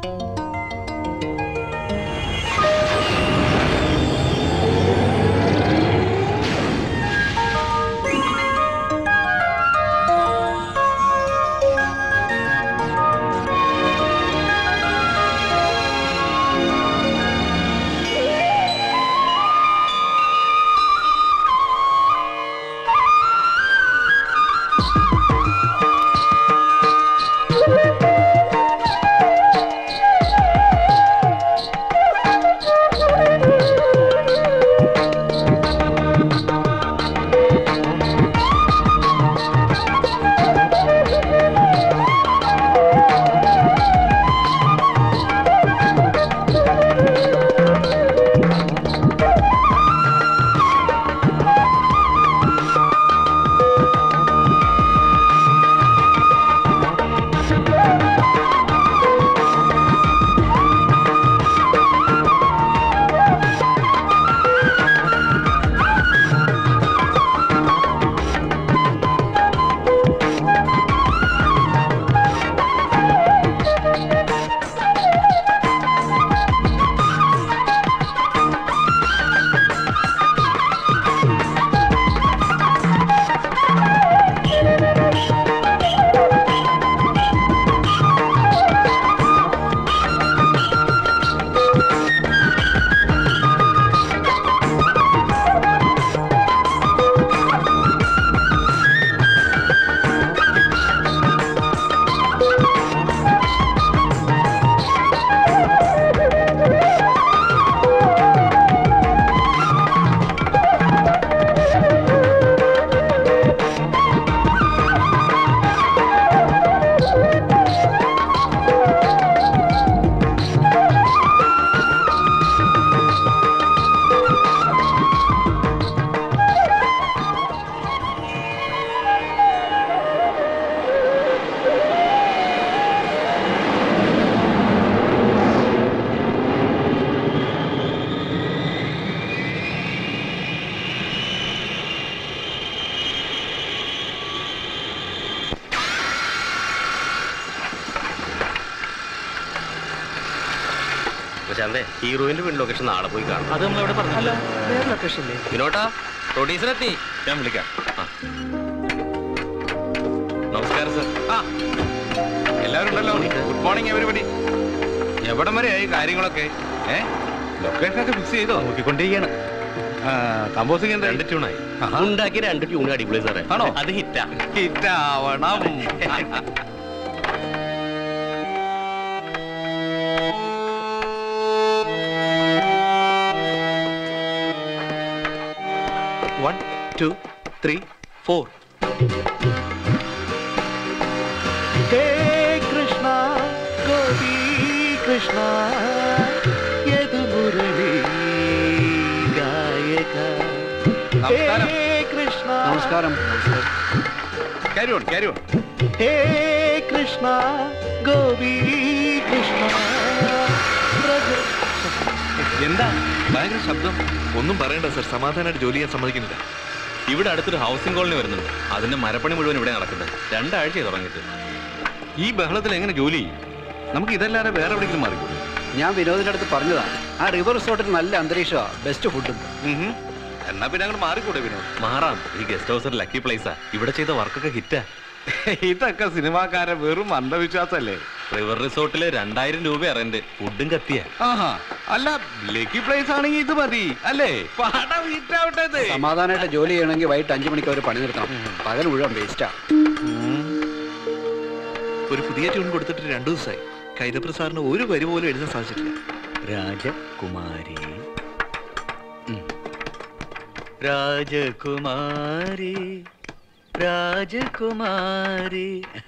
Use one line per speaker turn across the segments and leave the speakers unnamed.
പ്രശാന്തേ ഹീറോയിന്റെ വീട് ലൊക്കേഷൻ നാളെ പോയി കാണാം
അത് നമ്മൾ എവിടെ പറഞ്ഞല്ലോ വേറെ ലൊക്കേഷൻ ഇല്ലേ
വിനോട്ടാ പ്രൊഡ്യൂസറെത്തി
ഞാൻ വിളിക്കാം
ആ. നമസ്കാരം സർ
ആ എല്ലാവരും ഉണ്ടല്ലോ ഗുഡ് മോർണിംഗ് എവരിബഡി എവിടം വരെയായി കാര്യങ്ങളൊക്കെ ഏ ലൊക്കേഷൻ ഒക്കെ ഫിക്സ് ചെയ്തോ
നോക്കിക്കൊണ്ടിരിക്കുകയാണ്
കമ്പോസിംഗ് എന്താ
രണ്ട് ട്യൂണായി
ആഹാ.
ഉണ്ടാക്കിയ രണ്ട് ട്യൂൺ അടിപൊളി സാറേ
ആണോ?
അത് ഹിറ്റാ
ഹിറ്റാവണം
വൺ ടു ത്രീ ഫോർ ഹേ കൃഷ്ണ ഗോപി കൃഷ്ണ യദു മുരളി ഗായക
നമസ്കാരം.
ഹേ കൃഷ്ണ
നമസ്കാരം
ക്യാരി ഓൺ ക്യാരി ഓൺ
ഹേ കൃഷ്ണ ഗോപി കൃഷ്ണ പ്രഭു
എന്താ ഭയങ്കര ശബ്ദം ഒന്നും പറയണ്ട സർ സമാധാനമായിട്ട് ജോലി ചെയ്യാൻ സമ്മതിക്കുന്നില്ല
ഇവിടെ അടുത്തൊരു ഹൗസിംഗ് കോളനി വരുന്നുണ്ട് അതിന്റെ മരപ്പണി മുഴുവൻ ഇവിടെ നടക്കുന്നത് രണ്ടാഴ്ചയായി തുടങ്ങിയിട്ട്
ഈ ബഹളത്തിൽ എങ്ങനെ ജോലി ചെയ്യും നമുക്ക് ഇതല്ലാതെ വേറെ എവിടെയെങ്കിലും മാറിക്കോ
ഞാൻ വിനോദിന്റെ അടുത്ത് പറഞ്ഞതാണ് ആ റിവർ റിസോർട്ടിൽ നല്ല അന്തരീക്ഷമാണ് ബെസ്റ്റ് ഫുഡും
എന്നാ പിന്നെ അങ്ങോട്ട് മാറിക്കൂടെ വിനോദ്
മാറാം ഈ ഗസ്റ്റ് ഹൗസ് ഒരു ലക്കി പ്ലേസാ ഇവിടെ ചെയ്ത വർക്കൊക്കെ ഹിറ്റാ
ഇതൊക്കെ സിനിമാക്കാരെ വെറും അന്ധവിശ്വാസല്ലേ
റിവർ റിസോർട്ടില് രണ്ടായിരം രൂപ റെന്റ് ഫുഡും കത്തിയാ
ആഹാ അല്ല ലക്കി പ്ലേസ് ആണെങ്കിൽ ഇത് മതി അല്ലേ പടം ഹിറ്റാവട്ടെ ഇത്.
സമാധാനമായിട്ട് ജോലി ചെയ്യണമെങ്കിൽ വൈകിട്ട് അഞ്ചു മണിക്ക് അവർ പണി നിർത്തണം പകൽ മുഴുവൻ വേസ്റ്റാ
ഒരു പുതിയ ട്യൂൺ കൊടുത്തിട്ട് രണ്ടു ദിവസമായി കൈതപ്ര സാറിന് ഒരു വരി പോലും എഴുതാൻ സാധിച്ചിട്ടില്ല
രാജകുമാരി രാജകുമാരി രാജകുമാരി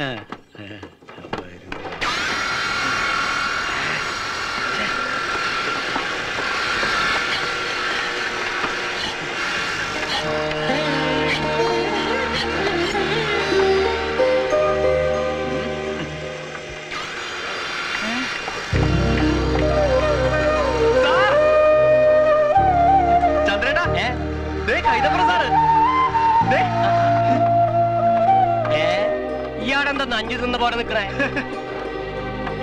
ചന്ദ്രേട്ടാ ദേ കൈതപ്ര സാറ് ദേ
ഇയാടെന്താ നഞ്ചു തിന്ന പോലെ നിക്കണേ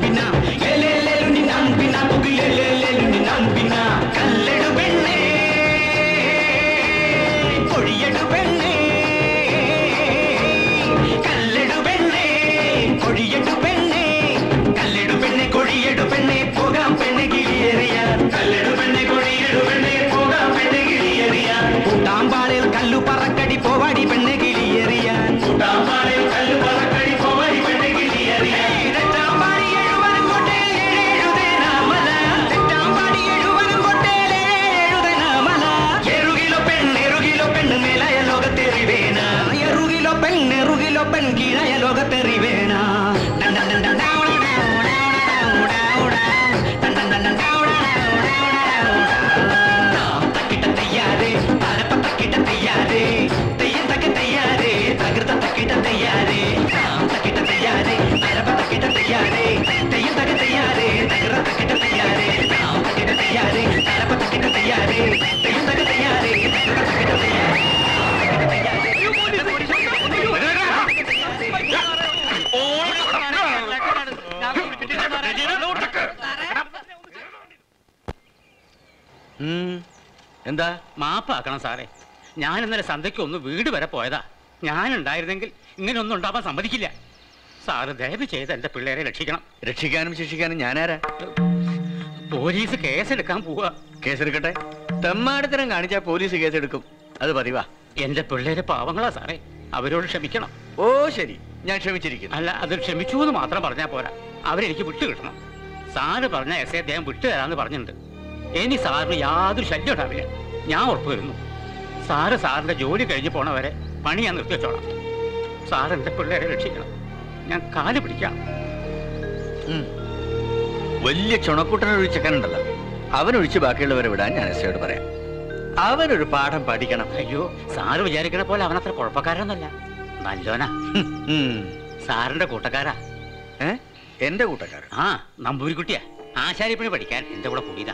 എന്താ
മാപ്പാക്കണം സാറേ ഞാൻ ഇന്നലെ സന്ധ്യയ്ക്ക് ഒന്ന് വീട് വരെ പോയതാ ഞാനുണ്ടായിരുന്നെങ്കിൽ ഇങ്ങനെ ഒന്നും ഉണ്ടാവാൻ സമ്മതിക്കില്ല സാറ് ദയവ് ചെയ്ത് എന്റെ പിള്ളേരെ രക്ഷിക്കണം
രക്ഷിക്കാനും ശിക്ഷിക്കാനും ഞാനാരാ
പോലീസ് കേസെടുക്കാൻ പോവാ
കേസെടുക്കട്ടെ തെമ്മാടിത്തരം കാണിച്ചാൽ പോലീസ് കേസെടുക്കും അത് പതിവാ
എന്റെ പിള്ളേര് പാവങ്ങളാ സാറേ അവരോട് ക്ഷമിക്കണം
ഓ ശരി ഞാൻ ക്ഷമിച്ചിരിക്കുന്നു
അല്ല അത് ക്ഷമിച്ചു എന്ന് മാത്രം പറഞ്ഞാൽ പോരാ അവരെനിക്ക് വിട്ടു കിട്ടണം സാറ് പറഞ്ഞ എസ് എ അദ്ദേഹം വിട്ടു തരാന്ന് പറഞ്ഞിട്ടുണ്ട് ഇനി സാറിന് യാതൊരു ശല്യം ഉണ്ടാവില്ല ഞാൻ ഉറപ്പ് വരുന്നു സാറ് സാറിന്റെ ജോലി കഴിഞ്ഞ് പോണവരെ പണി ഞാൻ നിർത്തി വെച്ചോളാം സാർ എന്റെ പിള്ളേരെ രക്ഷിക്കണം ഞാൻ കാല് പിടിക്കാം
ഉം. വലിയ ചുണക്കൂട്ടനൊരു ചെക്കനുണ്ടല്ലോ അവനൊഴിച്ച് ബാക്കിയുള്ളവരെ വിടാൻ ഞാൻ എസ്ഐയോട് പറയാം അവനൊരു പാഠം പഠിക്കണം
അയ്യോ സാറ് വിചാരിക്കണ പോലെ അവനത്ര കുഴപ്പക്കാരനൊന്നുമല്ല നല്ലോനാ
ഹും, ഉം.
സാറിന്റെ കൂട്ടക്കാരാ
ഏ എന്റെ കൂട്ടക്കാരൻ
ആ നമ്പൂരിക്കുട്ടിയാ ആശാരിപ്പണി പഠിക്കാൻ എന്റെ കൂടെ കൂടിയതാ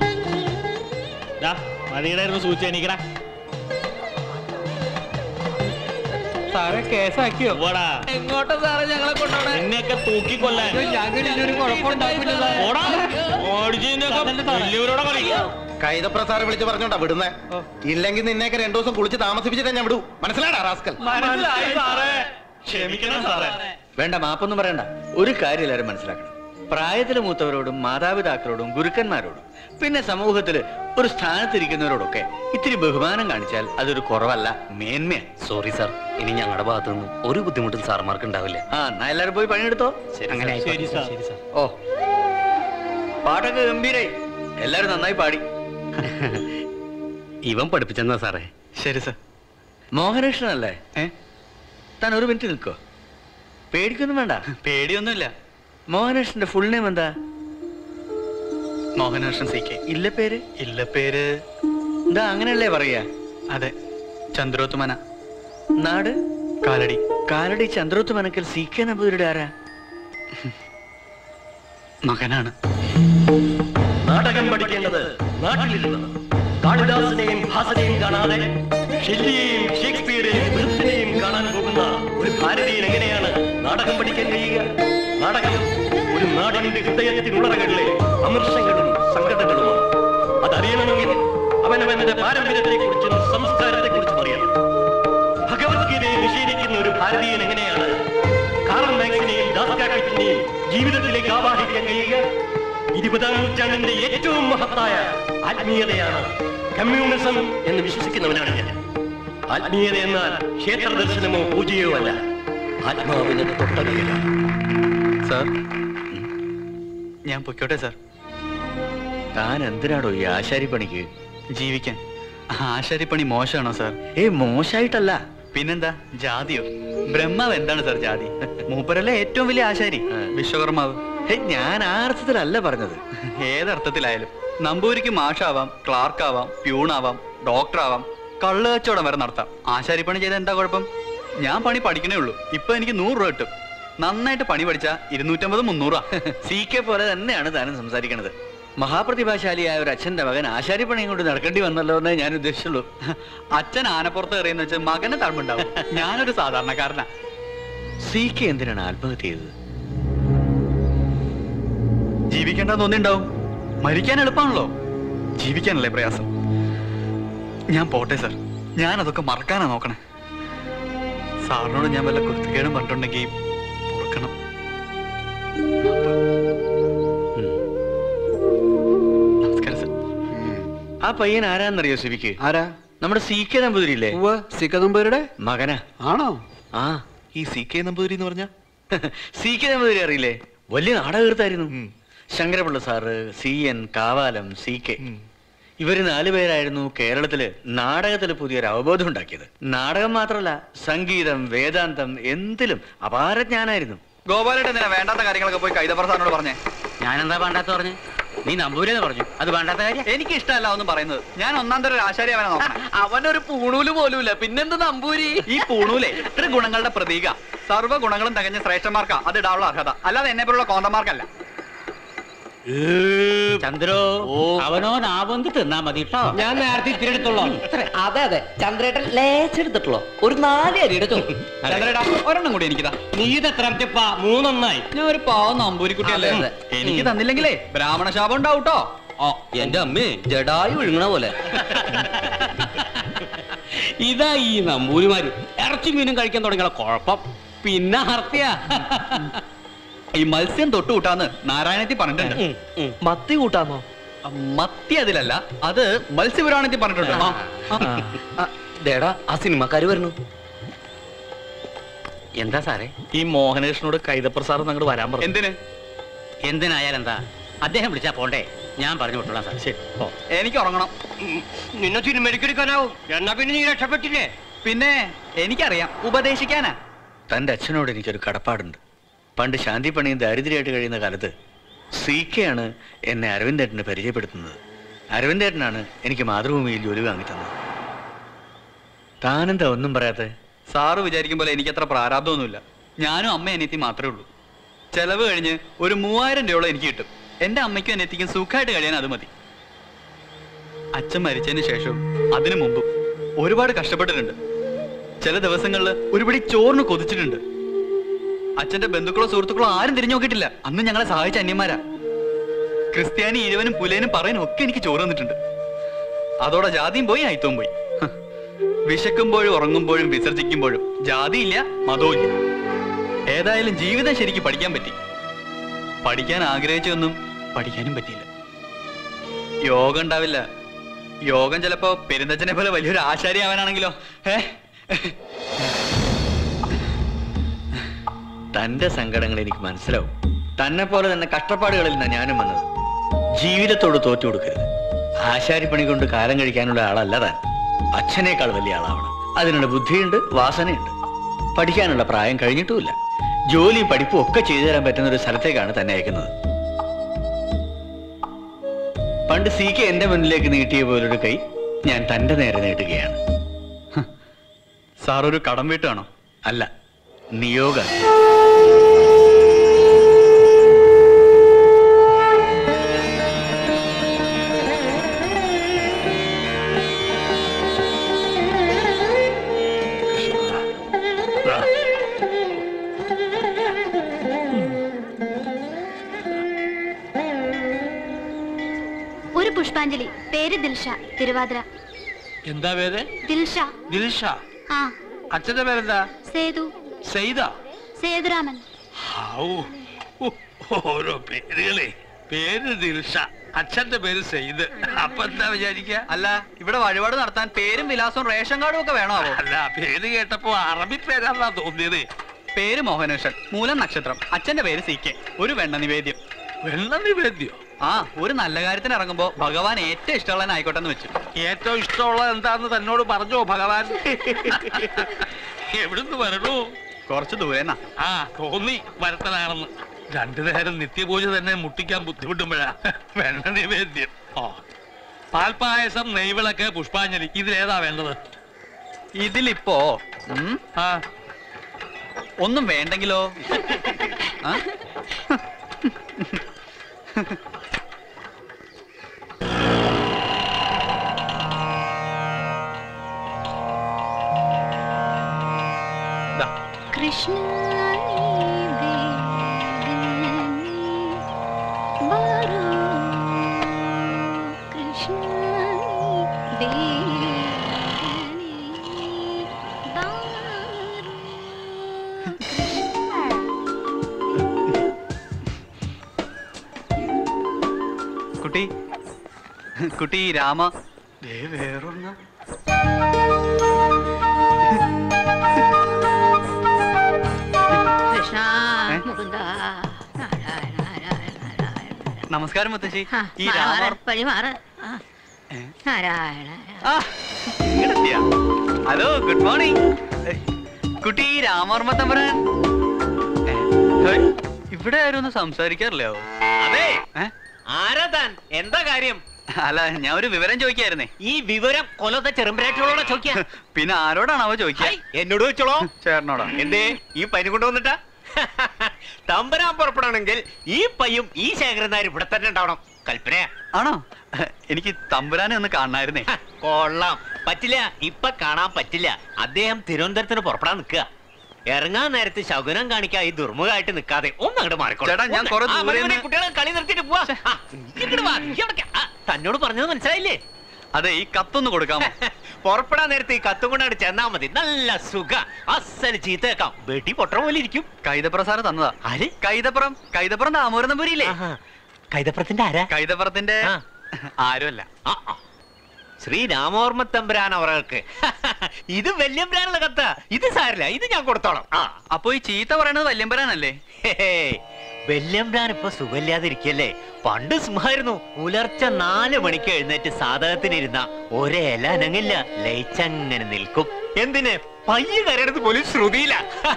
മതിയുടെ സൂചിച്ച് എനിക്കടാ
സാറെ കേസാക്കിയോ
എങ്ങോട്ടാ സാറേ ഞങ്ങളെ കൊണ്ടോണേ നിന്നെയൊക്കെ തൂക്കിക്കൊല്ലാൻ ഓടാ. ഓടിച്ചതിന്റെയൊക്കെ വലിയവരോടെ കളി
കൈതപ്രസാരം വിളിച്ച് പറഞ്ഞോണ്ടാ വിടുന്നേ ഇല്ലെങ്കിൽ നിന്നെയൊക്കെ രണ്ടു ദിവസം കുളിച്ച് താമസിപ്പിച്ചിട്ട് ഞാൻ വിടൂ മനസ്സിലാടാ റാസ്കൽ
മനസ്സിലായി സാറേ ക്ഷമിക്കണം സാറേ
വേണ്ട മാപ്പൊന്നും പറയണ്ട ഒരു കാര്യം എല്ലാവരും മനസ്സിലാക്കണം പ്രായത്തിൽ മൂത്തവരോടും മാതാപിതാക്കളോടും ഗുരുക്കന്മാരോടും പിന്നെ സമൂഹത്തിൽ ഒരു സ്ഥാനത്തിരിക്കുന്നവരോടൊക്കെ ഇത്തിരി ബഹുമാനം കാണിച്ചാൽ അതൊരു കുറവല്ല മേന്മയാണ്
സോറി സാർ ഇനി ഞങ്ങളുടെ ഭാഗത്തു നിന്നും ഒരു ബുദ്ധിമുട്ടും സാർമാർക്ക് ഉണ്ടാവില്ല
ആ എന്നാ എല്ലാവരും പോയി പണിയെടുത്തോ
അങ്ങനെ
ശരി സാർ
ഓ പാട്ടൊക്കെ ഗംഭീരായി എല്ലാവരും നന്നായി പാടി
ഇവൻ പഠിപ്പിച്ചെന്നാ സാറേ
ശരി സർ
മോഹനകൃഷ്ണനല്ലേ
ഏ
താൻ ഒരു മിനിറ്റ് നിൽക്കോ പേടിക്കൊന്നും വേണ്ട
പേടിയൊന്നുമില്ല
മോഹനകൃഷ്ണന്റെ ഫുൾ നെയിം എന്താ
മോഹനകൃഷ്ണൻ സി കെ
ഇല്ല പേര്
ഇല്ല പേര്
എന്താ അങ്ങനെയല്ലേ പറയാ
അതെ ചന്ദ്രോത്തുമന
നാട്
കാലടി
കാലടി ചന്ദ്രോത്ത് മനക്കൽ സി കെ നമ്പൂതിരിയുടെ ആരാ
മകനാണ്
നാടകം പഠിക്കേണ്ടത് നാട്ടിലിരുന്ന് കാളിദാസനെയും ഭാസനെയും കാണാതെ ഷെല്ലിയെയും ഷേക്സ്പിയറെയും വൃത്തിനെയും കാണാൻ പോകുന്ന ഒരു ഭാരതീയൻ എങ്ങനെയാണ് നാടകം പഠിക്കാൻ കഴിയുക നാടകം ഒരു നാടിന്റെ ഹൃദയത്തിനുള്ളറകളിലെ അമർഷങ്ങളും സങ്കടങ്ങളുമാണ് അതറിയണമെങ്കിൽ അവനവന്റെ പാരമ്പര്യത്തെക്കുറിച്ചും സംസ്കാരത്തെക്കുറിച്ചും അറിയണം ഭഗവത്ഗീതയെ നിഷേധിക്കുന്ന ഒരു ഭാരതീയൻ എങ്ങനെയാണ് കാറൽ മാക്സിനെയും ദാസ്കാട്ടിനെയും ജീവിതത്തിലേക്ക് ആവാഹിക്കാൻ കഴിയുക ഇരുപതാം നൂറ്റാണ്ടിന്റെ ഏറ്റവും മഹത്തായ ആത്മീയതയാണ് കമ്മ്യൂണിസം എന്ന് വിശ്വസിക്കുന്നവനാണ് ഞാൻ ആത്മീയത എന്നാൽ ക്ഷേത്ര ദർശനമോ പൂജയോ അല്ല ആത്മാവിനെ തൊട്ടറിയലാണ്
സാർ ഞാൻ പൊയ്ക്കോട്ടെ സാർ
താൻ എന്തിനാടോ ഈ ആശാരി പണിക്ക്
ജീവിക്കാൻ ആശാരിപ്പണി മോശമാണോ സാർ
ഏ മോശായിട്ടല്ല
പിന്നെന്താ ജാതിയോ ബ്രഹ്മാവ് എന്താണ് സാർ ജാതി മൂപ്പരല്ലേ ഏറ്റവും വലിയ ആശാരി
ആ.
വിശ്വകർമാവ്
ഹേ, ഞാൻ ആ അർത്ഥത്തിലല്ല പറഞ്ഞത്
ഏതർത്ഥത്തിലായാലും നമ്പൂരിക്ക് മാഷാവാം ക്ലാർക്ക് ആവാം പ്യൂണാവാം ഡോക്ടർ ആവാം കള്ള് കച്ചവടം വരെ നടത്താം ആശാരിപ്പണി ചെയ്താൽ എന്താ കുഴപ്പം ഞാൻ പണി പഠിക്കണേ ഉള്ളൂ ഇപ്പൊ എനിക്ക് നൂറ് രൂപ കിട്ടും നന്നായിട്ട് പണി പഠിച്ചാ ഇരുന്നൂറ്റമ്പത് മുന്നൂറാ
സി കെ പോലെ തന്നെയാണ് താനും സംസാരിക്കണത് മഹാപ്രതിഭാശാലിയായ ഒരു അച്ഛന്റെ മകൻ ആശാരിപ്പണിയും കൊണ്ട് നടക്കേണ്ടി വന്നല്ലോ എന്നേ ഞാൻ ഉദ്ദേശിച്ചുള്ളൂ
അച്ഛൻ ആനപ്പുറത്ത് കയറിയെന്ന് വെച്ച് മകന് തഴമ്പുണ്ടാവും ഞാനൊരു സാധാരണക്കാരനാ
സി കെ എന്തിനാണ് ആത്മഹത്യ ചെയ്തത്
ജീവിക്കേണ്ടെന്ന് തോന്നിണ്ടാവും മരിക്കാൻ എളുപ്പമാണല്ലോ ജീവിക്കാനല്ലേ പ്രയാസം ഞാൻ പോട്ടെ സർ ഞാൻ അതൊക്കെ മറക്കാനാ നോക്കണേ സാറിനോട് ഞാൻ വല്ല കുരുത്തക്കേടും പറഞ്ഞിട്ടുണ്ടെങ്കിൽ പൊറുക്കണം നമസ്കാരം സർ
ആ പയ്യൻ ആരാന്നറിയോ സിബിക്ക്
ആരാ
നമ്മുടെ സി കെ നമ്പൂതിരിയില്ലേ
സിക്കദമ്പരുടെ
മകനാ
ആണോ
ആ
ഈ സി കെ നമ്പൂതിരി എന്ന് പറഞ്ഞ
സി കെ നമ്പൂതിരി അറിയില്ലേ വലിയ നാടകൃത്തായിരുന്നു Sankarapillai sir C N Kavalam C K ഇവര് നാലുപേരായിരുന്നു കേരളത്തില് നാടകത്തിൽ പുതിയൊരു അവബോധം ഉണ്ടാക്കിയത് നാടകം മാത്രമല്ല സംഗീതം വേദാന്തം എന്തിലും അപാരജ്ഞാനായിരുന്നു
ഗോപാലേട്ടൻ എന്തിനാ വേണ്ടാത്ത കാര്യങ്ങളൊക്കെ പോയി കൈതപ്ര സാറിനോട് പറഞ്ഞേ
ഞാനെന്താ വേണ്ടാത്ത പറഞ്ഞു നീ നമ്പൂരെന്ന് പറഞ്ഞു അത് വേണ്ടാത്ത കാര്യം
എനിക്ക് ഇഷ്ടമല്ല ഒന്നും പറയുന്നത് ഞാൻ ഒന്നാം തരം ഒരു ആശാരി അവനെ നോക്കണം
അവനൊരു പൂണൂല് പോലുമില്ല പിന്നെന്ത് നമ്പൂരി
ഈ പൂണൂലെ ഇത്ര ഗുണങ്ങളുടെ പ്രതീക സർവ്വ ഗുണങ്ങളും തികഞ്ഞ ശ്രേഷ്ഠന്മാർക്കാ അത് ഇടാനുള്ള അർഹത അല്ലാതെ എന്നെ പോലുള്ള കോന്തമാർക്കല്ല
ചന്ദ്രോ അവനോ നാവന്ത് തിന്നാ മതി കേട്ടോ
ഞാൻ നേരത്തെ ഇത്തിരി എടുത്തോളാം അതെ അതെ ചന്ദ്രേട്ടൻ ലേച്ചെടുത്തിട്ടുള്ളൂ ഒരു നാല് അരി എടുത്തു
ചന്ദ്രേട്ടാ ഒരെണ്ണം കൂടി എനിക്കിതാ
നീ ഇത് എത്ര മൂന്നൊന്നായി
ഞാൻ ഒരു പാവം നമ്പൂരിക്കുട്ടിയല്ലേ
അതെ, അതെ.
എനിക്ക് തന്നില്ലെങ്കിലേ ബ്രാഹ്മണ ശാപം ഉണ്ടാവും ട്ടോ
എന്റെ അമ്മേ ജഡായി ഒഴുങ്ങണ പോലെ
ഇതാ ഈ നമ്പൂരിമാര് ഇറച്ചി മീനും കഴിക്കാൻ തുടങ്ങിയ കുഴപ്പം പിന്നെ ഹർത്തിയാ
ഈ മത്സ്യം തൊട്ട് കൂട്ടാന്ന് നാരായണത്തിൽ പറഞ്ഞിട്ടുണ്ട്
മത്തി കൂട്ടാമോ
ആ, മത്തി അതിലല്ല അത് മത്സ്യപുരാണത്തിൽ പറഞ്ഞിട്ടുണ്ട് ആ, ആ.
ദേടാ ആ സിനിമക്കാര് വരുന്നു
എന്താ സാറേ
ഈ മോഹനകൃഷ്ണനോട് കൈതപ്രസാദ് അങ്ങോട്ട് വരാൻ പറഞ്ഞു
എന്തിന്
എന്തിനായാലും എന്താ അദ്ദേഹം വിളിച്ചാ പോണ്ടേ ഞാൻ പറഞ്ഞു വിട്ടോളാം സാർ ശരി ഓ
എനിക്ക് ഉറങ്ങണം
നിന്നെ തിരുമരിക്കെടുക്കാനാവും എന്നാ പിന്നെ നീ രക്ഷപ്പെട്ടില്ലേ
പിന്നെ എനിക്കറിയാം ഉപദേശിക്കാനാ തന്റെ അച്ഛനോട് എനിക്കൊരു കടപ്പാടുണ്ട് പണ്ട് ശാന്തി പണിയും ദാരിദ്ര്യമായിട്ട് കഴിയുന്ന കാലത്ത് സി കെ ആണ് എന്നെ അരവിന്ദേട്ടന് പരിചയപ്പെടുത്തുന്നത് അരവിന്ദേട്ടനാണ് എനിക്ക് മാതൃഭൂമിയിൽ ജോലി വാങ്ങിത്തന്നത് താനെന്താ ഒന്നും പറയാത്തെ സാറ് വിചാരിക്കും പോലെ എനിക്കത്ര പ്രാരാബ്ദമൊന്നുമില്ല ഞാനും അമ്മ അനിയത്തി മാത്രമേ ഉള്ളൂ ചെലവ് കഴിഞ്ഞ് ഒരു മൂവായിരം രൂപയോളം എനിക്ക് കിട്ടും എന്റെ അമ്മയ്ക്കും അനിയത്തിക്കും സുഖമായിട്ട് കഴിയാൻ അത് മതി അച്ഛൻ മരിച്ചതിന് ശേഷവും അതിനു മുമ്പും ഒരുപാട് കഷ്ടപ്പെട്ടിട്ടുണ്ട് ചില ദിവസങ്ങളിൽ ഒരുപടി ചോറിന് കൊതിച്ചിട്ടുണ്ട് അച്ഛന്റെ ബന്ധുക്കളോ സുഹൃത്തുക്കളോ ആരും തിരിഞ്ഞു നോക്കിയിട്ടില്ല അന്ന് ഞങ്ങളെ സഹായിച്ച അന്യന്മാരാ ക്രിസ്ത്യാനി ഇരുവനും പുലേനും പറയാനും ഒക്കെ എനിക്ക് ചോറ് തന്നിട്ടുണ്ട് അതോടെ ജാതിയും പോയി അയിത്തവും പോയി ഹ്. വിശക്കുമ്പോഴും ഉറങ്ങുമ്പോഴും വിസർജിക്കുമ്പോഴും ജാതിയില്ല മതവും ഇല്ല ഏതായാലും ജീവിതം ശരിക്ക് പഠിക്കാൻ പറ്റി പഠിക്കാൻ ആഗ്രഹിച്ചൊന്നും പഠിക്കാനും പറ്റിയില്ല യോഗം ഉണ്ടാവില്ല യോഗം ചിലപ്പോ പെരുന്തച്ഛനെ പോലെ വലിയൊരു ആശാരി ആവാനാണെങ്കിലോ ഏ തന്റെ സങ്കടങ്ങൾ എനിക്ക് മനസ്സിലാവും തന്നെ പോലെ തന്നെ കഷ്ടപ്പാടുകളിൽ നിന്നാണ് ഞാനും വന്നത് ജീവിതത്തോട് തോറ്റു കൊടുക്കരുത് ആശാരിപ്പണി കൊണ്ട് കാലം കഴിക്കാനുള്ള ആളല്ല താൻ അച്ഛനേക്കാൾ വലിയ ആളാവണം അതിനുള്ള ബുദ്ധിയുണ്ട് വാസനയുണ്ട് പഠിക്കാനുള്ള പ്രായം കഴിഞ്ഞിട്ടുമില്ല ജോലിയും പഠിപ്പും ഒക്കെ ചെയ്തു തരാൻ പറ്റുന്ന ഒരു സ്ഥലത്തേക്കാണ് തന്നെ അയക്കുന്നത് പണ്ട് സി കെ എന്റെ മുന്നിലേക്ക് നീട്ടിയ പോലൊരു കൈ ഞാൻ തന്റെ നേരെ നീട്ടുകയാണ് ഹ്. സാർ ഒരു കടം വീട്ടാണോ അല്ല നിയോഗ
ഒരു പുഷ്പാഞ്ജലി പേര് ദിൽഷ തിരുവാതിര
എന്താ പേര്
ദിൽഷ
ദിൽഷ
ആ
അച്ഛന്റെ പേരെന്താ
സേതു
സെയ്ത
സേതുരാമൻ
ഔ, ഉ, ഓരോ പേരുകളെ പേര് ദിൽഷ അച്ഛന്റെ പേര് സെയ്ത് അപ്പൊ എന്താ വിചാരിക്ക
അല്ല ഇവിടെ വഴിപാട് നടത്താൻ പേരും വിലാസവും റേഷൻ കാർഡും ഒക്കെ വേണോ
അല്ല പേര് കേട്ടപ്പോ അറബി പേരാന്നാ തോന്നിയത്
പേര് മോഹനേഷൻ മൂലം നക്ഷത്രം അച്ഛന്റെ പേര് സി കെ ഒരു വെണ്ണ നിവേദ്യം
വെള്ള നിവേദ്യോ
ആ ഒരു നല്ല കാര്യത്തിന് ഇറങ്ങുമ്പോ ഭഗവാൻ ഏറ്റവും ഇഷ്ടമുള്ളവനായിക്കോട്ടെ എന്ന് വെച്ചു
ഏറ്റവും ഇഷ്ടമുള്ളത് എന്താന്ന് തന്നോട് പറഞ്ഞോ ഭഗവാൻ എവിടുന്ന് വരണു
കുറച്ച് ദൂരെന്നാ
ആ തോന്നി വരത്തനാണെന്ന് രണ്ടു നേരം നിത്യപൂജ തന്നെ മുട്ടിക്കാൻ ബുദ്ധിമുട്ടുമ്പോഴാ വെണ്ണ നിവേദ്യം ഓ പാൽപ്പായസം നെയ്വിളക്ക് പുഷ്പാഞ്ജലി ഇതിലേതാ വേണ്ടത്
ഇതിലിപ്പോ ഉം,
ആ
ഒന്നും വേണ്ടെങ്കിലോ ആ? ദാ,
കൃഷ്ണ നീ വേദനേ വരൂ. കൃഷ്ണ നീ വേദനേ വരൂ.
കുട്ടി കുട്ടി രാമ ദേ വേറൊന്ന
കൃഷ്ണ
ഏ?
മുകുന്ദ നാരായണ നാരായണ നാരായണ
നമസ്കാരം മുത്തശ്ശി
ആ,
ഈ
മാറ്,
രാമ
മാറ്, പഴി മാറ് ആ,
ഏ?
നാരായണ
ആ, ഇങ്ങടെത്തിയാ? ഹലോ ഗുഡ് മോർണിംഗ് കുട്ടി ഈ രാമവർമ്മ തമ്പുരാൻ ഏ, ഹേയ്, ഇവിടെ ആരും ഒന്നും സംസാരിക്കാറില്ലോ
അതെ
ഏ?
ആരാ താൻ എന്താ കാര്യം
അല്ല ഞാൻ ഒരു വിവരം ചോദിക്കായിരുന്നേ
ഈ വിവരം കൊലത്തെ ചെറുമ്പരാട്ടികളോടെ ചോദിക്കാ
പിന്നെ ആരോടാണ് അവ ചോദിക്കുക
എന്നോട് വെച്ചോളോ
ചേട്ടനോടാ
എന്തേ ഈ പനി കൊണ്ടുവന്നിട്ടാ തമ്പരാൻ പുറപ്പെടണമെങ്കിൽ ഈ പയ്യും ഈ ശേഖരനാർ ഇവിടെ തന്നെ ഉണ്ടാവണം കൽപ്പനയാ
ആണോ എനിക്ക് തമ്പുരാനെ ഒന്ന് കാണണമായിരുന്നേ
ഹ, കൊള്ളാം പറ്റില്ല ഇപ്പൊ കാണാൻ പറ്റില്ല അദ്ദേഹം തിരുവനന്തപുരത്തിന് പുറപ്പെടാൻ നിൽക്കുക ഇറങ്ങാൻ നേരത്ത് ശകുനം കാണിക്കാൻ ഈ ദുർമുഖമായിട്ട് നിൽക്കാതെ ഒന്ന് അങ്ങോട്ട് മാറിക്കോളൂ
ചേട്ടാ, ഞാൻ
ഒന്ന്.
കുറെ
ആ,
ദൂരെ
മതി, മതി,
നിന്ന്
കുട്ടികളെ കളി നിർത്തിയിട്ട് പോവാ ആ, ഇങ്ങോട്ട് വാ, നീ എവിടേക്കാ? ആ, തന്നോട് പറഞ്ഞത് മനസ്സിലായില്ലേ
അതെ ഈ കത്തൊന്ന് കൊടുക്കാമോ
പുറപ്പെടാൻ നേരത്തെ ഈ കത്തും കൊണ്ടാണ് ചെന്നാ മതി നല്ല സുഖ അസല് ചീത്തയേക്കാം വെട്ടി പൊട്ടണ പോലെ ഇരിക്കും
കൈതപ്ര സാറ് തന്നതാ
ആര്
കൈതപ്പുറം കൈതപ്പുറം താമൂരം നമ്പൂരില്ലേ
ആഹാ. കൈതപ്രത്തിന്റെ ആരാ
കൈതപ്പുറത്തിന്റെ
ആ.
ആരുമല്ല
ആ, ആ. ശ്രീ രാമോർമ്മ തമ്പുരാൻ അവർക്ക് ഇത് വല്യമ്പരാനുള്ള കത്ത ഇത് സാരില്ല ഇത് ഞാൻ കൊടുത്തോളാം ആ
അപ്പൊ ഈ ചീത്ത പറയണത് വല്യമ്പരാനല്ലേ
വല്യമ്പ്രാൻ ഇപ്പൊ സുഖമില്ലാതിരിക്കല്ലേ പണ്ട് സുഖമായിരുന്നു പുലർച്ചെ നാല് മണിക്ക് എഴുന്നേറ്റ് സാധകത്തിനിരുന്ന ഒരേല അനങ്ങില്ല ലയിച്ചങ്ങനെ നിൽക്കും എന്തിന് പയ്യ കരടുത്ത് പോലും ശ്രുതിയില്ല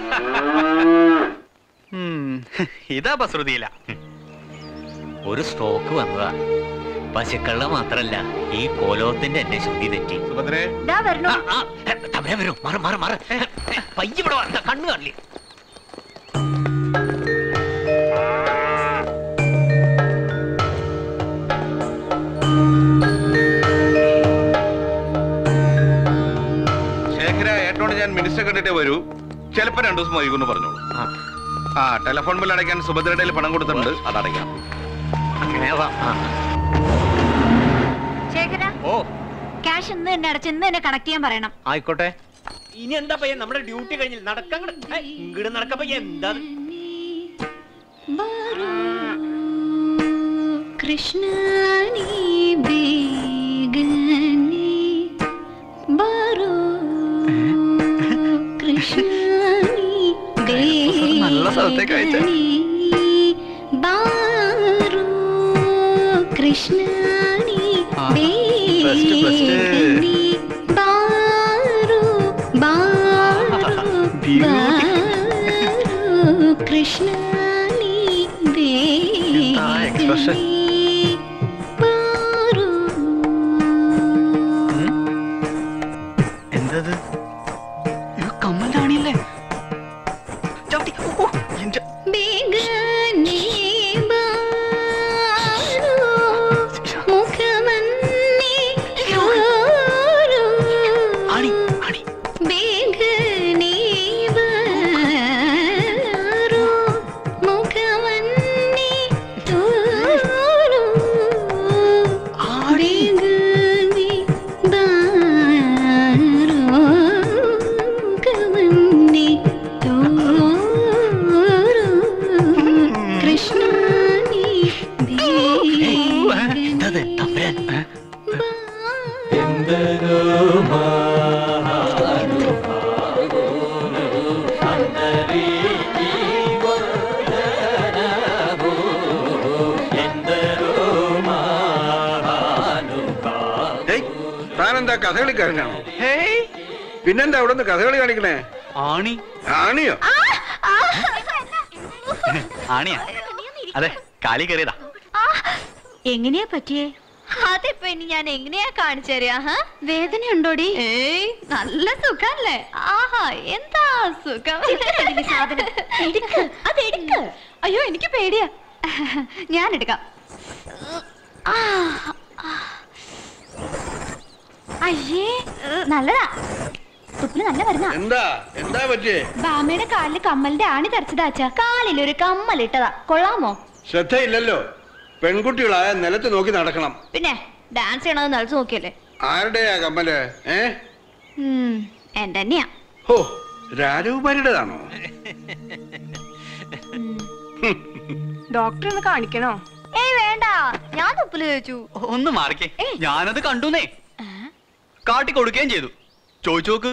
ഉം, ഇതാ ശ്രുതിയില്ല
ഒരു സ്ട്രോക്ക് വന്നതാ പശുക്കളുടെ മാത്രല്ല ഈ കോലോത്തിന്റെ എന്നെ ശ്രുതി തെറ്റി
സുഭദ്രേ
ദാ വരണു
ആ, ആ, തമ്പുരാൻ വരൂ മാറ മാറ മാറ പയ്യ ഇവിടെ വാ, ദാ കണ്ണു കാണില്ലേ
ശേഖര ഏട്ടനോട് ഞാൻ മിനിസ്റ്റർ കണ്ടിട്ടേ വരൂ ചിലപ്പോ രണ്ടു ദിവസം വൈകുന്നു പറഞ്ഞോളൂ
ആ.
ആ ടെലിഫോൺ ബിൽ അടയ്ക്കാൻ സുഭദ്രയുടെ കയ്യിൽ പണം കൊടുത്തിട്ടുണ്ട് അത് അടയ്ക്കാം
അങ്ങനെ വാ. ആ.
ശേഖര
ഓ
ക്യാഷ് ഇന്ന് തന്നെ അടച്ച് ഇന്ന് തന്നെ കണക്ട് ചെയ്യാൻ പറയണം
ആയിക്കോട്ടെ ഇനി എന്താ പയ്യൻ നമ്മുടെ ഡ്യൂട്ടി കഴിഞ്ഞില്ല നടക്കാൻ ഇങ്ങോട്ട് നടക്കാൻ പയ്യ എന്താ
കൃഷ്ണ നീ ബേഗനെ ബാരോ കൃഷ്ണ നീ
നല്ല സ്ഥലത്തേക്ക് അയച്ചേ.
ബേഗനെ ബാരോ കൃഷ്ണ നീ
ആ, best, best.
ബേഗനെ ബാരോ ബാരോ
Beauty.
ബാരോ കൃഷ്ണ നീ
എന്താ expression? എന്തത് ഇത് കമ്മലിന്റെ ആണിയല്ലേ ചവിട്ടി ഓ, ഓ, എന്റെ ആണി ആണി
കൃഷ്ണ
എന്തത് തമ്പുരാൻ
താനെന്താ കഥകളിക്കാരനാണോ
ഹേയ്
പിന്നെന്താ അവിടെ നിന്ന് കഥകളി കാണിക്കണേ
ആണി
ആണിയോ
ആണിയാ അതെ കാലി കയറിയതാ
എങ്ങനെയാ പറ്റിയേ അതിപ്പോ ഇനി ഞാൻ എങ്ങനെയാ കാണിച്ചു തരാ വേദനയുണ്ടോടി ഏയ് നല്ല സുഖല്ലേ ആഹാ എന്താ സുഖം സാധനം എടുക്ക് അത് എടുക്ക് അയ്യോ എനിക്ക് പേടിയാ ഞാൻ എടുക്കാം ആ, ആ. അയ്യേ നല്ലതാ തുപ്പിന് നല്ല വരുന്ന
എന്താ എന്താ പറ്റിയേ
ബാമയുടെ കാലില് കമ്മലിന്റെ ആണി തെറച്ചതാച്ചാ കാലിൽ ഒരു കമ്മലിട്ടതാ കൊള്ളാമോ
ശ്രദ്ധയില്ലല്ലോ പെൺകുട്ടികളായ നിലത്ത് നോക്കി നടക്കണം
പിന്നെ ഡാൻസ് ചെയ്യണത് നിലത്ത് നോക്കിയല്ലേ
ആരുടെയാ കമ്മല് ഏ
ഉം, എന്റെ തന്നെയാ
ഹോ രാജകുമാരിയുടേതാണോ
ഡോക്ടറെ ഒന്ന് കാണിക്കണോ ഏയ് വേണ്ട ഞാൻ തുപ്പല് ചോദിച്ചു
ഒന്ന് മാറിക്കേ ഞാനത് കണ്ടുന്നേ കാട്ടി കൊടുക്കുകയും ചെയ്തു ചോദിച്ചു നോക്ക്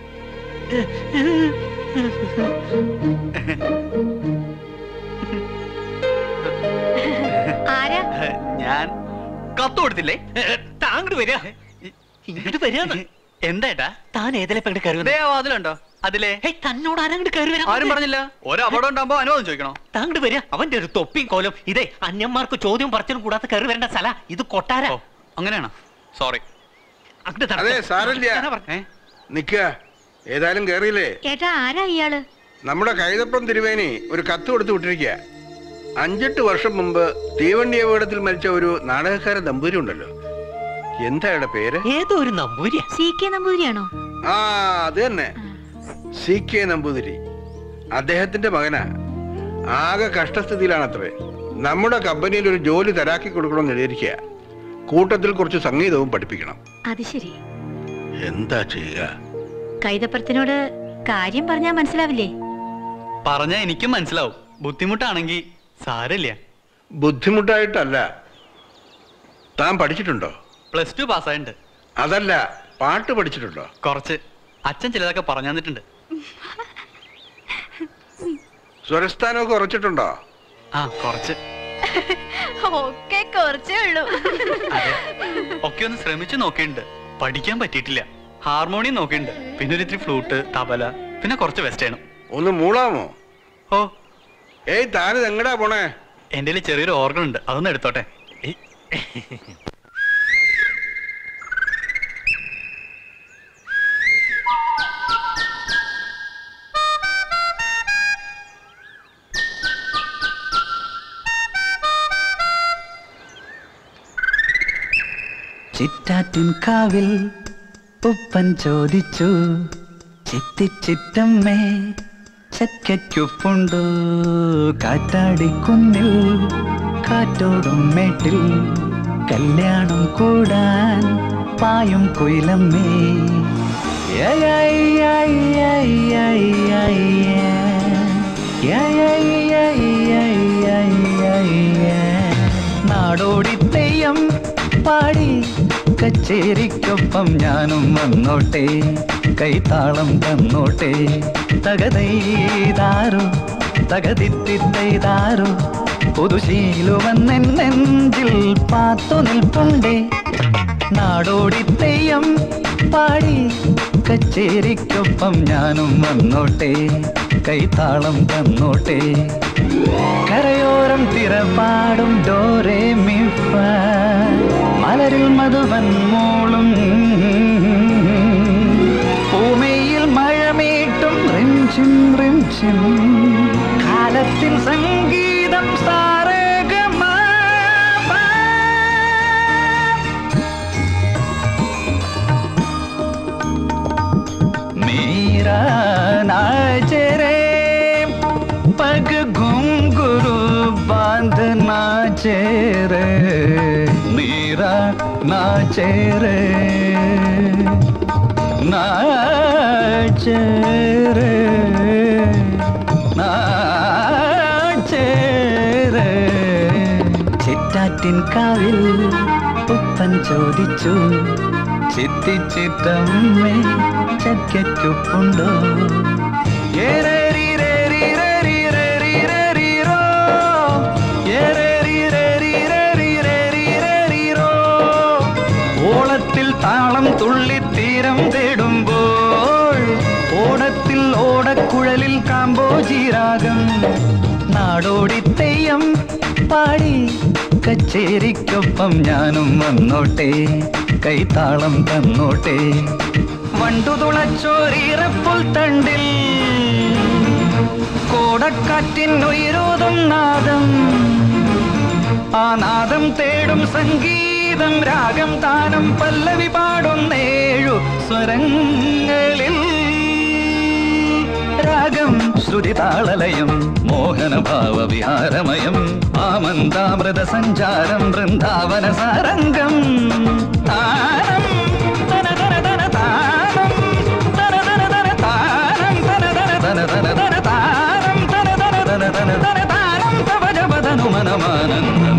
ആരാ
ഞാൻ കത്ത് കൊടുത്തില്ലേ
താങ്കൾ വരിക ഇങ്ങോട്ട് വരികയാണ്
എന്താ
താൻ ഏതിലെ പെങ്ങട് കയറി
ദേ ആ വാതിലുണ്ടോ അതിലെ
ഹേയ് തന്നോട് ആരങ്ങോട്ട് കയറി വരാൻ
ആരും പറഞ്ഞില്ല ഒരു അപകടം ഉണ്ടാകുമ്പോ അനുവാദം ചോദിക്കണോ
താങ്കൾ വരിക അവന്റെ ഒരു തൊപ്പിയും കോലും ഇതേ അന്യന്മാർക്ക് ചോദ്യം പറച്ചിലും കൂടാതെ കയറി വരേണ്ട സ്ഥല ഇത് കൊട്ടാര
ഓ അങ്ങനെയാണോ സോറി
അങ്ങോട്ട് നടക്ക്.
അതെ സാരമില്ല
ഞാനാ പറഞ്ഞെ.
നിക്ക ഏതായാലും കേറിയില്ലേ
ഏട്ടാ ആരാ ഇയാള്
നമ്മുടെ കൈതപ്രം തിരുവേനി ഒരു കത്ത് കൊടുത്തു വിട്ടിരിക്കുക അഞ്ചെട്ട് വർഷം മുമ്പ് തീവണ്ടി അപകടത്തിൽ മരിച്ച ഒരു നാടകക്കാര ദമ്പൂരി ഉണ്ടല്ലോ എന്താ അയാളുടെ പേര്
ഏതോ ഒരു നമ്പൂരിയ
സി കെ നമ്പൂതിരിയാണോ
ആ അത് തന്നെ സി കെ നമ്പൂതിരി അദ്ദേഹത്തിന്റെ മകനാ ആകെ കഷ്ടസ്ഥിതിയിലാണത്രേ നമ്മുടെ കമ്പനിയിൽ ഒരു ജോലി തരാക്കി കൊടുക്കണമെന്ന് എഴുതിയിരിക്കുക കൂട്ടത്തിൽ കുറച്ച് സംഗീതവും പഠിപ്പിക്കണം
അത് ശരി
എന്താ ചെയ്യുക
കൈതപ്പുറത്തിനോട് കാര്യം പറഞ്ഞാൽ മനസ്സിലാവില്ലേ
പറഞ്ഞാ എനിക്കും മനസ്സിലാവും ബുദ്ധിമുട്ടാണെങ്കി സാരമില്ല
ബുദ്ധിമുട്ടായിട്ടല്ല താൻ പഠിച്ചിട്ടുണ്ടോ
പ്ലസ് ടു പാസ്സായിട്ടുണ്ട്
അതല്ല പാട്ട് പഠിച്ചിട്ടുണ്ടോ
കുറച്ച് അച്ഛൻ ചിലതൊക്കെ പറഞ്ഞു തന്നിട്ടുണ്ട്
സ്വരസ്ഥാനമൊക്കെ ഉറച്ചിട്ടുണ്ടോ
ആ കുറച്ച്
ഒക്കെ കുറച്ചേ ഉള്ളൂ
ഒക്കെ ഒന്ന് ശ്രമിച്ചു നോക്കിയിട്ടുണ്ട് പഠിക്കാൻ പറ്റിയിട്ടില്ല ഹാർമോണിയം നോക്കിയിട്ടുണ്ട് പിന്നെ ഒരു ഇത്തിരി ഫ്ലൂട്ട് തബല പിന്നെ കുറച്ച് വെസ്റ്റേണും
ഒന്ന് മൂളാമോ
ഓ
ഏയ് താനിത് എങ്ങടാ പോണേ
എന്റെ ചെറിയൊരു ഓർഗൻ ഉണ്ട് അതൊന്ന് എടുത്തോട്ടെ
ചിറ്റാറ്റിൻ കാവിൽ ഉപ്പൻ ചോദിച്ചു ചിത്തിച്ചിറ്റമ്മേ ചക്കയ്ക്കൊപ്പുണ്ടോ കാറ്റാടിക്കുന്നിൽ കാറ്റോടും മേട്ടിൽ കല്യാണം കൂടാൻ പായും കുയിലമ്മേ യായ് യായ് യായ് യായ് യായ് യായ് യായ് യായ് യായ് യായ് യായ് യായ് യായ്. നാടോടി തെയ്യം പാടി കച്ചേരിക്കൊപ്പം ഞാനും വന്നോട്ടെ കൈത്താളം തന്നോട്ടെ തകതൈതാരോ തകതിത്തിത്തൈതാരോ പുതുശീലുവന്നെൻ നെഞ്ചിൽ പാത്തു നിൽപ്പുണ്ടേ നാടോടി തെയ്യം പാടി കച്ചേരിക്കൊപ്പം ഞാനും വന്നോട്ടെ കൈത്താളം തന്നോട്ടെ കരയോരം തിരപ്പാടും ഡോരേ മിഫ മലരിൽ മധുവൻ മൂളും ഭൂമിയിൽ മഴമീട്ടും റിംചിം റിംചിം കാലത്തിൽ സംഗീതം സാരഗമാ मेरा नाच रे पग घुंघरू बांध नाचे रे मेरा नाचे रे नाचे रे നാച്ചേ രെ. ചിറ്റാറ്റിൻ കാവിൽ ഉപ്പൻ ചോദിച്ചു ചിത്തിച്ചിട്ടമ്മേ ചക്കയ്ക്കൊപ്പുണ്ടോ ഏരേരിരേരിരേരിരേരിരേരിരോ. ഏരേരിരേരിരേരിരേരിരേരിരോ. ഓളത്തിൽ താളം തുള്ളി തീരം തേടുമ്പോൾ ഓടത്തിൽ ഓടക്കുഴലിൽ കാമ്പോജീരാഗം നാടോടി തെയ്യം പാടി കച്ചേരിക്കൊപ്പം ഞാനും വന്നോട്ടെ കൈത്താളം തന്നോട്ടെ വണ്ടു തുളച്ചോരീറപ്പുൽ തണ്ടിൽ കോടക്കാറ്റിൻ ഉയരോതും നാദം ആ നാദം തേടും സംഗീതം രാഗം താനം പല്ലവി പാടുന്നേഴു സ്വരങ്ങളിൽ രാഗം ശ്രുതി താളലയം മോഹനഭാവ വിഹാരമയം ആമന്താമൃത സഞ്ചാരം വൃന്ദാവന സാരംഗം താനം തന തന തന താനം തന തന തന താനം തന തന തന തന തന താനം തന തന തന തന തന താനം തവ ജപതനു മനമാനന്ദം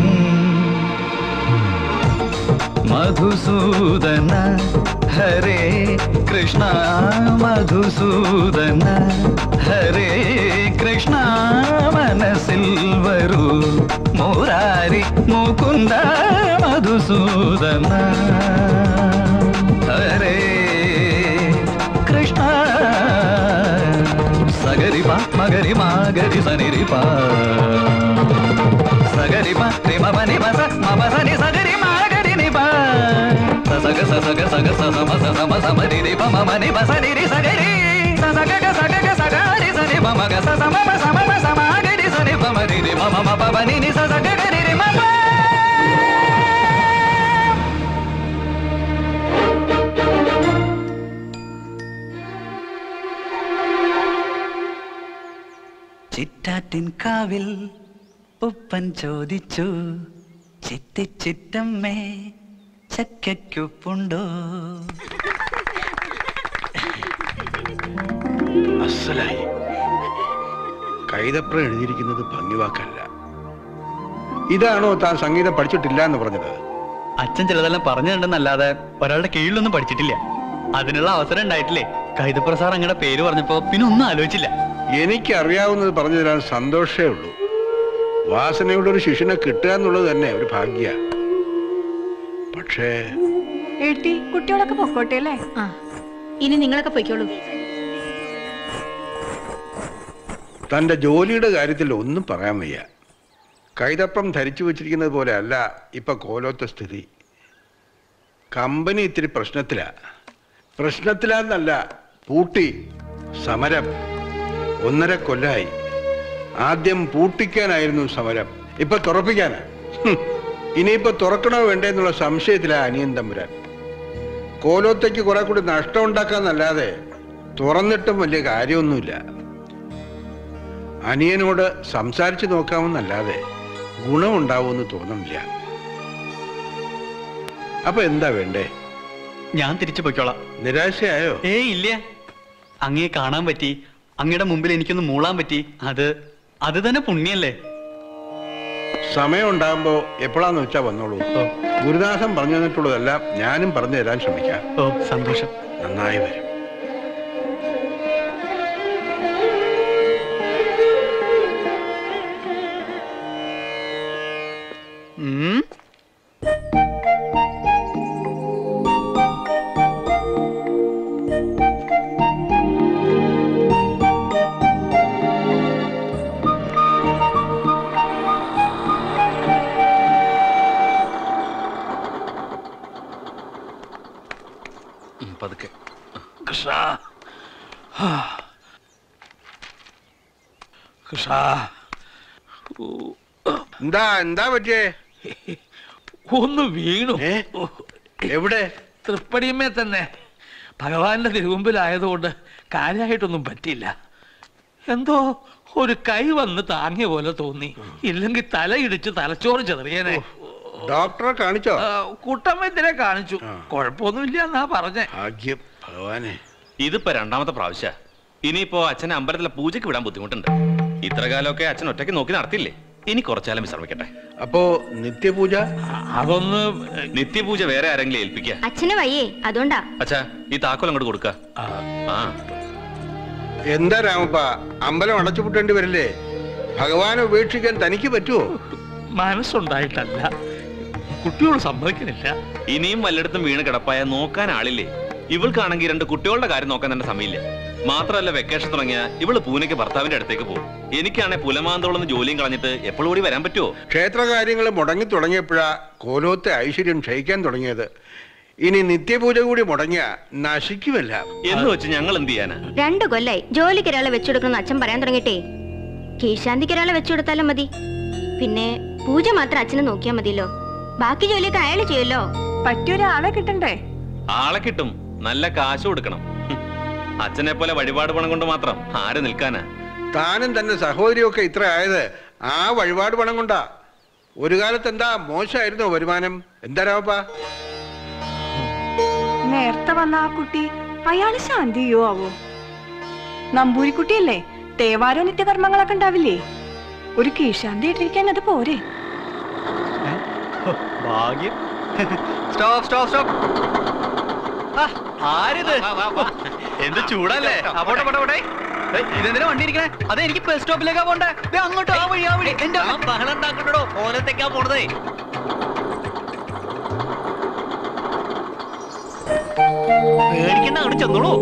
മധുസൂദന ഹരേ കൃഷ്ണ മധുസൂദന ഹരേ കൃഷ്ണ മനസ്സിൽ വരൂ മുരാരി മുകുന്ദ മധുസൂദന ഹരേ കൃഷ്ണ സഗരി പ മഗരി മാഗരി സനിരി പ സഗരി പ രിമ പനി പ സ മ പ സ നി സഗരി മാഗരി നി പ സ സഗ സ സഗ സഗ സ സ മ സ സ മ സ മ രി രി പ മ മ നി പ സ നി രി സഗരി സ സ ഗ ഗ സ ഗ ഗ സ ഗ രി സ നി പ മ ഗ സ സ മ മ സ മ മ സ മ ഗ രി സ നി പ മ രി രി മ മ മ പ പ നി നി സ സ ഗ ഗ രി രി മ പ
ആട്ടിൻ കാവിൽ ഉപ്പൻ ചോദിച്ചു ചിത്തിച്ചിറ്റമ്മേ ചക്കയ്ക്കുപ്പുണ്ടോ
അസലായി കൈതപ്രം എഴുതിയിരിക്കുന്നത് ഭംഗിവാക്കല്ല ഇതാണോ താൻ സംഗീതം പഠിച്ചിട്ടില്ല എന്ന് പറഞ്ഞത്
അച്ഛൻ ചിലതെല്ലാം പറഞ്ഞിട്ടുണ്ടെന്നല്ലാതെ ഒരാളുടെ കീഴിലൊന്നും പഠിച്ചിട്ടില്ല അതിനുള്ള അവസരം ഉണ്ടായിട്ടില്ലേ കൈതപ്ര സാർ അങ്ങയുടെ പേര് പറഞ്ഞപ്പോ പിന്നെ ഒന്നും ആലോചിച്ചില്ല
എനിക്ക് അറിയാവുന്നത് പറഞ്ഞു തരാൻ സന്തോഷമേ ഉള്ളൂ വാസനയുടെ ഒരു ശിഷ്യനെ കിട്ടുക എന്നുള്ളത് തന്നെ ഒരു ഭാഗ്യ പക്ഷേ
എഴുത്തി കുട്ടികളൊക്കെ പൊക്കോട്ടെ അല്ലേ
ആ ഇനി നിങ്ങളൊക്കെ പൊയ്ക്കോളൂ
തന്റെ ജോലിയുടെ കാര്യത്തിൽ ഒന്നും പറയാൻ വയ്യ കൈതപ്രം ധരിച്ചു വെച്ചിരിക്കുന്നത് പോലെ അല്ല ഇപ്പൊ കോലോത്തെ സ്ഥിതി കമ്പനി ഇത്തിരി പ്രശ്നത്തിലാ പ്രശ്നത്തിലാന്നല്ല പൂട്ടി സമരം ഒന്നര കൊല്ലായി ആദ്യം പൂട്ടിക്കാനായിരുന്നു സമരം ഇപ്പൊ തുറപ്പിക്കാനാ ഹും. ഇനിയിപ്പോ തുറക്കണോ വേണ്ടേ എന്നുള്ള സംശയത്തിലാ അനിയൻ തമ്പുരാൻ കോലോത്തേക്ക് കുറെ കൂടി നഷ്ടം ഉണ്ടാക്കാന്നല്ലാതെ തുറന്നിട്ടും വലിയ കാര്യമൊന്നുമില്ല അനിയനോട് സംസാരിച്ചു നോക്കാമെന്നല്ലാതെ ഗുണമുണ്ടാവുമെന്ന് തോന്നുന്നില്ല അപ്പൊ എന്താ വേണ്ടേ
ഞാൻ തിരിച്ചു പൊയ്ക്കോളാം
നിരാശയായോ
ഏയ് ഇല്ല അങ്ങയെ കാണാൻ പറ്റി അങ്ങയുടെ മുമ്പിൽ എനിക്കൊന്ന് മൂളാൻ പറ്റി അത് അത് തന്നെ പുണ്യല്ലേ
സമയം ഉണ്ടാകുമ്പോ എപ്പോഴാന്ന് വെച്ചാ വന്നോളൂ ഗുരുദാസൻ പറഞ്ഞു തന്നിട്ടുള്ളതെല്ലാം ഞാനും പറഞ്ഞു തരാൻ ശ്രമിക്കാം
ഓ സന്തോഷം
നന്നായി വരും
ഉം.
ഉം, പതുക്കെ
കൃഷ്ണ കൃഷ്ണ
എന്താ എന്താ പറ്റിയേ
ഒന്ന് വീണു
എവിടെ
തൃപ്പടിയമ്മേ തന്നെ ഭഗവാന്റെ തിരുമുമ്പിലായതുകൊണ്ട് കാര്യമായിട്ടൊന്നും പറ്റില്ല എന്തോ ഒരു കൈ വന്ന് താങ്ങിയ പോലെ തോന്നി ഇല്ലെങ്കിൽ തലയിടിച്ച് തലച്ചോറ് ചെറിയനെ
ഡോക്ടറെ കാണിച്ചോ
കുട്ടമ്മത്തിനെ കാണിച്ചു കുഴപ്പമൊന്നുമില്ല എന്നാ പറഞ്ഞേ
ഭാഗ്യം ഭഗവാനെ
ഇതിപ്പോ രണ്ടാമത്തെ പ്രാവശ്യ ഇനിയിപ്പോ അച്ഛനെ അമ്പലത്തിലെ പൂജയ്ക്ക് വിടാൻ ബുദ്ധിമുട്ടുണ്ട് ഇത്ര കാലമൊക്കെ അച്ഛൻ ഒറ്റയ്ക്ക് നോക്കി നടത്തില്ലേ ഇനി കുറച്ചാലും വിശ്രമിക്കട്ടെ
അപ്പോ നിത്യപൂജ
അതൊന്ന്
നിത്യപൂജ വേറെ ആരെങ്കിലും ഏൽപ്പിക്കുക
അച്ഛന് വയ്യേ അതുകൊണ്ടാ
അച്ഛാ ഈ താക്കോൽ അങ്ങോട്ട് കൊടുക്ക ആ
എന്താ രാമപ്പ അമ്പലം അടച്ചുപൂട്ടേണ്ടി വരില്ലേ ഭഗവാനെ ഉപേക്ഷിക്കാൻ തനിക്ക് പറ്റുമോ
മനസ്സുണ്ടായിട്ടല്ല കുട്ടിയോട് സമ്മതിക്കുന്നില്ല
ഇനിയും വല്ലയിടത്തും വീണ് കിടപ്പായ നോക്കാൻ ആളില്ലേ ഇവൾക്കാണെങ്കിൽ രണ്ട് കുട്ടികളുടെ കാര്യം നോക്കാൻ തന്നെ സമയമില്ല മാത്രമല്ല വെക്കേഷൻ തുടങ്ങിയ ഇവള് പൂനെക്ക് ഭർത്താവിന്റെ അടുത്തേക്ക് പോകും എനിക്കാണെ പുലമാന്തോളം ജോലിയും കളഞ്ഞിട്ട് എപ്പോഴും കൂടി വരാൻ പറ്റുമോ
ക്ഷേത്രകാര്യങ്ങൾ മുടങ്ങി തുടങ്ങിയപ്പോഴാ കോലോത്തെ ഐശ്വര്യം ക്ഷയിക്കാൻ തുടങ്ങിയത് ഇനി നിത്യപൂജ കൂടി മുടങ്ങിയ നശിക്കുമല്ല
എന്ന് വെച്ച് ഞങ്ങൾ എന്ത് ചെയ്യാനാ
രണ്ടു കൊല്ലായി ജോലിക്ക് ഒരാളെ വെച്ചുകൊടുക്കുന്ന അച്ഛൻ പറയാൻ തുടങ്ങിട്ടേ കീഴ്ശാന്തിക്ക് ഒരാളെ വെച്ചുകൊടുത്താലും മതി പിന്നെ പൂജ മാത്രം അച്ഛനെ നോക്കിയാൽ മതിയല്ലോ ബാക്കി ജോലിയൊക്കെ അയാള് ചെയ്യുമല്ലോ
പറ്റിയൊരാളെ കിട്ടണ്ടേ
ആളെ കിട്ടും നല്ല കാശ് കൊടുക്കണം ഹും. അച്ഛനെ പോലെ വഴിപാട് പണം കൊണ്ട് മാത്രം ആര് നിൽക്കാനാ
താനും തന്റെ സഹോദരിയൊക്കെ ഇത്ര ആയത് ആ വഴിപാട് പണം കൊണ്ടാ ഒരു കാലത്ത് എന്താ മോശമായിരുന്നോ വരുമാനം എന്താ രാമപ്പ
നേരത്തെ വന്ന ആ കുട്ടി അയാള് ശാന്തി ചെയ്യോ ആവോ നമ്പൂരിക്കുട്ടിയല്ലേ തേവാരോ നിത്യകർമ്മങ്ങളൊക്കെ ഉണ്ടാവില്ലേ ഒരു കീഴ്ശാന്തി ഇട്ടിരിക്കാൻ അത് പോരെ
ഭാഗ്യം സ്റ്റോപ്പ് സ്റ്റോപ്പ് സ്റ്റോപ്പ് ആരിത് എന്ത് ചൂടല്ലേ ആ, പോട്ടെ പോട്ടെ പോട്ടെ ഏയ്, ഇതെന്തിനാ വണ്ടി ഇരിക്കണേ അതെ എനിക്ക് ബസ് സ്റ്റോപ്പിലേക്കാ പോണ്ടേ ദേ അങ്ങോട്ട് ആ വഴി ആ വഴി എന്റെ
ബഹളം ഉണ്ടാക്കണ്ടോ ഓലത്തേക്കാ പോണതേ പേടിക്കണ്ട അങ്ങോട്ട് ചെന്നോളൂ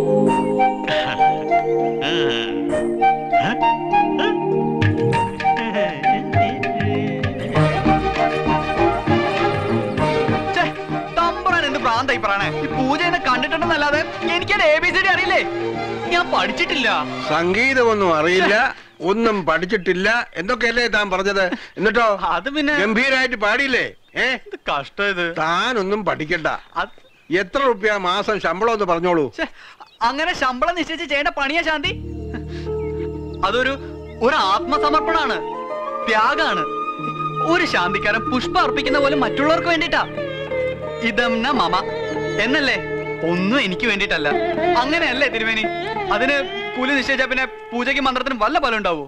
ഛേ, തമ്പുരാൻ എന്ത് ഭ്രാന്തായി പറയണേ ഈ പൂജ എന്നെ കണ്ടിട്ടുണ്ടെന്നല്ലാതെ എനിക്കത് എ ബി സി ഡി അറിയില്ലേ ഞാൻ പഠിച്ചിട്ടില്ല
സംഗീതമൊന്നും അറിയില്ല ഒന്നും പഠിച്ചിട്ടില്ല എന്തൊക്കെയല്ലേ താൻ പറഞ്ഞത് എന്നിട്ടോ
അത് പിന്നെ
ഗംഭീരായിട്ട് പാടിയില്ലേ ഏ
കഷ്ടം ഇത്
താനൊന്നും പഠിക്കണ്ട എത്ര റുപ്യ മാസം ശമ്പളം എന്ന് പറഞ്ഞോളൂ
അങ്ങനെ ശമ്പളം നിശ്ചയിച്ച് ചെയ്യേണ്ട പണിയാ ശാന്തി അതൊരു ഒരു ആത്മസമർപ്പണാണ് ത്യാഗാണ് ഒരു ശാന്തിക്കാരൻ പുഷ്പ അർപ്പിക്കുന്ന പോലെ മറ്റുള്ളവർക്ക് വേണ്ടിട്ടാ ഇതംന മമ എന്നല്ലേ ഒന്നും എനിക്ക് വേണ്ടിട്ടല്ല അങ്ങനെയല്ലേ തിരുമേനി അതിന് കൂലി നിശ്ചയിച്ച പിന്നെ പൂജയ്ക്ക് മന്ത്രത്തിനും വല്ല ഫലം ഉണ്ടാവോ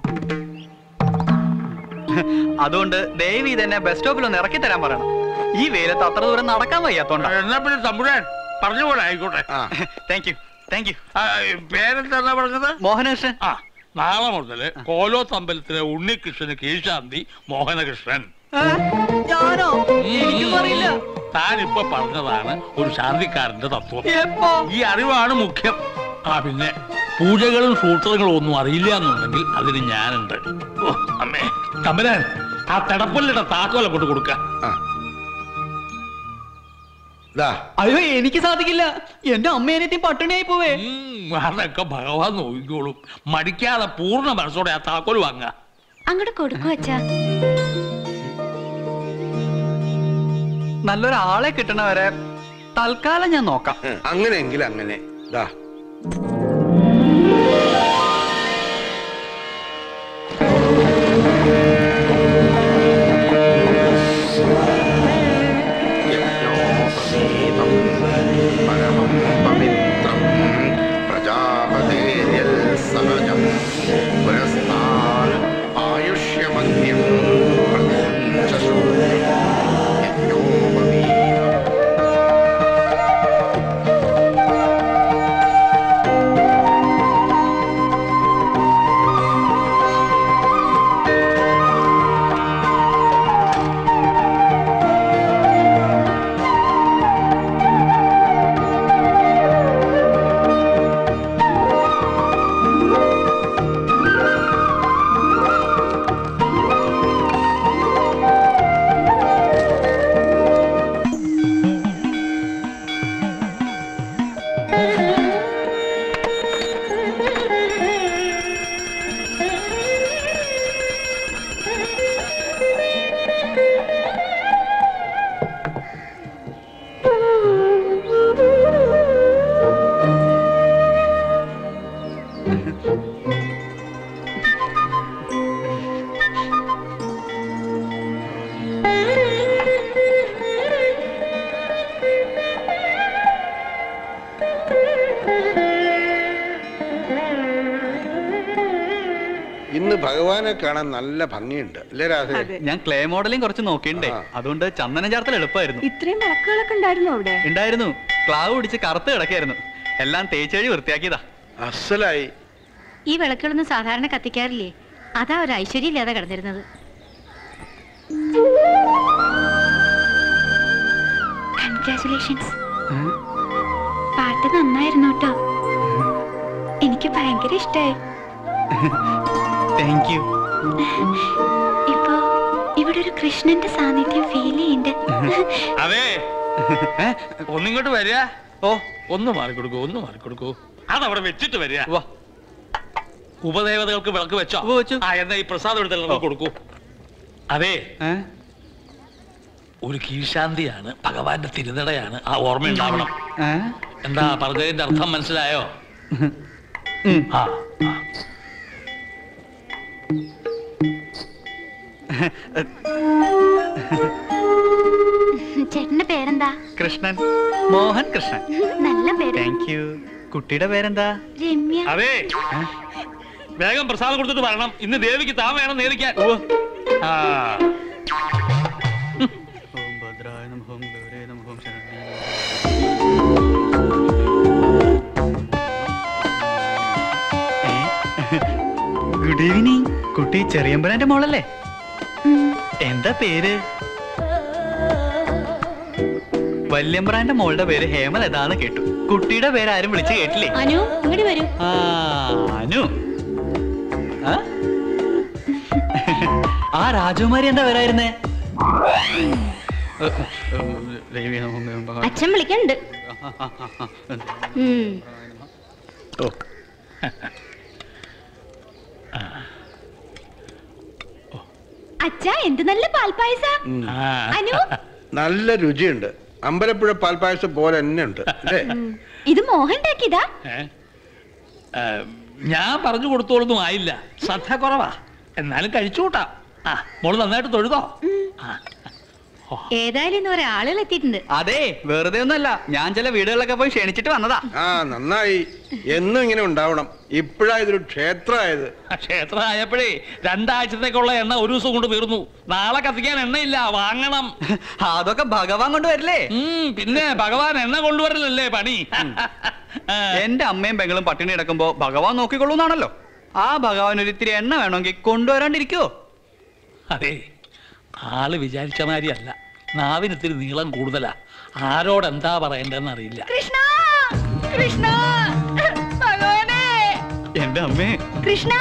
അതുകൊണ്ട് ദേവി തന്നെ ബസ് സ്റ്റോപ്പിൽ ഒന്ന് ഇറക്കി തരാൻ പറയണം ഈ വെയിലത്ത് അത്ര ദൂരം നടക്കാൻ വയ്യാത്തോണ്ടാ
എന്നാ പിന്നെ തമ്പുരാൻ പറഞ്ഞ പോലെ ആയിക്കോട്ടെ
താങ്ക് യു താങ്ക് യു
പേരെന്താ പറഞ്ഞത്
മോഹനകൃഷ്ണൻ
ആ നാളെ മുതല് കോലോത്ത് അമ്പലത്തിലെ ഉണ്ണികൃഷ്ണന് കീഴ്ശാന്തി മോഹനകൃഷ്ണൻ
ഞാനോ എനിക്കൊന്നും അറിയില്ല
താനിപ്പോ പറഞ്ഞതാണ് ഒരു ശാന്തിക്കാരന്റെ തത്വം
എപ്പോ
ഈ അറിവാണ് മുഖ്യം ആ പിന്നെ പൂജകളും സൂത്രങ്ങളും ഒന്നും അറിയില്ല എന്നുണ്ടെങ്കിൽ അതിന് ഞാനുണ്ട് ഓ, അമ്മേ തമ്പരാൻ ആ തെടപ്പല്ലിയുടെ താക്കോല കൊണ്ട് കൊടുക്ക
അയ്യോ എനിക്ക് സാധിക്കില്ല എന്റെ അമ്മേനെത്തി പട്ടിണിയായി പോവേ
അതൊക്കെ ഭഗവാൻ നോക്കിക്കോളും മടിക്കാതെ പൂർണ്ണ മനസ്സോടെ ആ താക്കോൽ വാങ്ങ
അങ്ങോട്ട് കൊടുക്കു അച്ഛാ
നല്ലൊരാളെ കിട്ടണവരെ തൽക്കാലം ഞാൻ നോക്കാം
അങ്ങനെയെങ്കിൽ അങ്ങനെ ദാ
സഹജം പുരസ്താൽ ആയുഷ്യമന്യം
ഇന്ന് ഭഗവാനെ കാണാൻ നല്ല ഭംഗിയുണ്ട് അല്ലേ രാധേ
ഞാൻ ക്ലേ മോഡലിംഗ് കുറച്ച് നോക്കിണ്ടേ അതുകൊണ്ട് ചന്ദന ചാർത്തൽ എളുപ്പമായിരുന്നു
ഇത്രയും വിളക്കുകളൊക്കെ ഉണ്ടായിരുന്നു അവിടെ
ഉണ്ടായിരുന്നു ക്ലാവ് പിടിച്ച് കറുത്ത് കിടക്കായിരുന്നു എല്ലാം തേച്ചഴി വൃത്തിയാക്കിയതാ
അസലായി
ഈ വിളക്കുകളൊന്നും സാധാരണ കത്തിക്കാറില്ലേ അതാ ഒരു ഐശ്വര്യം ഇല്ലാതെ കിടന്നിരുന്നത് കൺഗ്രാചുലേഷൻസ് പാട്ട് നന്നായിരുന്നു കേട്ടോ എനിക്ക് ഭയങ്കര ഇഷ്ടായി
താങ്ക് യു
ഇപ്പൊ ഇവിടെ ഒരു കൃഷ്ണന്റെ സാന്നിധ്യം ഫീൽ ചെയ്യുന്നുണ്ട്
അതെ ഒന്നിങ്ങോട്ട് വരിക ഓ ഒന്ന് മാറിക്കൊടുക്കൂ ഒന്ന് മാറിക്കൊടുക്കൂ അതവിടെ വെച്ചിട്ട് വരിക ഉപദേവതകൾക്ക് വിളക്ക് വെച്ചോ ആ എന്നാ ഈ പ്രസാദം എടുത്ത് കൊടുക്കൂ അതെ ഒരു കീഴ്ശാന്തിയാണ് ഭഗവാന്റെ തിരുനടയാണ് ആ ഓർമ്മ ഉണ്ടാവണം എന്താ പറഞ്ഞതിന്റെ അർത്ഥം മനസ്സിലായോ ആ
ചേട്ടന്റെ പേരെന്താ
കൃഷ്ണൻ മോഹൻ കൃഷ്ണൻ
നല്ല പേര്
താങ്ക് യു കുട്ടിയുടെ പേരെന്താ
രമ്യ
അതെ വേഗം പ്രസാദം കൊടുത്തിട്ട് വരണം ഇന്ന് ദേവിക്ക് താൻ വേണം നേദിക്കാൻ ആ
ഓം ഭദ്രായ നമഃ ഓം ഗൗരേ നമഃ ഓം ശരണ്യേ ഗുഡ് ഈവനിങ് കുട്ടി ചെറിയമ്പലന്റെ മോളല്ലേ എന്താ പേര് വല്യമ്പ്രാന്റെ മോളുടെ പേര് ഹേമലതാന്ന് കേട്ടു കുട്ടിയുടെ പേര് ആരും വിളിച്ച് കേട്ടില്ലേ
അനു ഇങ്ങോട്ട് വരൂ
ആ അനു ആ? ആ രാജകുമാരി എന്താ വരായിരുന്നേ
അച്ഛൻ വിളിക്കണ്ട് ഉം.
അച്ഛാ എന്ത് നല്ല പാൽപ്പായസ അനു
നല്ല രുചിയുണ്ട് അമ്പലപ്പുഴ പാൽപ്പായസം പോലെ തന്നെ ഉണ്ട് അല്ലേ
ഇത് മോഹൻ ഉണ്ടാക്കിയതാ
ഏ? ആ, ഞാൻ പറഞ്ഞു കൊടുത്തോളൊന്നും ആയില്ല ശ്രദ്ധ കുറവാ എന്നാലും കഴിച്ചുകൂട്ടാ ആ മോള് നന്നായിട്ട് തൊഴുതോ
ഏതായാലും ഇന്ന് ഒരാളുകൾ എത്തിയിട്ടുണ്ട്
അതെ വെറുതെ ഒന്നുമല്ല ഞാൻ ചില വീടുകളിലൊക്കെ പോയി ക്ഷണിച്ചിട്ട് വന്നതാ
ആ നന്നായി എന്നും ഇങ്ങനെ ഉണ്ടാവണം ഇപ്പോഴാ ഇതൊരു ക്ഷേത്രമായത്
ക്ഷേത്രം ആയപ്പോഴേ രണ്ടാഴ്ചത്തേക്കുള്ള എണ്ണ ഒരു ദിവസം കൊണ്ട് തീർന്നു നാളെ കത്തിക്കാൻ എണ്ണയില്ല വാങ്ങണം
അതൊക്കെ ഭഗവാൻ കൊണ്ടുവരില്ലേ
പിന്നെ ഭഗവാൻ എണ്ണ കൊണ്ടുവരലല്ലേ പണി
എന്റെ അമ്മയും പെങ്ങളും പട്ടിണി കിടക്കുമ്പോ ഭഗവാൻ നോക്കിക്കൊള്ളൂന്നാണല്ലോ ആ ഭഗവാൻ ഒരു ഇത്തിരി എണ്ണ വേണമെങ്കിൽ കൊണ്ടുവരാണ്ടിരിക്കുവോ
അതെ ആള് വിചാരിച്ച മാതിരിയല്ല നാവിന് ഇത്തിരി നീളം കൂടുതലാ ആരോട് എന്താ പറയണ്ടെന്ന് അറിയില്ല
കൃഷ്ണ കൃഷ്ണ ഭഗവാനെ
എന്റെ അമ്മേ
കൃഷ്ണ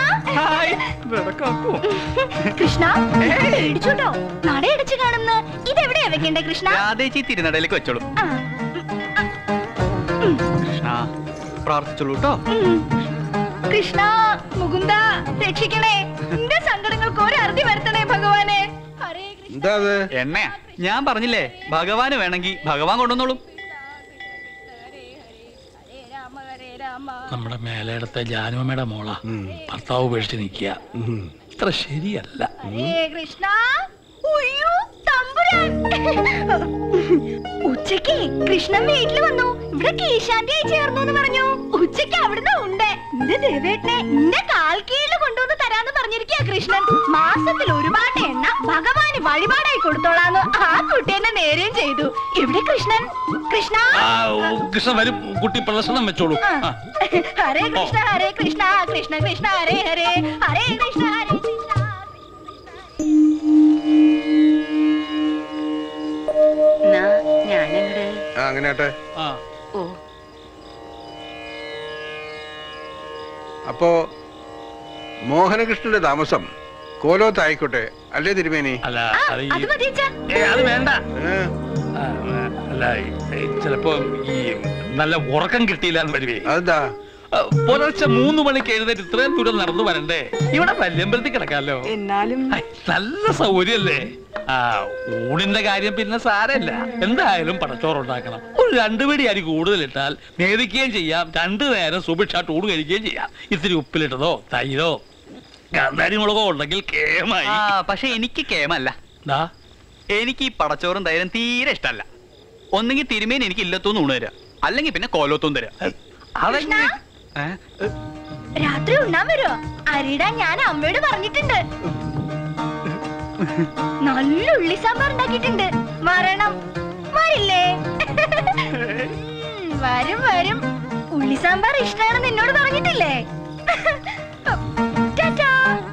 കൃഷ്ണ പേടിച്ചുട്ടോ നടയടിച്ചു കാണുന്ന ഇതെവിടെയാ വെക്കണ്ടേ കൃഷ്ണ
രാധേച്ചി തിരുനടയിലേക്ക് വെച്ചോളൂ
ആ,
കൃഷ്ണ പ്രാർത്ഥിച്ചോളൂ കേട്ടോ
കൃഷ്ണ മുകുന്ദ രക്ഷിക്കണേ എന്റെ സങ്കടങ്ങൾക്ക് ഒരു അറുതി വരുത്തണേ ഭഗവാനെ ഹരേ
എന്താ അത്
എണ്ണയാ ഞാൻ പറഞ്ഞില്ലേ ഭഗവാന് വേണമെങ്കിൽ ഭഗവാൻ കൊണ്ടുവന്നോളും
നമ്മുടെ മേലേടത്തെ ജാനുമ്മയുടെ മോള ഭർത്താവ് ഉപേക്ഷിച്ച് നിൽക്കുക ഇത്ര ശരിയല്ല
ഹരേ കൃഷ്ണ ഉയ്യോ തമ്പുരാൻ ഉച്ചക്ക് കൃഷ്ണൻ വീട്ടിൽ വന്നു ഇവിടെ കീശാന്തി ആയി ചേർന്നു എന്ന് പറഞ്ഞു ഉച്ചക്ക് അവിടുന്ന് ഉണ്ട് എന്റെ ദേവേട്ടനെ എന്റെ കാൽ കീഴിൽ കൊണ്ടുവന്ന് തരാന്ന് പറഞ്ഞിരിക്കുക കൃഷ്ണൻ മാസത്തിൽ ഒരുപാട് എണ്ണ ഭഗവാന് വഴിപാടായി കൊടുത്തോളാന്ന് ആ കുട്ടി എന്നെ നേരെയും ചെയ്തു ഇവിടെ കൃഷ്ണൻ കൃഷ്ണ
ആ, ഓ, കൃഷ്ണൻ വരും കുട്ടി പ്രദർശനം വെച്ചോളൂ
ആ.
ആ.
ഹരേ കൃഷ്ണ ഹരേ കൃഷ്ണ കൃഷ്ണ കൃഷ്ണ ഹരേ ഹരേ ഹരേ കൃഷ്ണ ഹരേ കൃഷ്ണ
ഞാനങ്ങട്
ആ അങ്ങനെ ആട്ടെ
ഓ
അപ്പോ മോഹനകൃഷ്ണന്റെ താമസം കോലോത്തായിക്കോട്ടെ അല്ലേ തിരുമേനി
അല്ല അത്
അത്
ഈ
മതി അച്ഛാ.
ഏ, അത് വേണ്ട ആ, അല്ല ഈ, ചിലപ്പോ ഈ നല്ല ഉറക്കം കിട്ടിയില്ല എന്ന് വരുവേ
അതെന്താ
പുലർച്ചെ മൂന്ന് മണിക്ക് എഴുന്നേറ്റ് ഇത്രയും ദൂരം നടന്നു വരണ്ടേ ഇവിടെ വല്യമ്പലത്തിൽ കിടക്കാലോ
എന്നാലും
ഐ, നല്ല സൗകര്യല്ലേ ആ ഊണിന്റെ കാര്യം പിന്നെ സാരല്ല എന്തായാലും പടച്ചോറുണ്ടാക്കണം ഒരു രണ്ടു പിടി അരി കൂടുതലിട്ടാൽ നേദിക്കുകയും ചെയ്യാം രണ്ടു നേരം സുഭിക്ഷായിട്ട് ഊണ് കഴിക്കുകയും ചെയ്യാം ഇത്തിരി ഉപ്പിലിട്ടതോ തൈരോ കാന്താരി മുളകോ ഉണ്ടെങ്കിൽ കേമായി
ആ പക്ഷെ എനിക്ക് കേമല്ല
ദാ,
എനിക്ക് ഈ പടച്ചോറും തൈരും തീരെ ഇഷ്ടമല്ല ഒന്നെങ്കിൽ തിരുമേനി എനിക്ക് ഇല്ലത്തോന്ന് ഊണ് തരാം അല്ലെങ്കിൽ പിന്നെ കോലോത്തും തരാം
കൃഷ്ണ
ഏ?
രാത്രി ഉണ്ണാൻ വരുമോ അരിടാൻ ഞാൻ അമ്മയോട് പറഞ്ഞിട്ടുണ്ട് നല്ല ഉള്ളി സാമ്പാർ ഉണ്ടാക്കിയിട്ടുണ്ട് വരണം വരില്ലേ ഉം, വരും വരും ഉള്ളി സാമ്പാർ ഇഷ്ടമാണെന്ന് എന്നോട് പറഞ്ഞിട്ടില്ലേ ടാറ്റാ.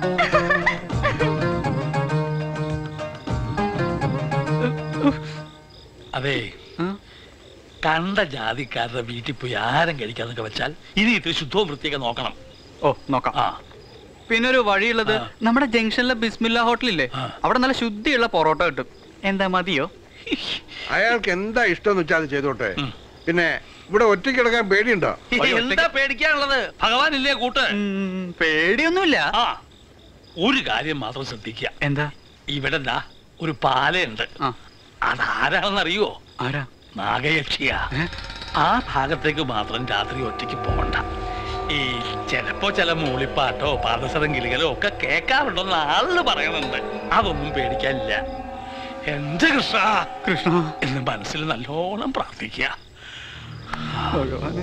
അതെ കണ്ട ജാതിക്കാരുടെ വീട്ടിൽ പോയി ആരം കഴിക്കാന്നൊക്കെ വെച്ചാൽ ഇനി ഇത്തിരി ശുദ്ധവും വൃത്തിയൊക്കെ നോക്കണം
ഓ നോക്കാം പിന്നെ ഒരു വഴിയുള്ളത് നമ്മുടെ ജംഗ്ഷനിലെ ബിസ്മില്ല ഹോട്ടലില്ലേ അവിടെ നല്ല ശുദ്ധിയുള്ള പൊറോട്ട കിട്ടും എന്താ മതിയോ
അയാൾക്ക് എന്താ ഇഷ്ടം വെച്ചാൽ അത് ചെയ്തോട്ടെ പിന്നെ ഇവിടെ ഒറ്റയ്ക്ക് കിടക്കാൻ പേടിയുണ്ടോ
എന്താ പേടിക്കാനുള്ളത് ഭഗവാൻ ഇല്ലേ കൂട്ട്
പേടിയൊന്നുമില്ല
ആ ഒരു കാര്യം മാത്രം ശ്രദ്ധിക്കുക
എന്താ
ഇവിടെ ദാ ഒരു പാലയുണ്ട് അതാരാണെന്ന് അറിയുവോ
ആരാ
നാഗയക്ഷിയാ ആ ഭാഗത്തേക്ക് മാത്രം രാത്രി ഒറ്റയ്ക്ക് പോകണ്ട ഈ ചിലപ്പോ ചില മൂളിപ്പാട്ടോ പാദസരം കിളികളോ ഒക്കെ കേൾക്കാറുണ്ടെന്ന് ആള് പറയുന്നുണ്ട് അതൊന്നും പേടിക്കാനില്ല എന്റെ കൃഷ്ണ
കൃഷ്ണ
എന്ന് മനസ്സിൽ നല്ലോണം പ്രാർത്ഥിക്കുക
ഭഗവാനെ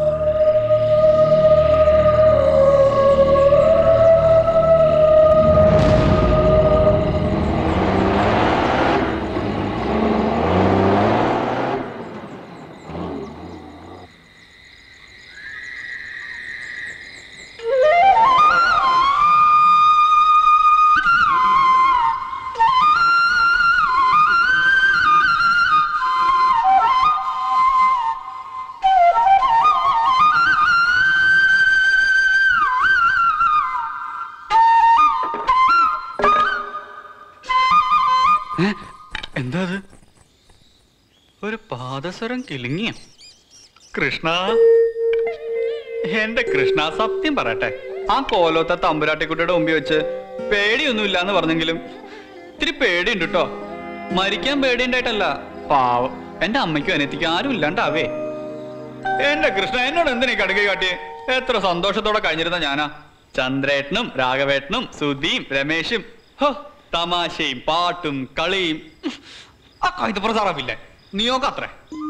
എന്താ അത് ഒരു പാദസരം കിലുങ്ങിയ കൃഷ്ണ എന്റെ കൃഷ്ണ സത്യം പറയട്ടെ ആ കോലോത്ത തമ്പുരാട്ടിക്കുട്ടിയുടെ മുമ്പിൽ വെച്ച് പേടിയൊന്നുമില്ല എന്ന് പറഞ്ഞെങ്കിലും ഇത്തിരി പേടിയുണ്ട് കേട്ടോ മരിക്കാൻ പേടിയുണ്ടായിട്ടല്ല പാവം എന്റെ അമ്മയ്ക്കും അനിയത്തിക്കും ആരും ഇല്ലാണ്ടാവേ എന്റെ കൃഷ്ണ എന്നോട് എന്തിനാ കടുകை കാട്ടിയേ എത്ര സന്തോഷത്തോടെ കഴിഞ്ഞിരുന്ന ഞാനാ ചന്ദ്രേട്ടനും രാഘവേട്ടനും സുധിയും രമേശും ഹോ തമാശയും പാട്ടും കളിയും ആ കൈതപ്പുറം സാറാവില്ലേ നീയൊക്കെ അത്രേ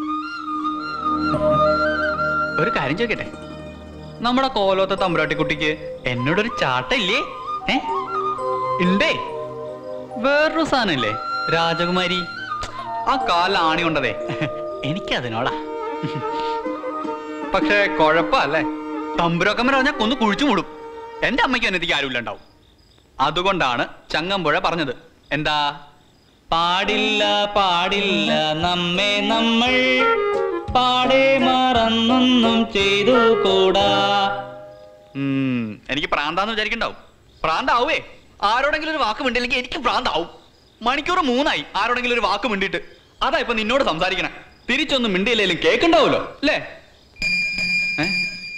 ഒരു കാര്യം ചോദിക്കട്ടെ നമ്മുടെ കോലോത്തെ തമ്പുരാട്ടിക്കുട്ടിക്ക് എന്നോടൊരു ചാട്ടയില്ലേ ഏ ഉണ്ടേ വേറൊരു സാധനല്ലേ രാജകുമാരി ആ കാലിൽ ആണി കൊണ്ടതേ എനിക്കതിനോടാ പക്ഷേ കുഴപ്പല്ലേ തമ്പുരക്കമ്മ പറഞ്ഞാൽ കൊന്ന് കുഴിച്ചു മൂടും എന്റെ അമ്മയ്ക്ക് അനധിക്ക് ആരുമില്ല ഉണ്ടാവും അതുകൊണ്ടാണ് ചങ്ങമ്പുഴ പറഞ്ഞത് എന്താ
പാടില്ല പാടില്ല നമ്മെ നമ്മൾ പാടെ മറന്നൊന്നും ചെയ്തു കൂടാ
ഉം, എനിക്ക് പ്രാന്താന്ന് വിചാരിക്കണ്ടാവും പ്രാന്താവേ ആരോടെങ്കിലും ഒരു വാക്ക് മിണ്ടില്ലെങ്കിൽ എനിക്ക് പ്രാന്താവും മണിക്കൂർ മൂന്നായി ആരോടെങ്കിലും ഒരു വാക്ക് മിണ്ടിയിട്ട് അതാ ഇപ്പൊ നിന്നോട് സംസാരിക്കണേ തിരിച്ചൊന്നും മിണ്ടിയില്ലേലും കേൾക്കണ്ടാവുമല്ലോ അല്ലേ ഏ?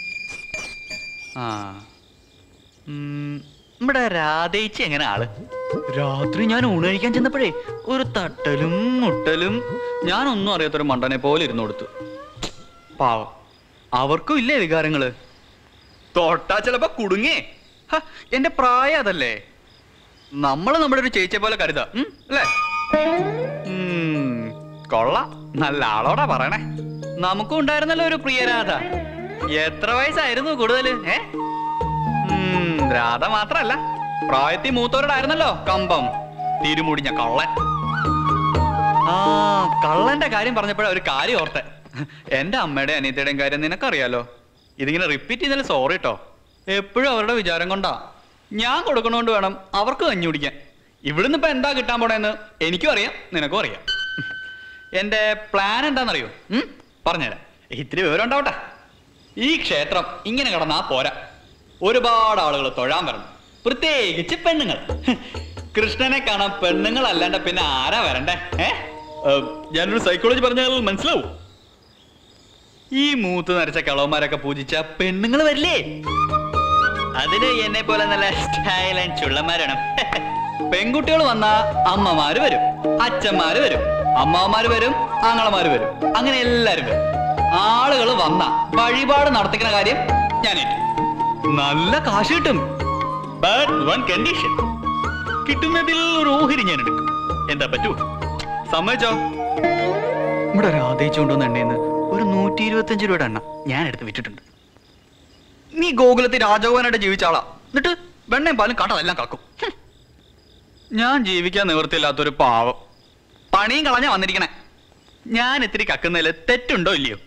ആ ഉം, നമ്മുടെ രാധേച്ചി എങ്ങനെ ആള് രാത്രി ഞാൻ ഊണ് കഴിക്കാൻ ചെന്നപ്പോഴേ ഒരു തട്ടലും മുട്ടലും ഞാനൊന്നും അറിയാത്തൊരു മണ്ടനെ പോലെ ഇരുന്നു കൊടുത്തു പാവം അവർക്കും ഇല്ലേ വികാരങ്ങള് തൊട്ടാ ചിലപ്പോ കുടുങ്ങേ ഹ, എന്റെ പ്രായം അതല്ലേ നമ്മള് നമ്മുടെ ഒരു ചേച്ചിയെ പോലെ കരുതാ ഉം, അല്ലേ ഉം, കൊള്ളാം നല്ല ആളോടാ പറയണേ നമുക്കും ഉണ്ടായിരുന്നല്ലോ ഒരു പ്രിയ രാധ എത്ര വയസ്സായിരുന്നു കൂടുതല് ഏ ഉം, രാധ മാത്രല്ല പ്രായത്തിൽ മൂത്തോരോടായിരുന്നല്ലോ കമ്പം തിരുമുടിഞ്ഞ കള്ളൻ ആ കള്ളന്റെ കാര്യം പറഞ്ഞപ്പോഴാ ഒരു കാര്യം ഓർത്തെ എന്റെ അമ്മയുടെ അനിയത്തിയുടെയും കാര്യം നിനക്കറിയാലോ ഇതിങ്ങനെ റിപ്പീറ്റ് ചെയ്താൽ സോറി കേട്ടോ എപ്പോഴും അവരുടെ വിചാരം കൊണ്ടാ ഞാൻ കൊടുക്കണോണ്ട് വേണം അവർക്ക് കഞ്ഞി കുടിക്കാൻ ഇവിടുന്ന് ഇപ്പൊ എന്താ കിട്ടാൻ പോണേന്ന് എനിക്കും അറിയാം നിനക്കും അറിയാം എന്റെ പ്ലാൻ എന്താണെന്നറിയോ ഉം? പറഞ്ഞുതരാം ഇത്തിരി വിവരം ഉണ്ടാവട്ടെ ഈ ക്ഷേത്രം ഇങ്ങനെ കിടന്നാ പോരാ ഒരുപാട് ആളുകൾ തൊഴാൻ വരണം പ്രത്യേകിച്ച് പെണ്ണുങ്ങൾ കൃഷ്ണനെ കാണാൻ പെണ്ണുങ്ങൾ അല്ലാണ്ട് പിന്നെ ആരാ വരണ്ടേ ഏ ഏ, ഞാനൊരു സൈക്കോളജി പറഞ്ഞാൽ മനസ്സിലാവും ഈ മൂത്ത് നരച്ച കളവന്മാരൊക്കെ പൂജിച്ച പെണ്ണുങ്ങൾ വരില്ലേ അതിന് എന്നെ പോലെ നല്ല സ്റ്റൈൽ ആൻഡ് ചുള്ളന്മാരാണ് പെൺകുട്ടികൾ വന്നാ അമ്മമാര് വരും അച്ഛന്മാര് വരും അമ്മാവന്മാര് വരും ആങ്ങളമാര് വരും അങ്ങനെ എല്ലാരും വരും ആളുകൾ വന്ന വഴിപാട് നടത്തിക്കുന്ന കാര്യം ഞാൻ ഏറ്റു നല്ല കാശ് കിട്ടും ബട്ട് വൺ കണ്ടീഷൻ കിട്ടുന്നതിൽ ഒരു ഓഹരി ഞാൻ എടുക്കും എന്താ പറ്റൂ സമ്മതിച്ചോ ഇവിടെ രാധയിച്ചു കൊണ്ടുവന്ന എണ്ണയെന്ന് ഒരു നൂറ്റി ഇരുപത്തി രൂപയുടെ എണ്ണ ഞാൻ എടുത്ത് വിറ്റിട്ടുണ്ട് നീ ഗോകുലത്തിൽ രാജഭവനായിട്ട് ജീവിച്ച ആളാ എന്നിട്ട് വെണ്ണയും പാലും കാട്ടതെല്ലാം കാക്കും ഹും. ഞാൻ ജീവിക്കാൻ നിവൃത്തിയില്ലാത്തൊരു പാവം പണിയും കളഞ്ഞാ വന്നിരിക്കണേ ഞാൻ ഇത്തിരി കക്കുന്നതിൽ തെറ്റുണ്ടോ ഇല്ലയോ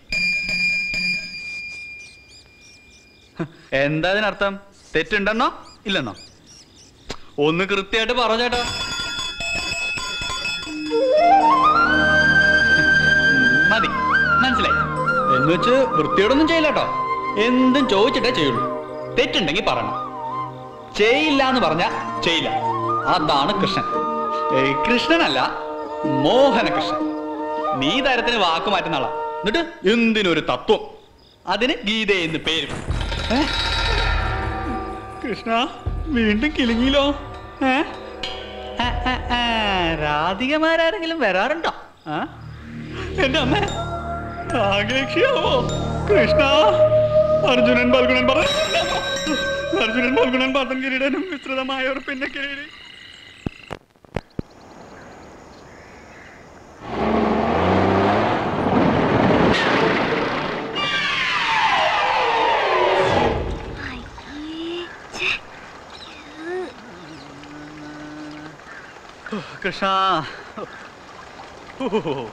ഹ്, എന്താ ഇതിനർത്ഥം തെറ്റുണ്ടെന്നോ ഇല്ലെന്നോ ഒന്ന് കൃത്യമായിട്ട് പറ ചേട്ടാ മതി മനസ്സിലായി എന്ന് വെച്ച് വൃത്തിയോടൊന്നും ചെയ്യില്ല കേട്ടോ എന്തും ചോദിച്ചിട്ടേ ചെയ്യുള്ളൂ തെറ്റുണ്ടെങ്കിൽ പറയണം ചെയ്യില്ല എന്ന് പറഞ്ഞ ചെയ്യില്ല അതാണ് കൃഷ്ണൻ ഏയ് കൃഷ്ണനല്ല മോഹനകൃഷ്ണൻ നീ തരത്തിന് വാക്ക് മാറ്റുന്ന ആളാ എന്നിട്ട് എന്തിനൊരു തത്വം അതിന് ഗീത എന്ന് പേരും ഏ? കൃഷ്ണ വീണ്ടും കിലുങ്ങിലോ ഏ? ആ, ആ, ആ, രാധികമാരാരെങ്കിലും വരാറുണ്ടോ ആ? എന്റെ അമ്മ ആകേക്ഷിയാവോ കൃഷ്ണ അർജുനൻ ബൽഗുണൻ പറ അർജുനൻ ബൽഗുണൻ പദം കിരീടനും വിസ്തൃതമായ ഒരു പിന്നെ കിരീടി കൃഷ്ണ ഓ.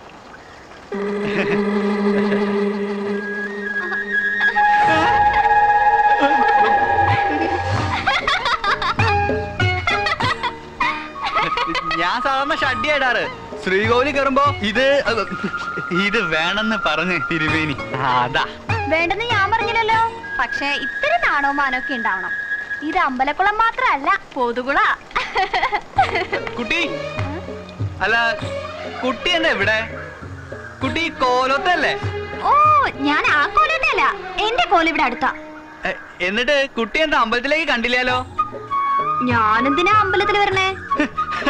ഞാൻ സാധാരണ ഷഡ്ഡി ഇടാറ് ശ്രീകോവിലിൽ കയറുമ്പോ ഇത് അത് ഇത് വേണമെന്ന് പറഞ്ഞ് തിരുവേനി അതാ
വേണ്ടെന്ന് ഞാൻ പറഞ്ഞില്ലല്ലോ പക്ഷേ ഇത്തിരി നാണോ മാനോ ഒക്കെ ഉണ്ടാവണം ഇത് അമ്പലക്കുളം മാത്രല്ല പൊതുകുള
കുട്ടി അല്ല കുട്ടി എന്താ ഇവിടെ കുട്ടി കോലത്തല്ലേ
ഓ ഞാൻ ആ കോലത്തല്ല എന്റെ കോലം ഇവിടെ അടുത്താ
എ, എന്നിട്ട് കുട്ടി എന്താ അമ്പലത്തിലേക്ക് കണ്ടില്ലല്ലോ
ഞാനെന്തിനാ അമ്പലത്തിൽ വരണേ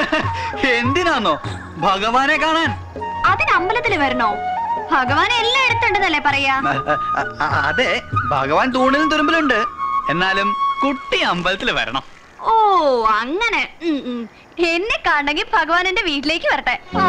എന്തിനാന്നോ ഭഗവാനെ കാണാൻ
അതിന് അമ്പലത്തിൽ വരണോ ഭഗവാൻ എല്ലായിടത്തും തൂണിനകത്തുണ്ടെന്നല്ലേ പറയാ
അ- അ- അതെ ഭഗവാൻ തൂണിലും തുരുമ്പിലുണ്ട് എന്നാലും കുട്ടി അമ്പലത്തിൽ വരണം
ഓ അങ്ങനെ ഉം, ഉം. എന്നെ കാണണമെങ്കിൽ ഭഗവാൻ എന്റെ വീട്ടിലേക്ക് വരട്ടെ ആ.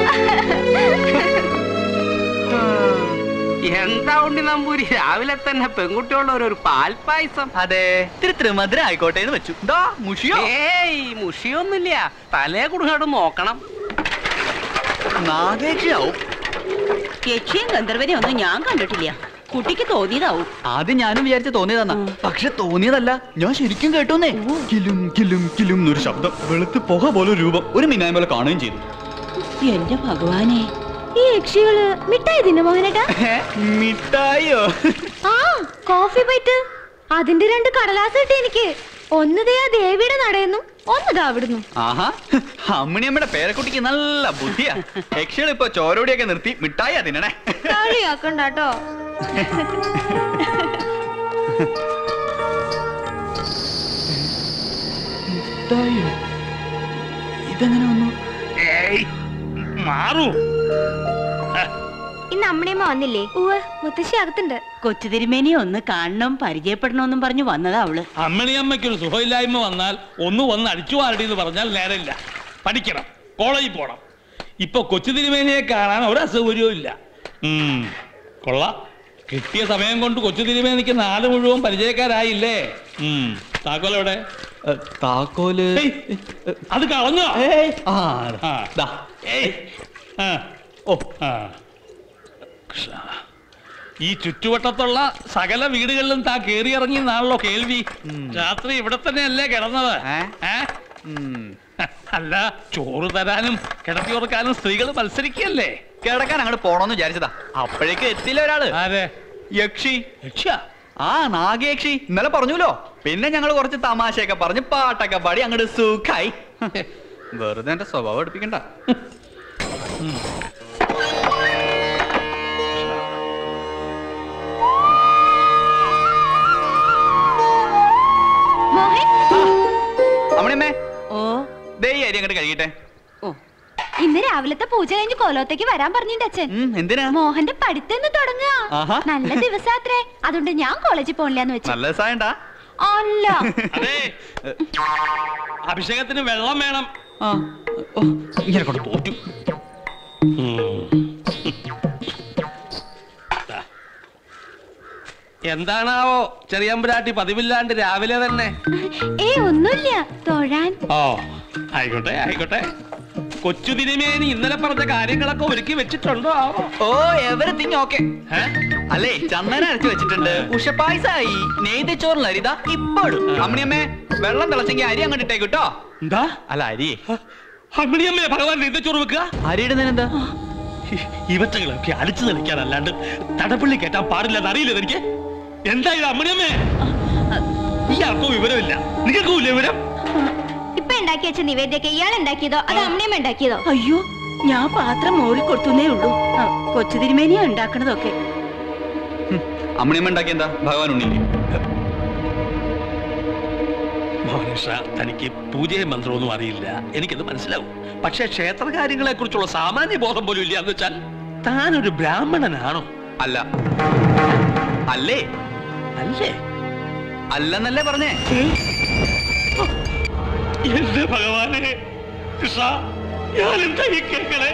എന്താ ഉണ്ടി നമ്പൂരി രാവിലെ തന്നെ പെൺകുട്ടികളുടെ ഒരു പാൽപ്പായസം
അതെ ഇത്തിരി ത്രിമധുര ആയിക്കോട്ടെ എന്ന് വെച്ചു ദാ മുഷിയോ
ഏയ് മുഷിയൊന്നുമില്ല തലേ കുടുങ്ങാട് നോക്കണം
നാഗേക്ഷയാവും
യക്ഷിയും ഗന്ധർവനെ ഒന്നും ഞാൻ കണ്ടിട്ടില്ല കുട്ടിക്ക് തോന്നിയതാവും
ആദ്യം ഞാനും വിചാരിച്ച് തോന്നിയതാ പക്ഷെ തോന്നിയതല്ല ഞാൻ ശരിക്കും കേട്ടോന്നേ കിലും കിലും കിലും എന്നൊരു ശബ്ദം വെളുത്ത് പുക പോലെ ഒരു രൂപം ഒരു മിനായം പോലെ കാണുകയും ചെയ്തു
എന്റെ ഭഗവാനെ
ഈ യക്ഷികള് മിഠായി തിന്നു മോഹനേട്ടാ
മിഠായിയോ
ആ കോഫി ബൈറ്റ് അതിന്റെ രണ്ട് കടലാസ് കിട്ടി എനിക്ക് ഒന്ന് ദേ ആ ദേവിയുടെ നടയെന്നു ഒന്ന് ദാ അവിടുന്നു
ആഹാ അമ്മണിയമ്മയുടെ പേരക്കുട്ടിക്ക് നല്ല ബുദ്ധിയാ യക്ഷികൾ ഇപ്പൊ ചോരോടിയൊക്കെ നിർത്തി മിഠായിയാ തിന്നണേ
കളിയാക്കണ്ടാട്ടോ
മിഠായിയോ ഇതെങ്ങനെ വന്നു
മാറൂ
ഇന്ന് അമ്മണിയമ്മ വന്നില്ലേ
ഉവ്വ് മുത്തശ്ശി അകത്തുണ്ട്
കൊച്ചു തിരുമേനിയെ ഒന്ന് കാണണം പരിചയപ്പെടണമെന്നും പറഞ്ഞു വന്നതാ അവള്
അമ്മണിയമ്മയ്ക്കൊരു സുഖമില്ലായ്മ വന്നാൽ ഒന്ന് വന്ന് അടിച്ചു വാരടി എന്ന് പറഞ്ഞാൽ നേരമില്ല പഠിക്കണം കോളേജിൽ പോണം ഇപ്പൊ കൊച്ചു തിരുമേനിയെ കാണാൻ ഒരു അസൗകര്യവും ഇല്ല ഉം, കൊള്ളാം കിട്ടിയ സമയം കൊണ്ട് കൊച്ചു തിരുമേനിക്ക് നാട് മുഴുവൻ പരിചയക്കാരായില്ലേ ഉം, താക്കോൽ എവിടെ
താക്കോല്
ഏയ്, അത് കളഞ്ഞോ
ആ
ആ.
ദാ.
ഏയ്. ആ. ഓ ആ കൃഷ്ണ. ഈ ചുറ്റുവട്ടത്തുള്ള സകല വീടുകളിലും താ കേറി ഇറങ്ങി എന്നാണല്ലോ കേൾവി രാത്രി ഇവിടെ തന്നെയല്ലേ കിടന്നത് ഏ? അല്ല ചോറ് തരാനും കിടത്തി ഉറക്കാനും സ്ത്രീകൾ മത്സരിക്കല്ലേ
കിടക്കാൻ അങ്ങോട്ട് പോണോന്ന് വിചാരിച്ചതാ അപ്പോഴേക്ക് എത്തിയില്ല ഒരാള്
ആരെ
യക്ഷി
യക്ഷ
ആ നാഗയക്ഷി ഇന്നലെ പറഞ്ഞല്ലോ പിന്നെ ഞങ്ങൾ കുറച്ച് തമാശയൊക്കെ പറഞ്ഞ് പാട്ടൊക്കെ പാടി അങ്ങോട്ട് സുഖായി വെറുതെ എന്റെ സ്വഭാവം എടുപ്പിക്കണ്ട
മോഹൻ
അമ്മണിയമ്മേ
ഓ
ദേ ഈ അരി അങ്ങോട്ട് കഴിയട്ടെ
ഇന്ന് രാവിലത്തെ പൂജ കഴിഞ്ഞ് കോലോത്തേക്ക് വരാൻ പറഞ്ഞിട്ട് അച്ഛൻ
എന്തിനാ
മോഹന്റെ പഠിത്തം തുടങ്ങുക
ആഹാ.
നല്ല ദിവസാത്രേ അതുകൊണ്ട് ഞാൻ കോളേജിൽ പോണില്ലാന്ന് വെച്ചു
നല്ല സായണ്ടാ
അല്ല
അതെ അഭിഷേകത്തിന് വെള്ളം വേണം
ഇങ്ങനെ കൊണ്ട് തോറ്റു
എന്താണാവോ ചെറിയമ്പുരാട്ടി പതിവില്ലാണ്ട് രാവിലെ തന്നെ
ഏ ഒന്നുമില്ല തൊഴാൻ
ഓ ആയിക്കോട്ടെ ആയിക്കോട്ടെ കൊച്ചു തിരുമേനി ഇന്നലെ പറഞ്ഞ കാര്യങ്ങളൊക്കെ ഒരുക്കി വെച്ചിട്ടുണ്ടോ ആവോ
ഓ എവരിത്തിങ് ഓക്കെ അല്ലേ ചന്ദന അരച്ചു വെച്ചിട്ടുണ്ട് ഉഷപ്പായസായി നെയ്തച്ചോറിൽ അരിതാ ഇപ്പോഴും അമ്മണിയമ്മേ വെള്ളം തിളച്ചെങ്കിൽ അരി അങ്ങോട്ട് ഇട്ടേക്ക് കേട്ടോ
എന്താ
അല്ല അരി
അമ്മിണിയമ്മേ ഭഗവാൻ നെയ്തച്ചോറ് വെക്കുക
അരിയിടുന്നതിനെന്താ
ഇവറ്റകളൊക്കെ അടിച്ചു തെളിക്കാനല്ലാണ്ട് തടപ്പള്ളി കേട്ടാൻ പാടില്ലെന്ന് അറിയില്ല എനിക്ക് എന്താ ഇത് അമ്മിണിയമ്മേ ഇയാൾക്കോ വിവരമില്ല നിങ്ങൾക്കോ ഇല്ല വിവരം
ഇപ്പൊ ഉണ്ടാക്കി വെച്ച നിവേദ്യൊക്കെ ഇയാൾ ഉണ്ടാക്കിയതോ അത് അമ്മണിയമ്മ ഉണ്ടാക്കിയതോ
അയ്യോ ഞാൻ പാത്രം മോറി കൊടുത്തുന്നേ ഉള്ളൂ ആ, കൊച്ചു തിരുമേനിയാ ഉണ്ടാക്കണതൊക്കെ
അമ്മണിയമ്മ ഉണ്ടാക്കി എന്താ ഭഗവാൻ ഉണ്ണില്ലേ
ഭുവനേശ്വര തനിക്ക് പൂജയും മന്ത്രമൊന്നും അറിയില്ല എനിക്കത് മനസ്സിലാവും പക്ഷെ ക്ഷേത്ര കാര്യങ്ങളെ കുറിച്ചുള്ള സാമാന്യ ബോധം പോലും ഇല്ല എന്ന് വെച്ചാൽ താനൊരു ബ്രാഹ്മണനാണോ
അല്ല അല്ലേ
അല്ലേ
അല്ലെന്നല്ലേ പറഞ്ഞേ
എന്റെ ഭഗവാനെ കൃഷ്ണ ഞാൻ എന്താ ഈ കേൾക്കണേ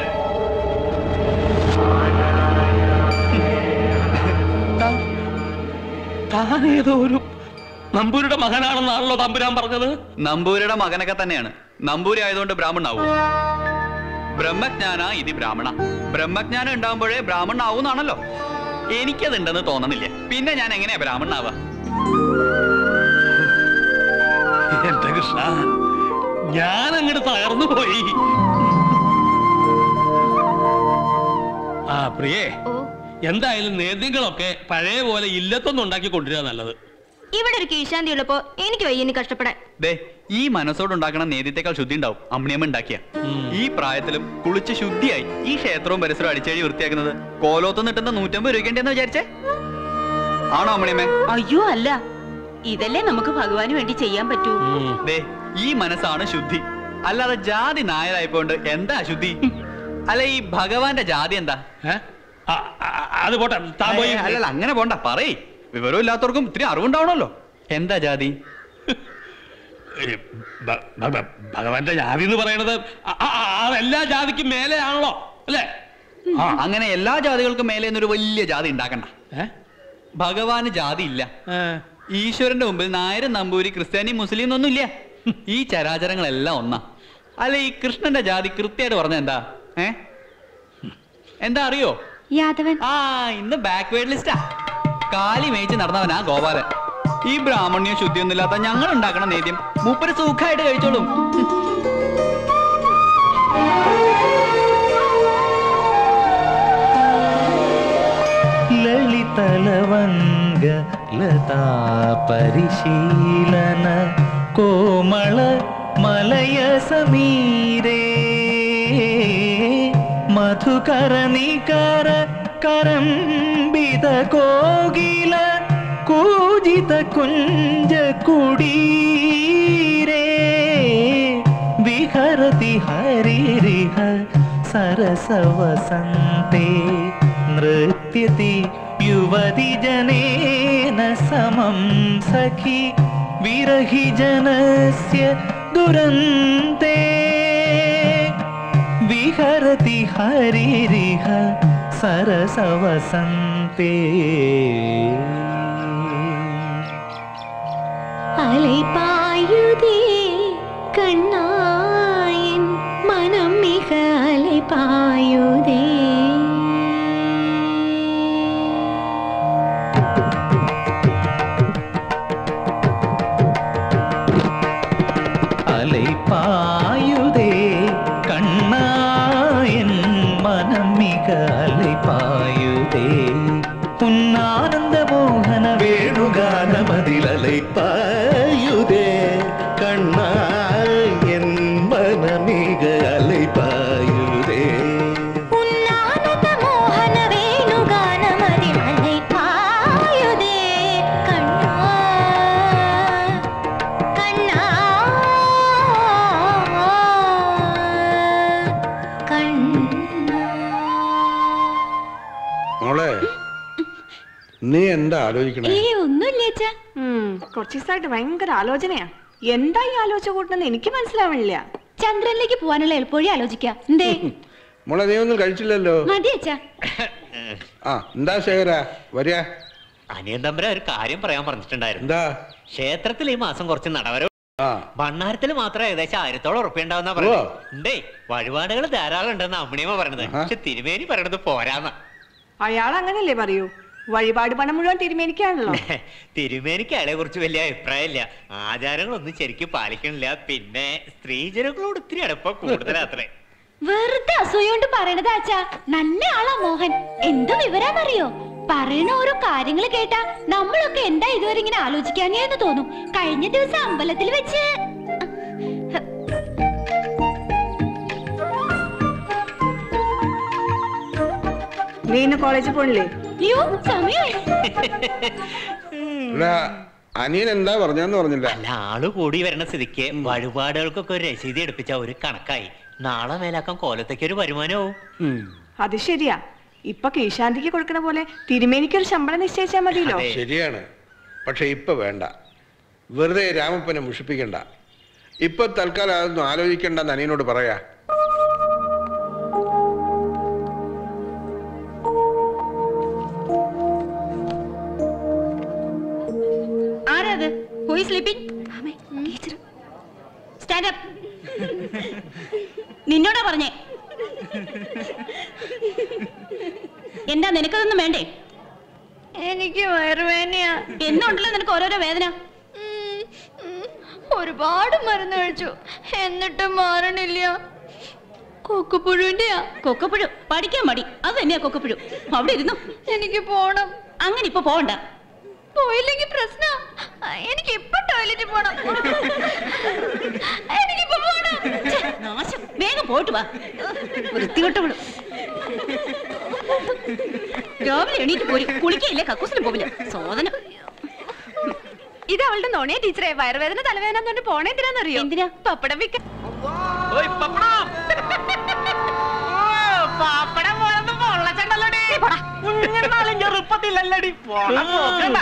താനേതോ ഒരു നമ്പൂരുടെ മകനാണെന്നാണല്ലോ തമ്പുരാൻ പറഞ്ഞത്
നമ്പൂരിയുടെ മകനൊക്കെ തന്നെയാണ് നമ്പൂരി ആയതുകൊണ്ട് ബ്രാഹ്മണാവൂ ബ്രഹ്മജ്ഞാന ഇതി ബ്രാഹ്മണ ബ്രഹ്മജ്ഞാനം ഉണ്ടാവുമ്പോഴേ ബ്രാഹ്മണാവൂന്നാണല്ലോ എനിക്കതുണ്ടെന്ന് തോന്നുന്നില്ല പിന്നെ ഞാൻ എങ്ങനെയാ ബ്രാഹ്മണാവുക
എന്റെ കൃഷ്ണ ഞാൻ അങ്ങോട്ട് തകർന്നു പോയി ആ പ്രിയേ എന്തായാലും നേദ്യങ്ങളൊക്കെ പഴയ പോലെ ഇല്ലത്തൊന്നും ഉണ്ടാക്കി കൊണ്ടുവരിക നല്ലത്
ഇവിടെ ഒരു കീശാന്തി ഉള്ളപ്പോ എനിക്ക് വയ്യ ഇനി കഷ്ടപ്പെടാൻ
ദേ ഈ മനസ്സോടുണ്ടാക്കണ നേദ്യത്തെക്കാൾ ശുദ്ധി ഉണ്ടാവും അമ്മിണിയമ്മ ഉണ്ടാക്കിയ ഈ പ്രായത്തിലും കുളിച്ച് ശുദ്ധിയായി ഈ ക്ഷേത്രവും പരിസരവും അടിച്ചേഴി വൃത്തിയാക്കുന്നത് കോലോത്ത് നിട്ടുന്ന നൂറ്റമ്പത് രൂപയ്ക്കേണ്ടെന്ന് വിചാരിച്ചേ ആണോ അമ്മിണിയമ്മേ
അയ്യോ അല്ല ഇതല്ലേ നമുക്ക് ഭഗവാന് വേണ്ടി ചെയ്യാൻ പറ്റൂ
ദേ ഈ മനസ്സാണ് ശുദ്ധി അല്ലാതെ ജാതി നായരായപ്പോണ്ട് എന്താ ശുദ്ധി അല്ല ഈ ഭഗവാന്റെ ജാതി എന്താ
അത് പോട്ടെ താൻ പോയി
ഏയ്, അല്ലല്ല അങ്ങനെ പോണ്ട പറയ് വിവരം ഇല്ലാത്തവർക്കും ഇത്തിരി അറിവുണ്ടാവണമല്ലോ എന്താ ജാതി
ഭ- ഭ- ഭ- ഭഗവാന്റെ ജാതി എന്ന് പറയണത് ആ- ആ- ആ എല്ലാ ജാതിക്കും മേലെയാണല്ലോ അല്ലേ
അങ്ങനെ എല്ലാ ജാതികൾക്കും മേലെ ഒരു വലിയ ജാതി ഉണ്ടാക്കണ്ട ഭഗവാന് ജാതി ഇല്ല ഈശ്വരന്റെ മുമ്പിൽ നായരും നമ്പൂരി ക്രിസ്ത്യാനി മുസ്ലിം എന്നൊന്നും ഇല്ല ഈ ചരാചരങ്ങളെല്ലാം ഒന്നാ അല്ല ഈ കൃഷ്ണന്റെ ജാതി കൃത്യമായിട്ട് പറഞ്ഞ എന്താ ഏ എന്താ അറിയോ
യാദവൻ
ആ ഇന്ന് ബാക്ക്വേർഡ് ലിസ്റ്റാ കാലി മേയിച്ച് നടന്നവനാ ഗോപാലൻ ഈ ബ്രാഹ്മണ്യ ശുദ്ധിയൊന്നും ഇല്ലാത്ത ഞങ്ങൾ ഉണ്ടാക്കണ നേദ്യം മൂപ്പര് സുഖമായിട്ട് കഴിച്ചോളും
ലളിതലവംഗ ലതാ പരിശീലന കോമള മലയ സമീരേ മധുകര നികര കരംബിത കോകില കൂജിത കുഞ്ച കുടീരേ വിഹരതി ഹരിരിഹ സരസവസന്തെ നൃത്യതി യുവതി ജനേന സമം സഖി വിരഹി ജനസ്യ ദുരന്തെ വിഹരതി ഹരിരിഹ സരസവസന്തെ
அலைபாயுதே கண்ணாயின் மனம் மிக அலைபாயுதே
அலைபாயுதே கண்ணாயன் மனம் மிக அலைபாயுதே உன்னானந்த மோகன வேணுகானமதில் அலைபாயுதே
கண்ணாயன் மனமிக அலைபாயுதே
உன்னானந்த மோகன வேணுகானமதில் அலைபாயுதே கண்ணா கண்ணா
മോളെ നീ എന്താ ആലോചിക്കണേ
ഏയ് ഒന്നുമില്ല അച്ഛാ
കുറച്ച് ദിവസമായിട്ട് ഭയങ്കര ആലോചനയാ എന്താ ഈ ആലോചന കൂട്ടണെന്ന് എനിക്ക് മനസ്സിലാവണില്ല
ചന്ദ്രനിലേക്ക് പോകാനുള്ള എളുപ്പവഴി ആലോചിക്കാം എന്തേ
മോളെ നീ ഒന്നും കഴിച്ചില്ലല്ലോ
മതി അച്ഛാ
ആ എന്താ ശേഖര വരിക
അനിയൻ തമ്പുരാൻ ഒരു കാര്യം പറയാൻ പറഞ്ഞിട്ടുണ്ടായിരുന്നു
എന്താ
ക്ഷേത്രത്തിൽ ഈ മാസം കുറച്ച് നടവരവ്
ആ
ഭണ്ണാരത്തിൽ മാത്രം ഏകദേശം ആയിരത്തോളം ഉറപ്പുണ്ടാവുന്ന
ഓ.
പറയുന്നത് ഉണ്ടേ വഴിപാടുകൾ ധാരാളം ഉണ്ടെന്ന് അമ്മണിയമ്മ പറഞ്ഞത് പക്ഷെ തിരുമേനി പറയണത് പോരാന്ന
അയാൾ അങ്ങനല്ലേ പറയൂ വഴിപാട് പണം മുഴുവൻ തിരുമേനിക്കാണല്ലോ
തിരുമേനിക്ക് അയാളെ കുറിച്ച് വലിയ അഭിപ്രായമില്ല ആചാരങ്ങളൊന്നും ശരിക്കും പാലിക്കണില്ല പിന്നെ സ്ത്രീജനങ്ങളോട് ഇത്തിരി അടുപ്പം കൂടുതലാത്രേ
വെറുതെ അസൂയോണ്ട് പറയണത് അച്ഛാ നല്ല ആളാ മോഹൻ എന്ത് വിവരാന്നറിയോ പറയണ ഓരോ കാര്യങ്ങൾ കേട്ടാ നമ്മളൊക്കെ എന്താ ഇതുവരെ ഇങ്ങനെ ആലോചിക്കാനേന്ന് തോന്നും കഴിഞ്ഞ ദിവസം അമ്പലത്തിൽ വെച്ച്
നീ ഇന്ന് കോളേജിൽ പോണില്ലേ
അയ്യോ സമയമായി
അല്ല അനിയൻ എന്താ പറഞ്ഞെന്ന് പറഞ്ഞില്ല
അല്ല ആള് കൂടി വരണ സ്ഥിതിക്ക് വഴിപാടുകൾക്കൊക്കെ ഒരു രസീതി എടുപ്പിച്ച ഒരു കണക്കായി നാളെ മേലാക്കാൻ കോലത്തേക്ക് ഒരു വരുമാനവും
അത് ശരിയാ ഇപ്പൊ കീശാന്തിക്ക് കൊടുക്കണ പോലെ തിരുമേനിക്ക് ഒരു ശമ്പളം നിശ്ചയിച്ചാൽ മതിയല്ലോ
ശരിയാണ് പക്ഷെ ഇപ്പൊ വേണ്ട വെറുതെ രാമപ്പനെ മുഷിപ്പിക്കണ്ട ഇപ്പൊ തൽക്കാലം അതൊന്നും ആലോചിക്കണ്ടെന്ന് അനിയനോട് പറയാ
ആരാ അത് ഹൂയി സ്ലീപ്പിംഗ് സ്റ്റാൻഡ് അപ്പ് നിന്നോടാ പറഞ്ഞേ എന്താ നിനക്കതൊന്നും വേണ്ടേ
എനിക്ക് വയറുവേദനയാ
എന്നുണ്ടല്ലോ നിനക്ക് ഓരോരോ വേദന
ഒരുപാട് മരുന്ന് കഴിച്ചു എന്നിട്ടും മാറണില്ല കൊക്കുപുഴുവിന്റെയാ
കൊക്കപ്പുഴു പഠിക്കാൻ മടി അത് തന്നെയാ കൊക്കപ്പുഴു അവിടെ ഇരുന്നു
എനിക്ക് പോണം
അങ്ങനെ ഇപ്പൊ പോകണ്ട
പോയില്ലെങ്കിൽ പ്രശ്ന എനിക്ക് ഇപ്പൊ ടോയ്ലറ്റിൽ പോണം എനിക്കിപ്പോ പോണം
ഛെ, നാശം വേഗം പോയിട്ട് വാ വൃത്തികെട്ടവള് രാവിലെ എണീറ്റ് പോരും കുളിക്കയില്ല കക്കൂസിന് പോവില്ല സോദനം
ഇത് അവളുടെ നോണേ ടീച്ചറെ വയറുവേദന തലവേദന എന്ന് പറഞ്ഞിട്ട് പോണേ എന്തിനാന്നറിയോ
എന്തിനാ
പപ്പടം വിൽക്കാൻ
പപ്പടം പോലൊന്നും പൊള്ളച്ചണ്ടല്ലോടേ
കണ്ടില്ലല്ലടി പോണ പോക്കണ്ട.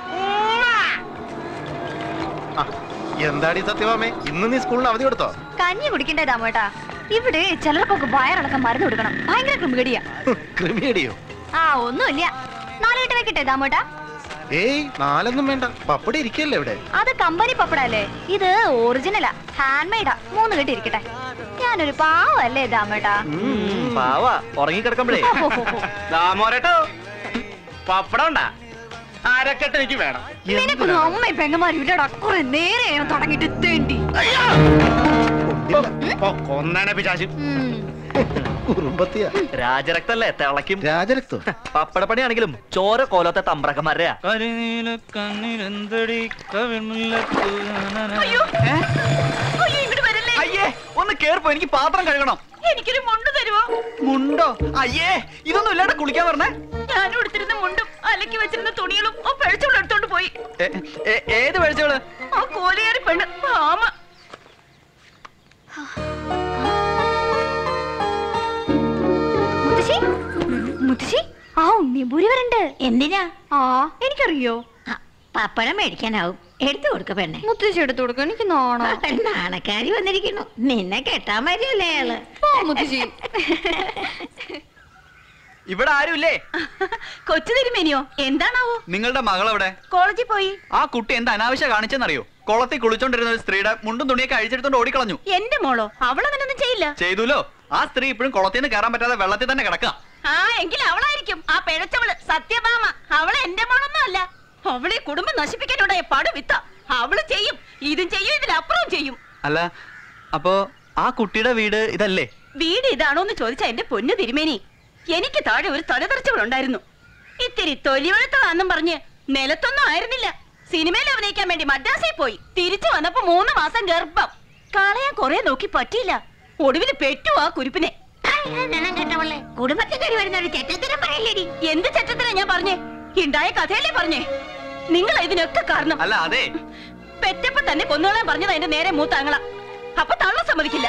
എന്താടി സത്യവാമേ ഇന്ന് നീ സ്കൂളിന് അവധി കൊടുത്തോ
കഞ്ഞി കുടിക്കണ്ടേ ദാമോട്ടാ ഇവിടെ ചിലർക്കൊക്കെ വയറിളക്കം മരുന്ന് കൊടുക്കണം ഭയങ്കര ക്രിമികടിയാ
ക്രിമിയടിയോ
ആ ഒന്നുമില്ല നാളെ ഇട്ട് വെക്കട്ടെ ദാമോട്ടാ
ഏയ് നാലൊന്നും വേണ്ട പപ്പടി ഇരിക്കല്ലേ ഇവിടെ
അത് കമ്പനി പപ്പടല്ലേ ഇത് ഒറിജിനലാ ഹാൻഡ് മെയ്ഡാ മൂന്ന് കെട്ടി ഇരിക്കട്ടെ ഞാനൊരു പാവല്ലേ ദാമേട്ടാ
പാവാ ഉറങ്ങി കിടക്കുമ്പോഴേ ദാമോരട്ടോ പപ്പടം ഉണ്ടാ അരക്കെട്ട് എനിക്ക് വേണം
നിനക്കൊന്നും അമ്മയും പെങ്ങന്മാരും ഇല്ലടാ കുറെ നേരെയാണ് തുടങ്ങിട്ട് തേണ്ടി
കൊന്നാണ് പിശാശ്
കുറുമ്പത്തിയാ
രാജരക്തല്ലേ തിളക്കും
രാജരക്തോ
പപ്പടപ്പണിയാണെങ്കിലും ചോര കോലത്തെ തമ്പ്രക്കന്മാരെയാ
കരിനീല കണ്ണിലെന്തടി
അയ്യേ ഒന്ന് കേറിപ്പോ എനിക്ക് പാത്രം കഴുകണം
എനിക്കൊരു മുണ്ട് തരുമോ
മുണ്ടോ അയ്യേ ഇതൊന്നും ഇല്ലാതെ കുളിക്കാൻ പറഞ്ഞേ
ഞാനും എടുത്തിരുന്ന മുണ്ടും അലക്കി വെച്ചിരുന്ന തുണികളും ആ പെഴച്ചവൾ എടുത്തോണ്ട് പോയി
ഏ- ഏ- ഏത് വെളിച്ചവള്
ആ കോലിയേറി പെണ്ണ് ആമ
മുത്തശ്ശി മുത്തശ്ശി ആ ഉണ്ണിയമ്പൂരി വരണ്ട്
എന്തിനാ
ആ എനിക്കറിയോ
പപ്പടം മേടിക്കാനാവും എടുത്തു കൊടുക്ക പെണ്ണെ
മുത്തശ്ശി എടുത്തു കൊടുക്ക എനിക്ക് നാണോ
നാണക്കാരി വന്നിരിക്കുന്നു നിന്നെ കെട്ടാൻ മതിയല്ലേ അയാള്
മുത്തശ്ശി
ഇവിടെ ആരുമില്ലേ
കൊച്ചു തിരുമേനിയോ എന്താണാവോ
നിങ്ങളുടെ മകൾ എവിടെ
കോളേജിൽ പോയി
ആ കുട്ടി എന്ത് അനാവശ്യ കാണിച്ചെന്നറിയോ കുളത്തിൽ കുളിച്ചോണ്ടിരുന്ന ഒരു സ്ത്രീയുടെ മുണ്ടും തുണിയൊക്കെ അഴിച്ചെടുത്തോണ്ട് ഓടിക്കളഞ്ഞു
എന്റെ മോളോ അവളങ്ങനൊന്നും ചെയ്യില്ല
ചെയ്തുല്ലോ ആ സ്ത്രീ ഇപ്പോഴും കുളത്തിൽ നിന്ന് കയറാൻ പറ്റാതെ വെള്ളത്തിൽ തന്നെ കിടക്കാം
ആ എങ്കിൽ അവളായിരിക്കും ആ പിഴച്ചവള് സത്യഭാമ അവള് എന്റെ മോളൊന്നും അല്ല അവളെ കുടുംബം നശിപ്പിക്കാനുണ്ടായ പടു വിത്ത അവള് ചെയ്യും ഇതും ചെയ്യും ഇതിലപ്പുറവും ചെയ്യും
അല്ല അപ്പോ ആ കുട്ടിയുടെ വീട് ഇതല്ലേ
വീട് ഇതാണോ എന്ന് ചോദിച്ച എന്റെ പൊന്നു തിരുമേനി എനിക്ക് താഴെ ഒരു തലതെറിച്ചവളുണ്ടായിരുന്നു ഇത്തിരി തൊലി വെളുത്തതാന്നും പറഞ്ഞ് നിലത്തൊന്നും ആയിരുന്നില്ല സിനിമയിൽ അഭിനയിക്കാൻ വേണ്ടി മദ്രാസിൽ പോയി തിരിച്ചു വന്നപ്പോ മൂന്ന് മാസം ഗർഭം കളയാൻ കൊറേ നോക്കി പറ്റിയില്ല ഒടുവിൽ പെറ്റു ആ കുരുപ്പിനെ
കുടുംബത്തിൽ കയറി വരുന്ന ഒരു ചെറ്റത്തിനും പറയല്ലേടി
എന്ത് ചെറ്റത്തിനാ ഞാൻ പറഞ്ഞേ ഉണ്ടായ കഥയല്ലേ പറഞ്ഞേ നിങ്ങൾ ഇതിനൊക്കെ കാരണം
അല്ല അതെ
പെറ്റപ്പ തന്നെ കൊന്നുകളാൻ പറഞ്ഞത് അതിന്റെ നേരെ മൂത്താങ്ങള അപ്പൊ തള്ള സമ്മതിക്കില്ല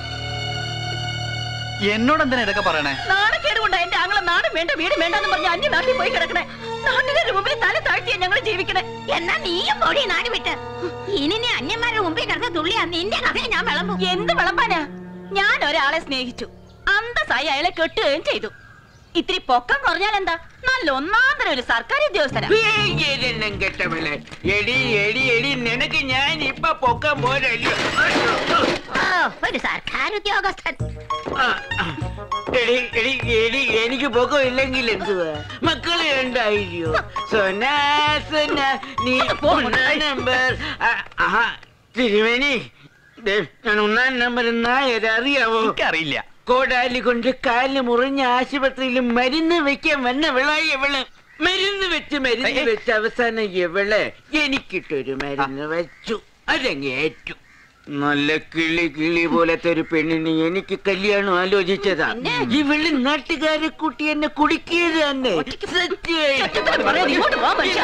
എന്നോട് എന്തിനാ ഇതൊക്കെ പറയണേ
നാണക്കേട് കൊണ്ട് എന്റെ ആങ്ങള നാടും വേണ്ട വീടും വേണ്ടെന്ന് പറഞ്ഞ് അന്യ നാട്ടിൽ പോയി കിടക്കണേ നാട്ടുകാരുടെ മുമ്പിൽ തല താഴ്ത്തിയാ ഞങ്ങൾ ജീവിക്കണേ
എന്നാ നീയും പോടി നാട് വിട്ട് ഇനി നീ അന്യന്മാരുടെ മുമ്പിൽ കിടന്ന് തുള്ളിയാ നിന്റെ കഥയെ ഞാൻ വിളമ്പും
എന്ത് വിളമ്പാനാ ഞാൻ ഒരാളെ സ്നേഹിച്ചു അന്തസ്സായി അയാളെ കെട്ടുകയും ചെയ്തു ഇത്തിരി പൊക്കം കുറഞ്ഞാൽ എന്താ നല്ല ഒന്നാന്തര ഒരു സർക്കാർ ഉദ്യോഗസ്ഥനാ
ഏതെല്ലാം കെട്ടവളെ എടി എടി എടി നിനക്ക് ഞാൻ ഇപ്പൊ പൊക്കാൻ പോരല്ലോ
ഒരു സർക്കാർ ഉദ്യോഗസ്ഥൻ
എടി എടി എടി എനിക്ക് പൊക്കം ഇല്ലെങ്കിൽ എന്തുവാ മക്കളെ ഉണ്ടായില്ലോ സൊനാ സൊനാ നീ ഒന്നാം നമ്പർ ആഹാ തിരുമേനി ദേ, ഞാൻ ഒന്നാം നമ്പർ നായർ അറിയാവോ
എനിക്കറിയില്ല
കോടാലി കൊണ്ട് കാലിന് മുറിഞ്ഞ ആശുപത്രിയിൽ മരുന്ന് വെക്കാൻ വന്ന വിളായി എവള് മരുന്ന് വെച്ച് മരുന്ന് വെച്ച് അവസാനം എവള് എനിക്കിട്ടൊരു മരുന്ന് വെച്ചു അതങ്ങേറ്റു നല്ല കിളി കിളി പോലത്തെ ഒരു പെണ്ണിന് എനിക്ക് കല്യാണം ആലോചിച്ചതാ ഇവള് നാട്ടുകാരെ കൂട്ടി എന്നെ കുടിക്കിയത് തന്നെ
പറയാതെ ഇങ്ങോട്ട് വാ മനുഷ്യ.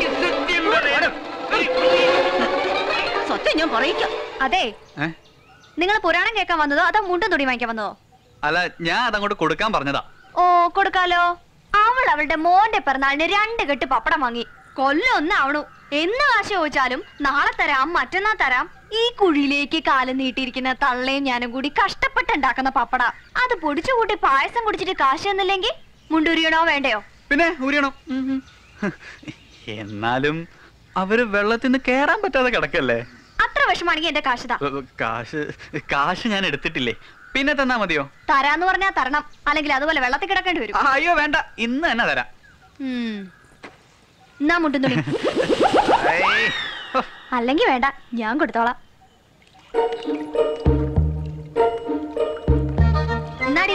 സത്യം ഞാൻ പറയിക്കാം
അതെ
ഏ?
നിങ്ങൾ പുരാണം കേൾക്കാൻ വന്നതോ അതോ മുണ്ടും തുണി വാങ്ങിക്കാൻ വന്നതോ
അല്ല ഞാൻ അതങ്ങോട്ട് കൊടുക്കാൻ പറഞ്ഞതാ
ഓ കൊടുക്കാലോ അവൾ അവളുടെ മോന്റെ പിറന്നാളിന് രണ്ട് കെട്ട് പപ്പടം വാങ്ങി കൊല്ലൊന്നും ആവണു എന്ന് കാശ് ചോദിച്ചാലും നാളെ തരാം മറ്റന്നാ തരാം ഈ കുഴിയിലേക്ക് കാലം നീട്ടിയിരിക്കുന്ന തള്ളയും ഞാനും കൂടി കഷ്ടപ്പെട്ടുണ്ടാക്കുന്ന പപ്പട അത് പൊടിച്ചു കൂട്ടി പായസം കുടിച്ചിട്ട് കാശ് തന്നില്ലെങ്കിൽ മുണ്ടുരിയണോ വേണ്ടയോ
പിന്നെ ഊരിയണം എന്നാലും അവര് വെള്ളത്തിൽ നിന്ന് കേറാൻ പറ്റാതെ കിടക്കല്ലേ
അത്ര വിഷമാണെങ്കിൽ എന്റെ കാശ് താ
ഏ, കാശ് കാശ് ഞാൻ എടുത്തിട്ടില്ലേ പിന്നെ തന്നാ മതിയോ
തരാന്ന് പറഞ്ഞാ തരണം അല്ലെങ്കിൽ അതുപോലെ വെള്ളത്തിൽ കിടക്കേണ്ടി വരും
ആ, അയ്യോ വേണ്ട ഇന്ന് തന്നെ തരാം
ഉം. എന്നാ മുണ്ടും തുണി
ഏയ്,
അല്ലെങ്കിൽ വേണ്ട ഞാൻ കൊടുത്തോളാം എന്നാടി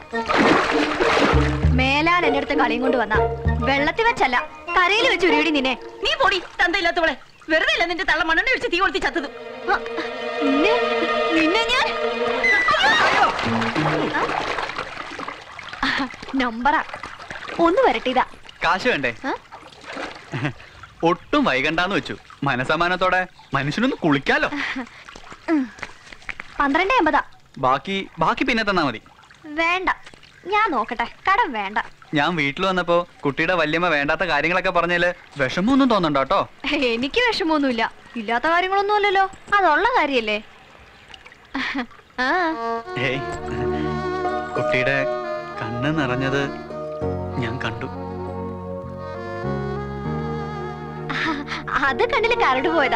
മേലാൽ എന്റെ അടുത്ത് കളിയും കൊണ്ട് വന്ന വെള്ളത്തിൽ വെച്ചല്ല കരയിൽ വെച്ച് ഉരുവിടി നിന്നെ
നീ പോടി തന്തയില്ലാത്തവളെ വെറുതെ അല്ല നിന്റെ തള്ള മണ്ണെണ്ണ ഒഴിച്ച് തീ കൊളുത്തി ചത്തത്
ആ, നിന്നെ നിന്നെ ഞാൻ ആ, നമ്പറാ ഒന്ന് വരട്ടിയതാ
കാശ് വേണ്ടേ
ആ?
ഒട്ടും വൈകണ്ടാന്ന് വെച്ചു മനസമാനത്തോടെ മനുഷ്യനൊന്ന് കുളിക്കാലോ
പന്ത്രണ്ട് എൺപതാ
ബാക്കി ബാക്കി പിന്നെ തന്നാ മതി
വേണ്ട ഞാൻ നോക്കട്ടെ കടം വേണ്ട
ഞാൻ വീട്ടിൽ വന്നപ്പോ കുട്ടിയുടെ വല്യമ്മ വേണ്ടാത്ത കാര്യങ്ങളൊക്കെ പറഞ്ഞാല് വിഷമമൊന്നും തോന്നണ്ട കേട്ടോ
എനിക്ക് വിഷമമൊന്നുമില്ല ഇല്ലാത്ത കാര്യങ്ങളൊന്നും അല്ലല്ലോ അതുള്ള കാര്യല്ലേ ആ
ഏയ് കുട്ടിയുടെ കണ്ണ് നിറഞ്ഞത് ഞാൻ കണ്ടു
അത് കണ്ടില്ല കരട് പോയതാ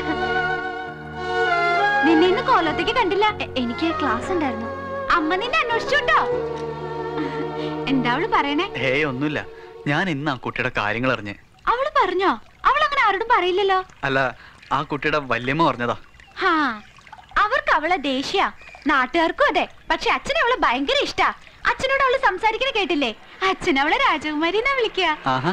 നിന്നെ ഇന്ന് കോലത്തേക്ക് കണ്ടില്ല എ- എനിക്ക് ക്ലാസ് ഉണ്ടായിരുന്നു അമ്മ നിന്നെ അന്വേഷിച്ചുട്ടോ എന്താ അവള് പറയണേ
ഏയ് ഒന്നുമില്ല ഞാൻ ഇന്ന് ആ കുട്ടിയുടെ കാര്യങ്ങൾ അറിഞ്ഞ്
അവള് പറഞ്ഞോ അവൾ അങ്ങനെ ആരോടും പറയില്ലല്ലോ
അല്ല ആ കുട്ടിയുടെ വല്യമ്മ പറഞ്ഞതാ
ഹാ അവർക്ക് അവളെ ദേഷ്യ നാട്ടുകാർക്കും അതെ പക്ഷെ അച്ഛനെ അവളെ ഭയങ്കര ഇഷ്ടാ അച്ഛനോട് അവള് സംസാരിക്കണ കേട്ടില്ലേ അച്ഛൻ അവളെ രാജകുമാരി എന്നാ വിളിക്കുക
ആഹാ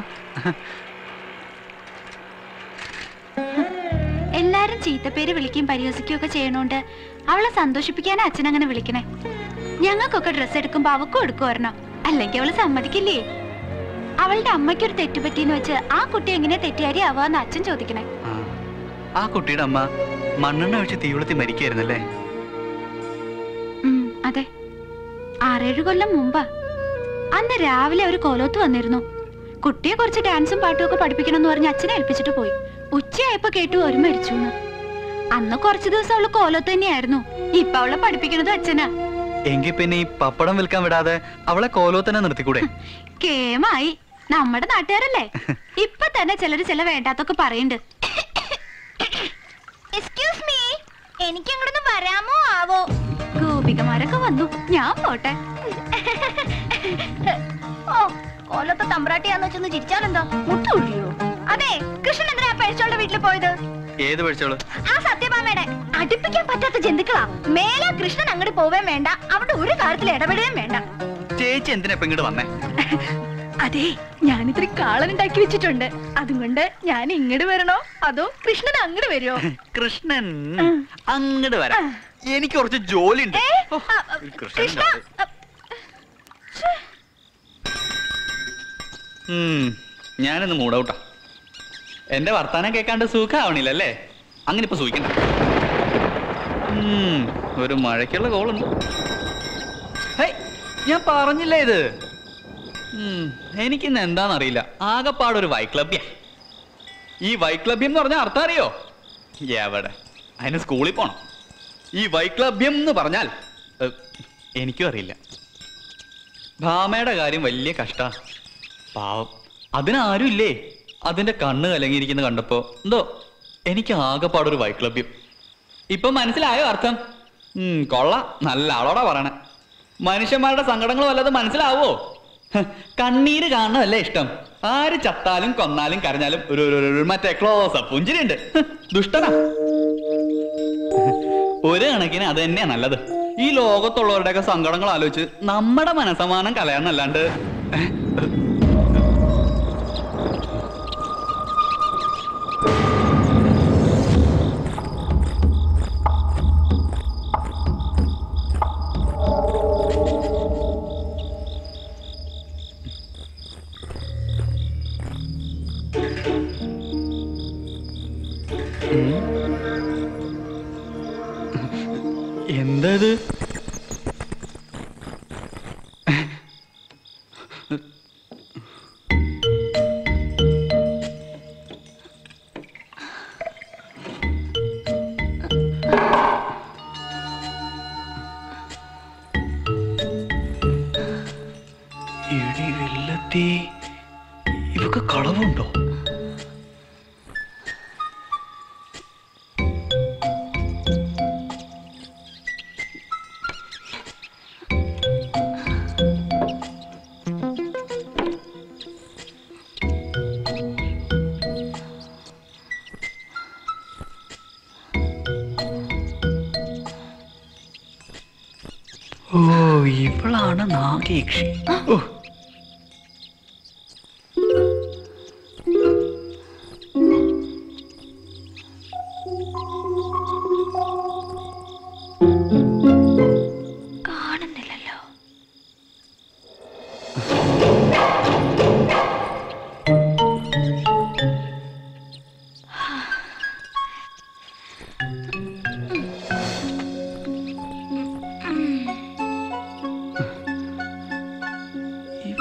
എല്ലാരും ചീത്തപ്പേര് വിളിക്കുകയും പരിഹസിക്കുകയും ഒക്കെ ചെയ്യണോണ്ട് അവളെ സന്തോഷിപ്പിക്കാനാ അച്ഛൻ അങ്ങനെ വിളിക്കണേ ഞങ്ങൾക്കൊക്കെ ഡ്രസ്സ് എടുക്കുമ്പോ അവക്കും എടുക്കുമായിരുന്നു അല്ലെങ്കിൽ അവള് സമ്മതിക്കില്ലേ അവളുടെ അമ്മയ്ക്ക് ഒരു തെറ്റ് പറ്റിയെന്ന് വെച്ച് ആ കുട്ടി എങ്ങനെ തെറ്റുകാരി ആവാന്ന് അച്ഛൻ ചോദിക്കണേ
ആ കുട്ടിയുടെ അമ്മ മണ്ണെണ്ണ ഒഴിച്ച് തീവളത്തി മരിക്കായിരുന്നല്ലേ
ഉം, അതെ ആറേഴ് കൊല്ലം മുമ്പാ അന്ന് രാവിലെ ഒരു കോലോത്ത് വന്നിരുന്നു കുട്ടിയെ കുറച്ച് ഡാൻസും പാട്ടും ഒക്കെ പഠിപ്പിക്കണമെന്ന് പറഞ്ഞ് അച്ഛനെ ഏൽപ്പിച്ചിട്ട് പോയി ഉച്ചയായപ്പോ കേട്ടു ഒരു മരിച്ചു അന്ന് കുറച്ചു ദിവസം അവള് കോലോത്ത് തന്നെയായിരുന്നു ഇപ്പൊ അവളെ പഠിപ്പിക്കണത് അച്ഛനാ
എങ്കിൽ പിന്നെ ഈ പപ്പടം വിൽക്കാൻ വിടാതെ അവളെ കോലോ തന്നെ നിർത്തിക്കൂടെ
കേമായി നമ്മുടെ നാട്ടുകാരല്ലേ ഇപ്പൊ തന്നെ ചിലര് ചില വേണ്ടാത്തൊക്കെ പറയുന്നുണ്ട്
എക്സ്ക്യൂസ് മീ എനിക്ക് അങ്ങോട്ട് വരാമോ ആവോ
ഗോപികമാരൊക്കെ വന്നു ഞാൻ പോട്ടെ
ഓ കോലത്തെ തമ്പ്രാട്ടിയാന്ന് വെച്ചൊന്ന് ചിരിച്ചാലെന്താ മുട്ട ഒഴിയോ അതെ കൃഷ്ണൻ എന്തിനാ പഴിച്ചോളുടെ വീട്ടിൽ പോയത്
ഏത് പഠിച്ചോളൂ
ആ സത്യഭാമയുടെ അടുപ്പിക്കാൻ പറ്റാത്ത ജന്തുക്കളാ മേലെ കൃഷ്ണൻ അങ്ങോട്ട് പോവേം വേണ്ട അവിടെ ഒരു കാര്യത്തിൽ ഇടപെടുകയും വേണ്ട
ചേച്ചി എന്തിനാ ഇപ്പൊ ഇങ്ങോട്ട് വന്നേ
അതെ ഞാനിത്തിരി കാളനുണ്ടാക്കി വെച്ചിട്ടുണ്ട് അതുകൊണ്ട് ഞാൻ ഇങ്ങോട്ട് വരണോ അതോ കൃഷ്ണൻ അങ്ങോട്ട് വരുമോ
കൃഷ്ണൻ അങ്ങോട്ട് വരാം എനിക്ക് കുറച്ച് ജോലി ഉണ്ട്
കൃഷ്ണ
ഞാനിന്ന് മൂടൗട്ടാ എന്റെ വർത്താനം കേൾക്കാണ്ട് സുഖാവണില്ലല്ലേ അങ്ങനെ ഇപ്പൊ സൂഹിക്കണ്ട ഉം, ഒരു മഴയ്ക്കുള്ള കോളുണ്ട് ഹേയ്, ഞാൻ പറഞ്ഞില്ലേ ഇത് ഉം, എനിക്കിന്ന് എന്താണെന്നറിയില്ല ആകെപ്പാടൊരു വൈക്ലബ്യ ഈ വൈക്ലബ്യം എന്ന് പറഞ്ഞാൽ അർത്ഥം അറിയോ എവിടെ അതിന് സ്കൂളിൽ പോണം ഈ വൈക്ലബ്യം എന്ന് പറഞ്ഞാൽ ഏ, എനിക്കും അറിയില്ല ഭാമയുടെ കാര്യം വലിയ കഷ്ടാ പാവം അതിനാരും ഇല്ലേ അതിന്റെ കണ്ണ് കലങ്ങിയിരിക്കുന്ന കണ്ടപ്പോ എന്തോ എനിക്ക് ആകെപ്പാടൊരു വൈക്ലബ്യം ഇപ്പൊ മനസ്സിലായോ അർത്ഥം ഉം, കൊള്ളാം നല്ല ആളോടാ പറയണേ മനുഷ്യന്മാരുടെ സങ്കടങ്ങൾ വല്ലതും മനസ്സിലാവോ ഹ്, കണ്ണീര് കാണുന്നതല്ലേ ഇഷ്ടം ആര് ചത്താലും കൊന്നാലും കരഞ്ഞാലും ഒരു ഒരു- ഒരു- ഒരു മറ്റേ ക്ലോസ് പുഞ്ചിരിയുണ്ട് ഹ്, ദുഷ്ടനാ ഒരു കണക്കിന് അത് തന്നെയാ നല്ലത് ഈ ലോകത്തുള്ളവരുടെയൊക്കെ സങ്കടങ്ങൾ ആലോചിച്ച് നമ്മുടെ മനസമാനം കളയാന്നല്ലാണ്ട് എന്തത് ഇടി വെള്ളത്തി ഇവക്ക് കളവുണ്ടോ ഓ ഇവളാണ് നാഗേക്ഷി ഓ
കാണുന്നില്ലല്ലോ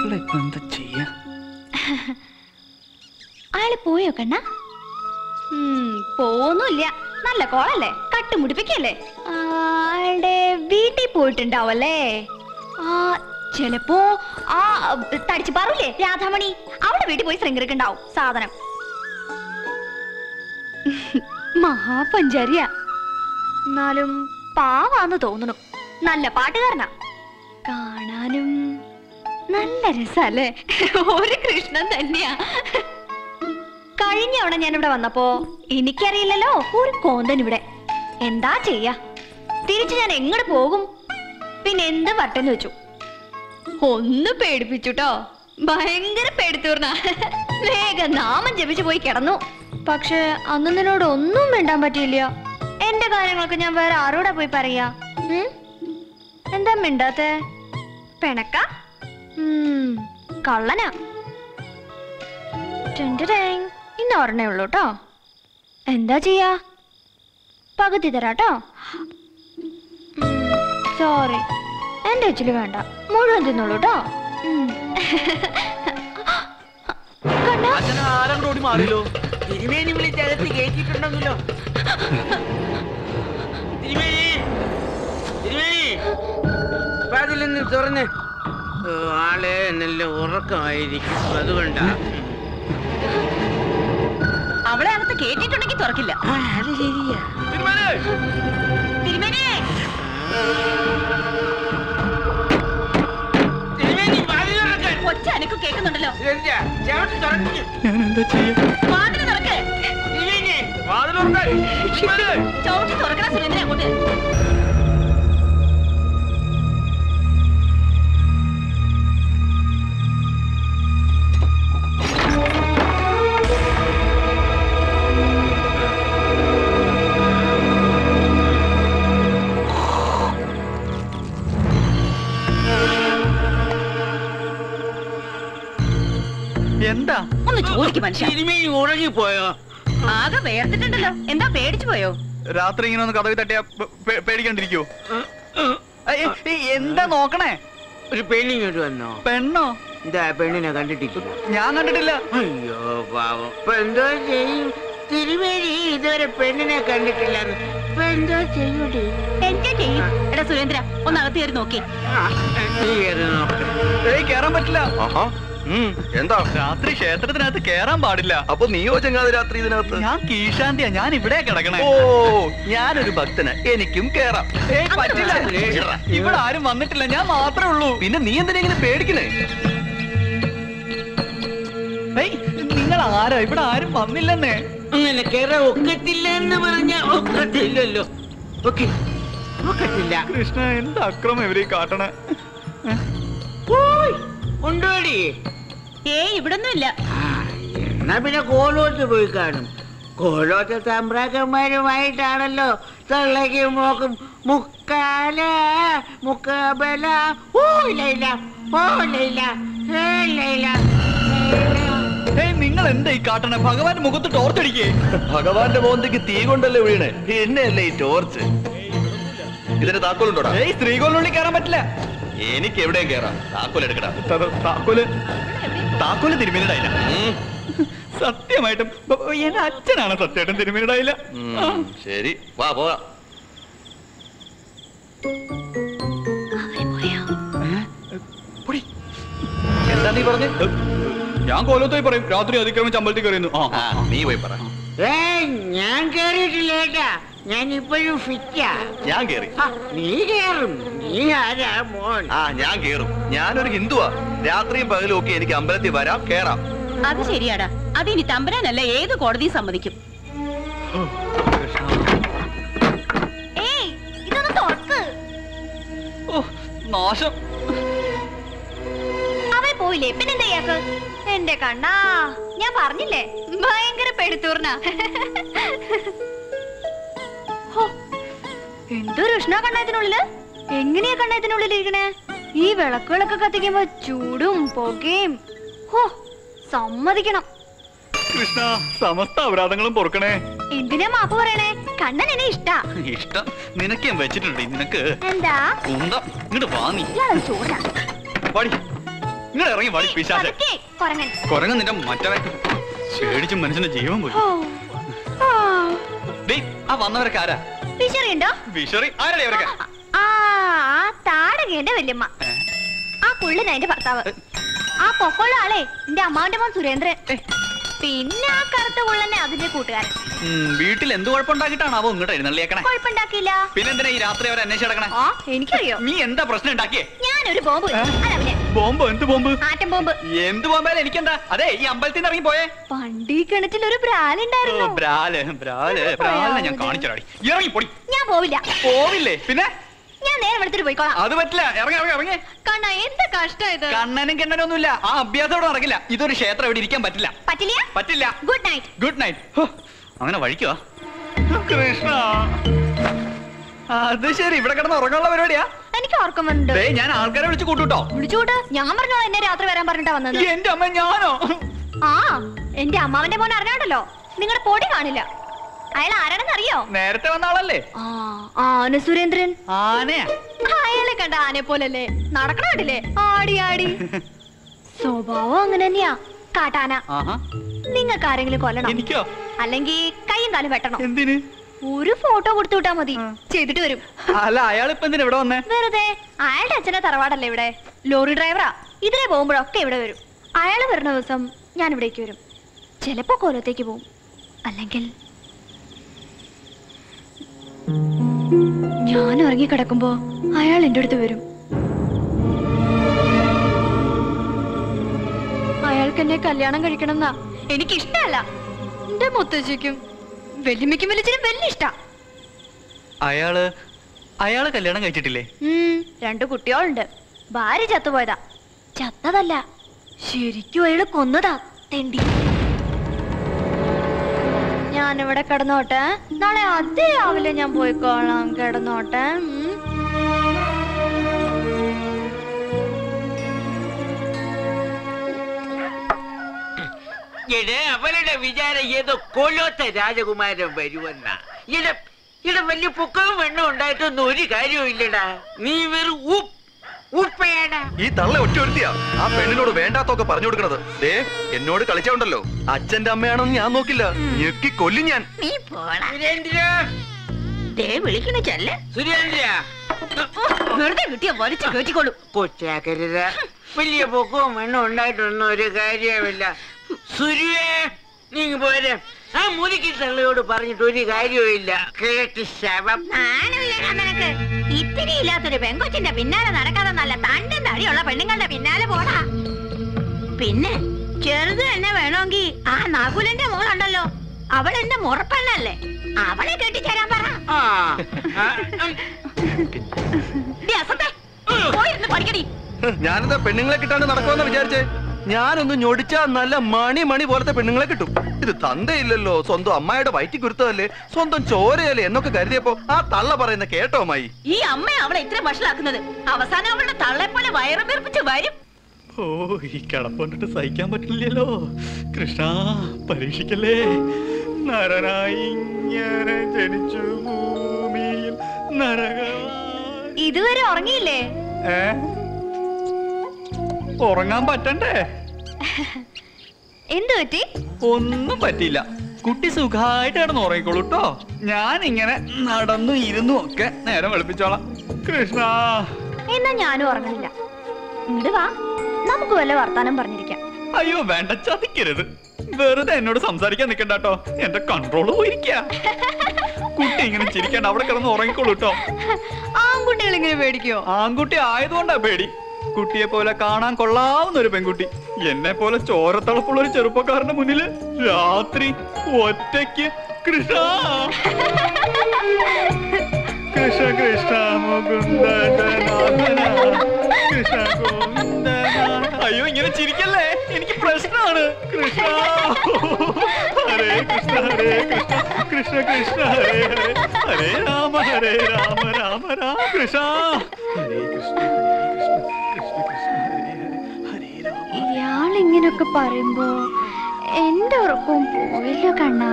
ഇവളിപ്പോ എന്താ ചെയ്യാ
അയാള് പോയോ കണ്ണ പോന്നില്ല നല്ല കോളല്ലേ കട്ട് മുടിപ്പിക്കല്ലേ ആ, അയാളുടെ വീട്ടിൽ പോയിട്ടുണ്ടാവല്ലേ ആ ചിലപ്പോ ആ തടിച്ചു പറൂലേ രാധാമണി അവിടെ വീട്ടിൽ പോയി ശൃംഗരിക്കുണ്ടാവും സാധനം മഹാപഞ്ചാരിയ എന്നാലും പാവാന്ന് തോന്നുന്നു നല്ല പാട്ടുകാരനാ കാണാനും നല്ല രസല്ലേ ഒരു കൃഷ്ണൻ തന്നെയാ കഴിഞ്ഞ തവണ ഞാൻ ഇവിടെ വന്നപ്പോ എനിക്കറിയില്ലല്ലോ ഒരു കോന്തൻ ഇവിടെ എന്താ ചെയ്യാ തിരിച്ചു ഞാൻ എങ്ങോട്ട് പോകും പിന്നെ എന്ത് വട്ടെന്ന് വെച്ചു ഒന്ന് പേടിപ്പിച്ചുട്ടോ ഭയങ്കര പേടിത്തൂർന്ന വേഗം നാമം ജപിച്ചു പോയി കിടന്നു പക്ഷെ അന്ന് നിന്നോട് ഒന്നും മിണ്ടാൻ പറ്റിയില്ല എന്റെ കാര്യങ്ങളൊക്കെ ഞാൻ വേറെ ആരോടാ പോയി പറയാ ഉം? എന്താ മിണ്ടാത്തെ പിണക്ക ഉം, കള്ളനാ ടെൻറ്റടേങ്. ഇന്ന് ഒരെണ്ണേ ഉള്ളൂ കേട്ടോ എന്താ ചെയ്യാ പകുതി തരാട്ടോ സോറി എന്റെ അച്ചില് വേണ്ട മുഴുവൻ തിന്നോളൂ കേട്ടോ
ആരങ്ങോട്ട് മാറിയല്ലോ
തിരുമേനി വിളിച്ചകത്ത് കേട്ടിട്ടുണ്ടെങ്കിലോ തിരുമേനി തിരുമേനി അതിലൊന്ന് തുറന്ന് ഓ, ആള് നല്ല ഉറക്കമായിരിക്കും അതുകൊണ്ടാ
അവളെ അകത്ത് കേട്ടിട്ടുണ്ടെങ്കിൽ തുറക്കില്ല
അത് ശരിയാ
തിരുമേനി ഒച്ച അനക്ക് കേൾക്കുന്നുണ്ടല്ലോ
ഞാൻ എന്താ ചെയ്യാ
വാതില് തുറക്ക് ചവിട്ടി തുറക്കണ സുരേന്ദ്രൻ അങ്ങോട്ട്
എന്താ
ഒന്ന് ചോദിക്കും മനുഷ്യ
തിരുമേനി ഉറങ്ങിപ്പോയോ
ആകെ വേർത്തിട്ടുണ്ടല്ലോ എന്താ പേടിച്ചു പോയോ
രാത്രി ഇങ്ങനെ ഒന്ന് കഥകി തട്ടിയാ പേ- പേ- പേടിക്കാണ്ടിരിക്കോ ഏയ്, ഏയ്, എന്താ നോക്കണേ
ഒരു പെണ്ണിങ്ങോട്ട് വന്നോ
പെണ്ണോ
എന്താ പെണ്ണിനെ കണ്ടിട്ടില്ല
ഞാൻ കണ്ടിട്ടില്ല
അയ്യോ പാവം ഇപ്പൊ എന്തോ ചെയ്യും തിരുമേനി ഇതുവരെ പെണ്ണിനെ കണ്ടിട്ടില്ല ഇപ്പൊ എന്തോ ചെയ്യൂടി
എന്താ ചെയ്യും എടാ സുരേന്ദ്ര ഒന്ന് അകത്ത് കയറി നോക്കി
നീ കയറി നോക്ക്
ഏയ് കേറാൻ പറ്റില്ല
എന്താ
രാത്രി ക്ഷേത്രത്തിനകത്ത് കേറാൻ പാടില്ല
അപ്പൊ നീയോ ചങ്ങാതി രാത്രി ഇതിനകത്ത്
ഞാൻ കീശാന്തിയാ ഞാൻ ഇവിടെ കിടക്കണേ
ഓ ഞാനൊരു ഭക്തന് എനിക്കും കേറാം
ഏയ് പറ്റില്ല ഇവിടെ ആരും വന്നിട്ടില്ല ഞാൻ മാത്രമേ ഉള്ളൂ
പിന്നെ നീ എന്തിനാ ഇങ്ങനെ പേടിക്കണേ
ഏയ് നിങ്ങൾ ആരാ ഇവിടെ ആരും വന്നില്ലെന്നേ
അങ്ങനെ കയറാൻ ഒക്കത്തില്ല എന്ന് പറഞ്ഞ ഒക്കത്തില്ലല്ലോ ഓക്കെ ഒക്കത്തില്ല
കൃഷ്ണ എന്ത് അക്രമം ഇവര് ഈ കാട്ടണേ
ഓയ്, ഉണ്ടോടി
ഏയ് ഇവിടൊന്നും ഇല്ല
എന്നാ പിന്നെ കോലോത്ത് പോയി കാണും കോലോത്ത് തമ്പ്രാക്കന്മാരുമായിട്ടാണല്ലോ തള്ളയ്ക്കും മോക്കും മുക്കാല മുക്കാബല ഓ ലൈല ഓ ലൈല ഏ ലൈല
ഏയ് നിങ്ങൾ എന്താ ഈ കാട്ടണേ ഭഗവാന്റെ മുഖത്ത് ടോർച്ചടിക്കേ
ഭഗവാന്റെ മോന്തയ്ക്ക് തീ കൊണ്ടല്ലേ വീണേ എന്നെയല്ലേ ഈ ടോർച്ച് ഇതിന് താക്കോലുണ്ടോടാ
ഏയ് സ്ത്രീകളുള്ളിൽ കയറാൻ പറ്റില്ല
എനിക്ക് എവിടെയും കേറാം താക്കോൽ എടുക്കടാ
താക്കോല് താക്കോല് തിരുമേനിടായില്ല സത്യമായിട്ടും ബ- എന്റെ അച്ഛനാണ് സത്യമായിട്ടും തിരുമേനിടായില്ല
ഉം, ശരി വാ പോവാ
എന്താ നീ പറഞ്ഞ ഞാൻ കോലത്തായി പറയും രാത്രി അതിക്രമിച്ച് അമ്പലത്തിൽ കയറിയുന്നു ആ
നീ പോയി പറ
ഏ ഞാൻ കേറിയിട്ടില്ല ഏട്ടാ ഞാൻ ഇപ്പോഴും ഫിറ്റാ
ഞാൻ കേറി
ആ, നീ കേറും നീ ആരാ മോൻ
ആ ഞാൻ കേറും ഞാനൊരു ഹിന്ദുവാ രാത്രിയും പകലും ഒക്കെ എനിക്ക് അമ്പലത്തിൽ വരാം കേറാം
അത് ശരിയാടാ അത് ഇനി തമ്പരാനല്ല ഏത് കോടതിയും സമ്മതിക്കും
ഏയ് ഇതൊന്ന് തുറക്ക്
നാശം
അവൻ പോയില്ലേ പിന്നെന്താ ഇയാൾക്ക് എന്റെ കണ്ണാ ഞാൻ പറഞ്ഞില്ലേ ഭയങ്കര പെടുത്തൂർണ എന്തൊരു ഉഷ്ണ കണ്ണയത്തിനുള്ളില് എങ്ങനെയാ കണ്ണയത്തിനുള്ളിൽ ഇരിക്കണേ ഈ വിളക്കുകളൊക്കെ കത്തിക്കുമ്പോ ചൂടും പുകയും ഹോ സമ്മതിക്കണം
കൃഷ്ണ സമസ്ത അപരാധങ്ങളും പൊറുക്കണേ
എന്തിനാ മാപ്പ് പറയണേ കണ്ണൻ എന്നെ ഇഷ്ടാ
ഇഷ്ടം നിനക്ക് ഞാൻ വെച്ചിട്ടുണ്ട് നിനക്ക്
എന്താ
കുന്തം ഇങ്ങോട്ട് വാ നീ
ഇയാളൊരു ചോട്ടാ
പാടി ഇങ്ങനെ ഇറങ്ങി വാടി പിശാചെ
പതുക്കെ, കൊരങ്ങൻ
കൊരങ്ങൻ നിന്റെ മറ്റവൻ പേടിച്ചും മനുഷ്യന്റെ ജീവൻ പോയി
ഓ, ആ,
ഡേയ് ആ വന്നവരൊക്കെ ആരാ
വിശറിയുണ്ടോ
വിഷറി ആരാടേ അവരൊക്കെ
ആ ആ താടകേന്റെ വല്യമ്മ ആ കുള്ളൻ അതിന്റെ ഭർത്താവ് ആ പൊക്കമുള്ള ആളെ എന്റെ അമ്മാവന്റെ മോൻ സുരേന്ദ്രൻ പിന്നെ ആ കറുത്ത കുള്ളനെ അതിന്റെ കൂട്ടുകാരൻ
ഉം, വീട്ടിൽ എന്ത് കുഴപ്പമുണ്ടാക്കിയിട്ടാണ് അവ ഇങ്ങോട്ട് എഴുന്നള്ളിയേക്കണേ
കുഴപ്പമുണ്ടാക്കിയില്ല
പിന്നെന്തിനാ ഈ രാത്രി അവരെ അന്വേഷിച്ച് നടക്കണേ
ആ എനിക്കറിയോ
നീ എന്താ പ്രശ്നം ഉണ്ടാക്കിയേ
ഞാനൊരു ബോംബ് അതവനെ
ബോംബോ എന്ത് ബോംബ്
ആറ്റം ബോംബ്
എന്ത് ബോംബായാലും എനിക്കെന്താ അതെ ഈ അമ്പലത്തിൽ നിന്ന് ഇറങ്ങി പോയേ
പണ്ട് ഈ കിണറ്റിൽ ഒരു ബ്രാലുണ്ടായിരുന്നു
ബ്രാല് ബ്രാല് ബ്രാലിനെ ഞാൻ കാണിച്ചടാടി ഇറങ്ങി പൊടി
ഞാൻ പോവില്ല
പോവില്ലേ പിന്നെ
ഞാൻ നേരെ വെളുത്തിട്ട് പോയിക്കോളാം
അത് പറ്റില്ല ഇറങ്ങി ഇറങ്ങി ഇറങ്ങി
കണ്ണ എന്ത് കഷ്ടം ഇത്
കണ്ണനും കിണ്ണനും ഒന്നുമില്ല ആ അഭ്യാസം ഇവിടെ നടക്കില്ല ഇതൊരു ക്ഷേത്രം ഇവിടെ ഇരിക്കാൻ പറ്റില്ല
പറ്റില്ല
പറ്റില്ല
ഗുഡ് നൈറ്റ്
ഗുഡ് നൈറ്റ് അങ്ങനെ വഴിക്കുവാ കൃഷ്ണ അത് ശരി ഇവിടെ കിടന്ന് ഉറങ്ങാനുള്ള പരിപാടിയാ
എനിക്ക് ഓർക്കം വരുന്നുണ്ട്
ദേ ഞാൻ ആൾക്കാരെ വിളിച്ച് കൂട്ടുട്ടോ
വിളിച്ചുകൂട്ട് ഞാൻ പറഞ്ഞോളാം എന്നെ രാത്രി വരാൻ പറഞ്ഞിട്ടാ വന്നത്
എന്റെ അമ്മ ഞാനോ
ആ എന്റെ അമ്മാവന്റെ മോൻ അറിഞ്ഞോണ്ടല്ലോ നിങ്ങളുടെ പൊടി കാണില്ല അയാൾ ആരാണെന്ന് അറിയോ
നേരത്തെ വന്ന ആളല്ലേ
ആ ആന സുരേന്ദ്രൻ
ആനയാ
അയാളെ കണ്ട ആനെ പോലല്ലേ നടക്കണ കണ്ടില്ലേ ആടി ആടി സ്വഭാവം അങ്ങനെ തന്നെയാ കാട്ടാന
ആഹാ
നിങ്ങൾക്ക് ആരെങ്കിലും കൊല്ലണം
എനിക്കോ
അല്ലെങ്കിൽ കൈയും കാലും വെട്ടണം
എന്തിന്
ഒരു ഫോട്ടോ കൊടുത്തു വിട്ടാ മതി ചെയ്തിട്ട് വരും
അല്ല അയാൾ ഇപ്പൊ എന്തിനാ ഇവിടെ വന്നേ
വെറുതെ അയാളുടെ അച്ഛനെ തറവാടല്ലേ ഇവിടെ ലോറി ഡ്രൈവറാ ഇതിലെ പോകുമ്പോഴൊക്കെ ഇവിടെ വരും അയാൾ വരുന്ന ദിവസം ഞാൻ ഇവിടേക്ക് വരും ചിലപ്പോ കോലത്തേക്ക് പോകും അല്ലെങ്കിൽ ഞാൻ ഉറങ്ങി കിടക്കുമ്പോ അയാൾ എന്റെ അടുത്ത് വരും അയാൾക്ക് എന്നെ കല്യാണം കഴിക്കണം എന്നാ എനിക്ക് ഇഷ്ടമല്ല എന്റെ മുത്തശ്ശിക്കും വെല്ലുമ്മയ്ക്കും വലിച്ചിനും വലിയ ഇഷ്ടാ
അയാള് അയാള് കല്യാണം കഴിച്ചിട്ടില്ലേ
ഉം, രണ്ടു കുട്ടികളുണ്ട് ഭാര്യ ചത്തുപോയതാ ചത്തതല്ല ശരിക്കും അയാള് കൊന്നതാ തെണ്ടി ഞാനിവിടെ കിടന്നോട്ടെ നാളെ അതിരാവിലെ ഞാൻ പോയിക്കോളാം കിടന്നോട്ടെ ഉം.
എടേ അവരുടെ വിചാരം ഏതോ കൊലോത്ത രാജകുമാരൻ വരുമെന്ന ഇട ഇട വലിയ പൊക്കവും വെണ്ണം ഉണ്ടായിട്ടൊന്നും ഒരു കാര്യവും ഇല്ലടാ നീ വെറും ഉപ്പ് ഉപ്പയാടാ
ഈ തള്ള ഒറ്റ ഒരുത്തിയാ ആ പെണ്ണിനോട് വേണ്ടാത്തൊക്കെ പറഞ്ഞു കൊടുക്കണത് ദേ എന്നോട് കളിച്ചോണ്ടല്ലോ അച്ഛന്റെ അമ്മയാണെന്ന് ഞാൻ നോക്കില്ല ഞെക്കി കൊല്ലും ഞാൻ
നീ പോടാ
സുരേന്ദ്ര
ദേ വിളിക്കണ ചെല്ലേ
സുരേന്ദ്ര
വെറുതെ കിട്ടിയ വലിച്ചു കേട്ടിക്കോളൂ
കൊച്ചാക്കരുത് വലിയ പൊക്കവും വെണ്ണം ഉണ്ടായിട്ടൊന്നും ഒരു കാര്യവുമില്ല സുരുവേ നീ പോരെ ആ മുരിക്കി തള്ളയോട് പറഞ്ഞിട്ട് ഒരു കാര്യവുമില്ല കേട്ട് ശവം
നാണമില്ലടാ നിനക്ക് ഇത്തിരി ഇല്ലാത്തൊരു പെങ്കൊച്ചിന്റെ പിന്നാലെ നടക്കാതെ നല്ല തണ്ടും തടിയുള്ള പെണ്ണുങ്ങളുടെ പിന്നാലെ പോടാ പിന്നെ ചെറുത് തന്നെ വേണമെങ്കിൽ ആ നാഗുലന്റെ മോളുണ്ടല്ലോ അവൾ എന്റെ മുറപ്പെണ്ണല്ലേ അവളെ കെട്ടിച്ചേരാൻ പറ ഡി അസത്തെ പോയിരുന്ന് പഠിക്കടി
ഞാനെന്താ പെണ്ണുങ്ങളെ കിട്ടാണ്ട് നടക്കുമെന്ന് വിചാരിച്ചേ ഞാനൊന്ന് ഞൊടിച്ചാ നല്ല മണി മണി പോലത്തെ പെണ്ണുങ്ങളെ കിട്ടും ഇത് തന്തയില്ലല്ലോ സ്വന്തം അമ്മായിയുടെ വയറ്റി കുരുത്തതല്ലേ സ്വന്തം ചോരയല്ലേ എന്നൊക്കെ കരുതിയപ്പോ ആ തള്ള പറയുന്ന കേട്ടോ അമ്മായി
ഈ അമ്മ അവളെ ഇത്ര വഷളാക്കുന്നത് അവസാനം അവളുടെ തള്ളെ പോലെ വയറ് വീർപ്പിച്ച് വരും
ഓ ഈ കിടപ്പുണ്ടിട്ട് സഹിക്കാൻ പറ്റില്ലല്ലോ കൃഷ്ണ പരീക്ഷിക്കല്ലേ നരനായി ഇങ്ങനെ ജനിച്ചു ഭൂമിയിൽ നരക
ഇതുവരെ ഉറങ്ങിയില്ലേ
ഏ ഉറങ്ങാൻ പറ്റണ്ടേ
എന്തു പറ്റി
ഒന്നും പറ്റിയില്ല കുട്ടി സുഖമായിട്ട് കിടന്ന് ഉറങ്ങിക്കോളൂ കേട്ടോ ഞാൻ ഇങ്ങനെ നടന്നു ഇരുന്നു ഒക്കെ നേരം വെളുപ്പിച്ചോളാം കൃഷ്ണ
എന്നാ ഞാനും ഉറങ്ങണില്ല ഇങ്ങട് വാ നമുക്ക് വല്ല വർത്താനം പറഞ്ഞിരിക്കാം
അയ്യോ വേണ്ട ചതിക്കരുത് വെറുതെ എന്നോട് സംസാരിക്കാൻ നിക്കണ്ട കേട്ടോ എന്റെ കൺട്രോള് പോയിരിക്ക കുട്ടി ഇങ്ങനെ ചിരിക്കാണ്ട് അവിടെ കിടന്ന് ഉറങ്ങിക്കോളൂ കേട്ടോ
ആൺകുട്ടികൾ ഇങ്ങനെ പേടിക്കോ
ആൺകുട്ടി ആയതുകൊണ്ടാ പേടി കുട്ടിയെ പോലെ കാണാൻ കൊള്ളാവുന്ന ഒരു പെൺകുട്ടി എന്നെ പോലെ ചോരത്തളപ്പുള്ള ഒരു ചെറുപ്പക്കാരന്റെ മുന്നില് രാത്രി ഒറ്റയ്ക്ക് കൃഷ്ണ കൃഷ്ണ കൃഷ്ണ മുകുന്ദ ജനാർദ്ദന. കൃഷ്ണ ഗോവിന്ദ നാ- അയ്യോ ഇങ്ങനെ ചിരിക്കല്ലേ എനിക്ക് പ്രശ്നമാണ് കൃഷ്ണ ഹരേ കൃഷ്ണ ഹരേ കൃഷ്ണ കൃഷ്ണ കൃഷ്ണ ഹരേ ഹരേ ഹരേ രാമ ഹരേ രാമ രാമ രാമ കൃഷ്ണ ഹരേ കൃഷ്ണ
ഇയാൾ ഇങ്ങനൊക്കെ പറയുമ്പോ എന്റെ ഉറക്കവും പോയല്ലോ കണ്ണാ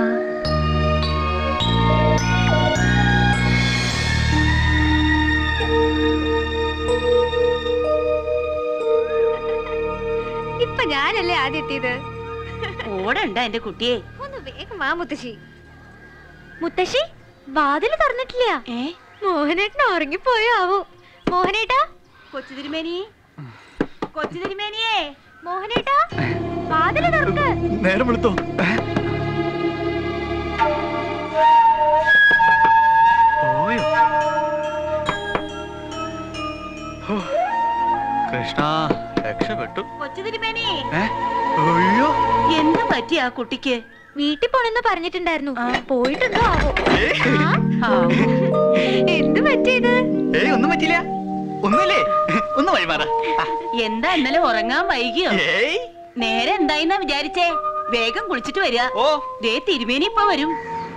ഇപ്പൊ ഞാനല്ലേ ആദ്യം എത്തിയത്
ഓടണ്ട എന്റെ കുട്ടിയെ
ഒന്ന് വേഗം വാ മുത്തശ്ശി മുത്തശ്ശി വാതില് തുറന്നിട്ടില്ല മോഹനേട്ടൻ ഉറങ്ങിപ്പോയോ ആവോ മോഹനേട്ടാ
കൊച്ചു തിരുമേനി കൊച്ചു തിരുമേനിയേ
മോഹനേട്ടാ വാതില് തുറക്ക്
നേരം വിളിത്തോ
പോയോ ഹോ, കൃഷ്ണ രക്ഷപ്പെട്ടു
കൊച്ചു തിരുമേനി
ഏ? അയ്യോ
എന്ത് പറ്റി ആ കുട്ടിക്ക്
വീട്ടിൽ പോണെന്ന് പറഞ്ഞിട്ടുണ്ടായിരുന്നു പോയിട്ടുണ്ടോ ആവോ ആ? എന്ത് പറ്റിയത്
ഏയ് ഒന്നും പറ്റില്ല ഒന്നുമില്ലേ ഒന്ന് വഴിമാറ
എന്താ ഇന്നലെ ഉറങ്ങാൻ വൈകിയോ നേരെ എന്തായിന്നാ വിചാരിച്ചേ വേഗം കുളിച്ചിട്ട് വരിക
ഓ
ദേ തിരുമേനി ഇപ്പൊ വരും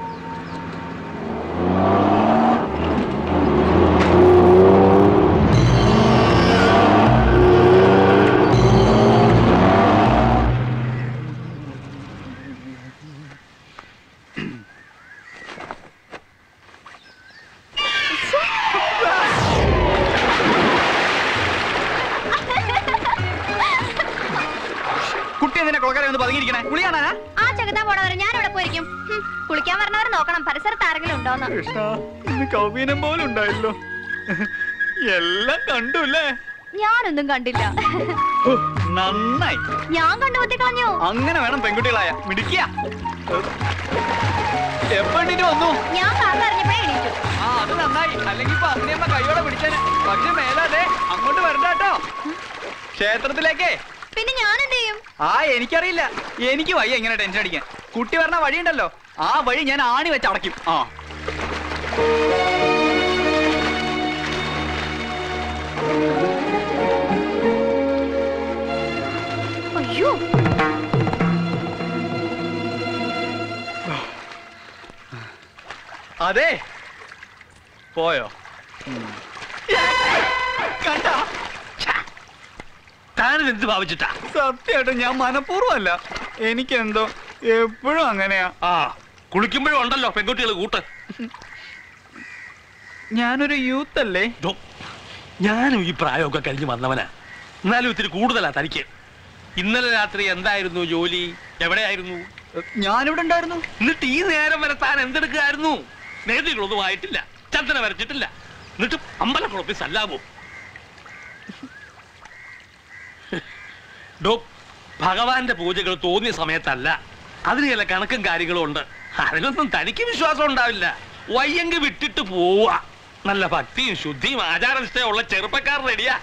കുട്ടി എന്തിനാ കുളക്കര ഒന്ന് പതുങ്ങിയിരിക്കണേ കുളിയാണാ
ആ ചകത്താൻ പോണവരെ ഞാൻ ഇവിടെ പോയിരിക്കും ഹും, കുളിക്കാൻ വരണവർ നോക്കണം പരിസരത്ത് ആരെങ്കിലും ഉണ്ടോന്ന്
കൃഷ്ണ ഇന്ന് കൗമീനം പോലും ഉണ്ടായല്ലോ എല്ലാം കണ്ടു അല്ലേ
ഞാനൊന്നും കണ്ടില്ല
ഹോ, നന്നായി
ഞാൻ കണ്ടുപത്തി കളഞ്ഞു
അങ്ങനെ വേണം പെൺകുട്ടികളായ മിടിക്കുക എപ്പോഴീട്ട് വന്നു
ഞാൻ കാക്ക അറിഞ്ഞപ്പോഴേ എണീറ്റു
ആ അത് നന്നായി അല്ലെങ്കിൽ ഇപ്പൊ അമ്മയമ്മ കൈയോടെ പിടിച്ചേനെ പക്ഷെ മേലാതെ അങ്ങോട്ട് വരണ്ട കേട്ടോ ക്ഷേത്രത്തിലേക്കേ
പിന്നെ ഞാൻ എന്ത് ചെയ്യും
ആ എനിക്കറിയില്ല എനിക്ക് വയ്യ ഇങ്ങനെ ടെൻഷൻ അടിക്കാൻ കുട്ടി വരണ വഴിയുണ്ടല്ലോ ആ വഴി ഞാൻ ആണി വെച്ച് അടയ്ക്കും ആ
അയ്യോ
അതെ പോയോ കണ്ട
താനിത് ഭാവിച്ചിട്ടാ
സത്യമായിട്ടും ഞാൻ മനഃപൂർവ്വമല്ല എനിക്കെന്തോ എപ്പോഴും അങ്ങനെയാ
ആ കുളിക്കുമ്പോഴും ഉണ്ടല്ലോ പെൺകുട്ടികൾ കൂട്ട്
ഞാനൊരു യൂത്ത് അല്ലേ
ഞാനും ഈ പ്രായമൊക്കെ കഴിഞ്ഞ് വന്നവനാ എന്നാലും ഇത്തിരി കൂടുതലാ തനിക്ക് ഇന്നലെ രാത്രി എന്തായിരുന്നു ജോലി എവിടെയായിരുന്നു
ഞാനിവിടെ ഉണ്ടായിരുന്നു
എന്നിട്ട് ഈ നേരം വരെ താൻ എന്തെടുക്കുകയായിരുന്നു നേതികളൊന്നും ആയിട്ടില്ല ചന്ദന വരച്ചിട്ടില്ല എന്നിട്ട് അമ്പലക്കുളപ്പിൽ സല്ലാമോ ഡോ ഭഗവാന്റെ പൂജകൾ തോന്നിയ സമയത്തല്ല അതിന് ചില കണക്കും കാര്യങ്ങളും ഉണ്ട് അതിനൊന്നും തനിക്ക് വിശ്വാസം ഉണ്ടാവില്ല വയ്യെങ്കി വിട്ടിട്ട് പോവാ നല്ല ഭക്തിയും ശുദ്ധിയും ആചാരനിഷ്ഠയും ഉള്ള ചെറുപ്പക്കാർ റെഡിയാ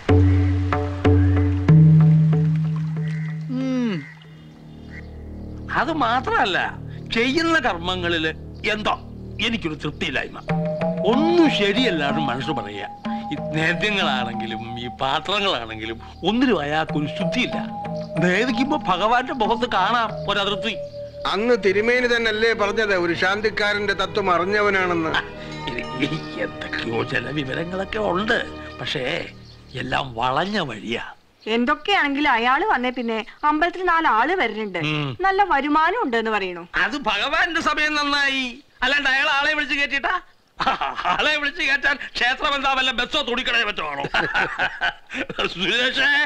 അത് മാത്രമല്ല ചെയ്യുന്ന കർമ്മങ്ങളില് എന്തോ എനിക്കൊരു തൃപ്തിയില്ലായ്മ ഒന്നും ശരിയല്ലാണ്ട് മനുഷ്യർ പറയുക ഈ നേദ്യങ്ങളാണെങ്കിലും ഈ പാത്രങ്ങളാണെങ്കിലും ഒന്നിനും അയാൾക്കൊരു ശുദ്ധിയില്ല നേദിക്കുമ്പോ ഭഗവാന്റെ മുഖത്ത് കാണാം ഒരതിർത്തി
അന്ന് തിരുമേനി തന്നെയല്ലേ പറഞ്ഞത് ഒരു ശാന്തിക്കാരന്റെ തത്വം അറിഞ്ഞവനാണെന്ന്
ഈ എന്തൊക്കെയോ ചില വിവരങ്ങളൊക്കെ ഉണ്ട് പക്ഷേ എല്ലാം വളഞ്ഞ വഴിയാ
എന്തൊക്കെയാണെങ്കിലും അയാള് വന്നേ പിന്നെ അമ്പലത്തിൽ നാലാള് വരുന്നുണ്ട്
ഉം.
നല്ല വരുമാനം ഉണ്ട് എന്ന് പറയണു
അത് ഭഗവാന്റെ സമയം നന്നായി അല്ലാണ്ട് അയാൾ ആളെ വിളിച്ച് കയറ്റിട്ടാ ആളെ വിളിച്ച് കയറ്റാൻ ക്ഷേത്രം എന്താ വല്ല ബസ്സോ തുണിക്കടയോ പറ്റുവാണോ സുരേഷേ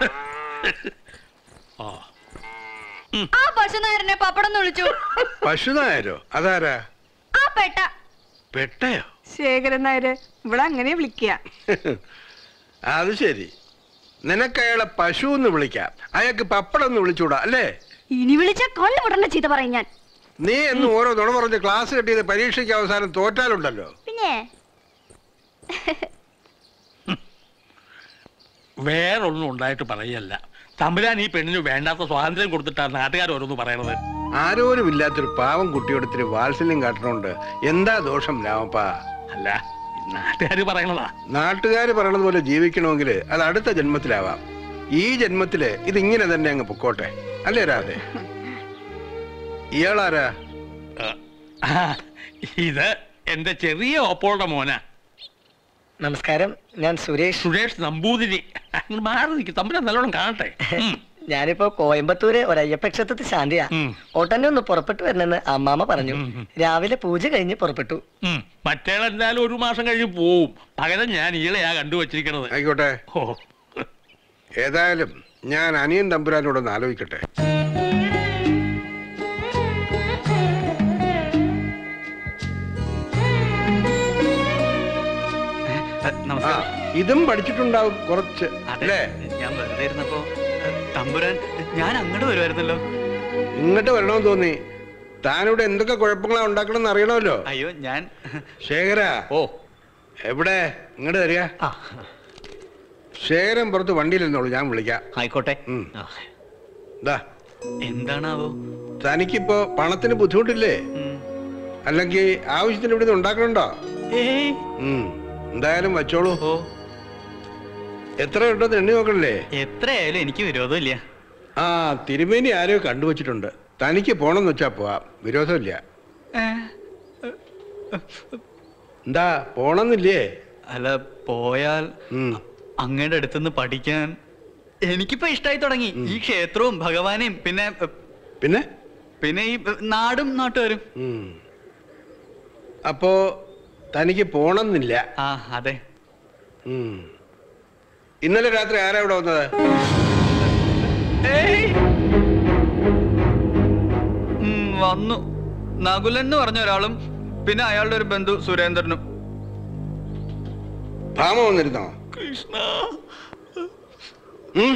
ആ
ആ പശുനാരനെ പപ്പടം എന്ന് വിളിച്ചു
പശുനായരോ അതാരാ
ആ പെട്ട
പെട്ടയോ
ശേഖരൻ നായര് ഇവിടെ അങ്ങനെ വിളിക്കുക
അത് ശരി നിനക്ക് അയാളെ പശു എന്ന് വിളിക്കാം അയാൾക്ക് പപ്പടം എന്ന് വിളിച്ചൂടാ അല്ലേ
ഇനി വിളിച്ച കൊല്ല വിടണ്ട ചീത്ത പറയും ഞാൻ
നീ എന്ന് ഓരോ നുണ പറഞ്ഞ് ക്ലാസ് കിട്ടിയത് പരീക്ഷയ്ക്ക് അവസാനം തോറ്റാലുണ്ടല്ലോ
പിന്നെ
വേറൊന്നും ഉണ്ടായിട്ട് പറയല്ല തമ്പുരാൻ ഈ പെണ്ണിന് വേണ്ടാത്ത സ്വാതന്ത്ര്യം കൊടുത്തിട്ടാണ് നാട്ടുകാർ ഓരോന്ന് പറയണത്
ആരോരും ഇല്ലാത്തൊരു പാവം കുട്ടിയോട് ഇത്തിരി വാത്സല്യം കാട്ടണോണ്ട് എന്താ ദോഷം രാമപ്പ
അല്ല നാട്ടുകാർ പറയണതാ
നാട്ടുകാർ പറയണത് പോലെ ജീവിക്കണമെങ്കിൽ അത് അടുത്ത ജന്മത്തിലാവാം ഈ ജന്മത്തില് ഇതിങ്ങനെ തന്നെ അങ്ങ് പൊക്കോട്ടെ അല്ലേ രാധേ ഇയാളാരാ
ആ, ഇത് എന്റെ ചെറിയ ഓപ്പോളുടെ മോനാ
നമസ്കാരം ഞാൻ സുരേഷ്
സുരേഷ് നമ്പൂതിരി അങ്ങ് മാറി നിൽക്കും തമ്പുരാൻ നല്ലോണം കാണട്ടെ ഉം.
ഞാനിപ്പോ കോയമ്പത്തൂര് ഒരു അയ്യപ്പ ക്ഷേത്രത്തിൽ ശാന്തിയാ ഓട്ടന്നെ ഒന്ന് പുറപ്പെട്ടു വരണമെന്ന് അമ്മാമ പറഞ്ഞു രാവിലെ പൂജ കഴിഞ്ഞ് പുറപ്പെട്ടു
ഉം. മറ്റേയാൾ എന്തായാലും ഒരു മാസം കഴിഞ്ഞ് പോവും പകരം ഞാൻ ഈളെയാ കണ്ടുവച്ചിരിക്കണത്
ആയിക്കോട്ടെ
ഓ
ഏതായാലും ഞാൻ അനിയൻ തമ്പുരാനോടൊന്ന് ആലോചിക്കട്ടെ ആ, ഇതും പഠിച്ചിട്ടുണ്ടാവും കുറച്ച് അല്ലേ
ഞാൻ വെറുതെ ഇരുന്നപ്പോ ഏ, തമ്പുരാൻ ഞാൻ അങ്ങോട്ട് വരുമായിരുന്നല്ലോ
ഇങ്ങോട്ട് വരണമെന്ന് തോന്നി താനിവിടെ എന്തൊക്കെ കുഴപ്പങ്ങളാ ഉണ്ടാക്കണമെന്ന് അറിയണമല്ലോ
അയ്യോ ഞാൻ
ശേഖര ഓ എവിടെ ഇങ്ങോട്ട് തരിക ശേഖരൻ പുറത്ത് വണ്ടിയിലിരുന്നോളൂ ഞാൻ വിളിക്കാം
ആയിക്കോട്ടെ
ദാ
എന്താണാവോ
തനിക്കിപ്പോ പണത്തിന് ബുദ്ധിമുട്ടില്ലേ അല്ലെങ്കിൽ ആവശ്യത്തിന് ഇവിടുന്ന് ഉണ്ടാക്കണുണ്ടോ ഉം. എന്തായാലും വച്ചോളൂ എത്ര ഉണ്ടെന്ന് എണ്ണി നോക്കണില്ലേ
എത്രയായാലും എനിക്ക് വിരോധമില്ല
ആ തിരുമേനി ആരോ കണ്ടുവച്ചിട്ടുണ്ട് തനിക്ക് പോണെന്ന് വെച്ചാ പോവാം വിരോധമില്ല എന്താ പോണെന്നില്ലേ
അല്ല പോയാൽ അങ്ങയുടെ അടുത്തുനിന്ന് പഠിക്കാൻ എനിക്കിപ്പോ ഇഷ്ടായി തുടങ്ങി ഈ ക്ഷേത്രവും ഭഗവാനെയും പിന്നെ
പിന്നെ
പിന്നെ ഈ നാടും നാട്ടുകാരും
അപ്പോ തനിക്ക് പോണെന്നില്ല
ആ അതെ
ഉം. ഇന്നലെ രാത്രി ആരാ ഇവിടെ വന്നത്
ഉം, വന്നു നകുലൻ എന്ന് പറഞ്ഞ ഒരാളും പിന്നെ അയാളുടെ ഒരു ബന്ധു സുരേന്ദ്രനും
ഭാമ വന്നിരുന്നോ
കൃഷ്ണ
ഉം?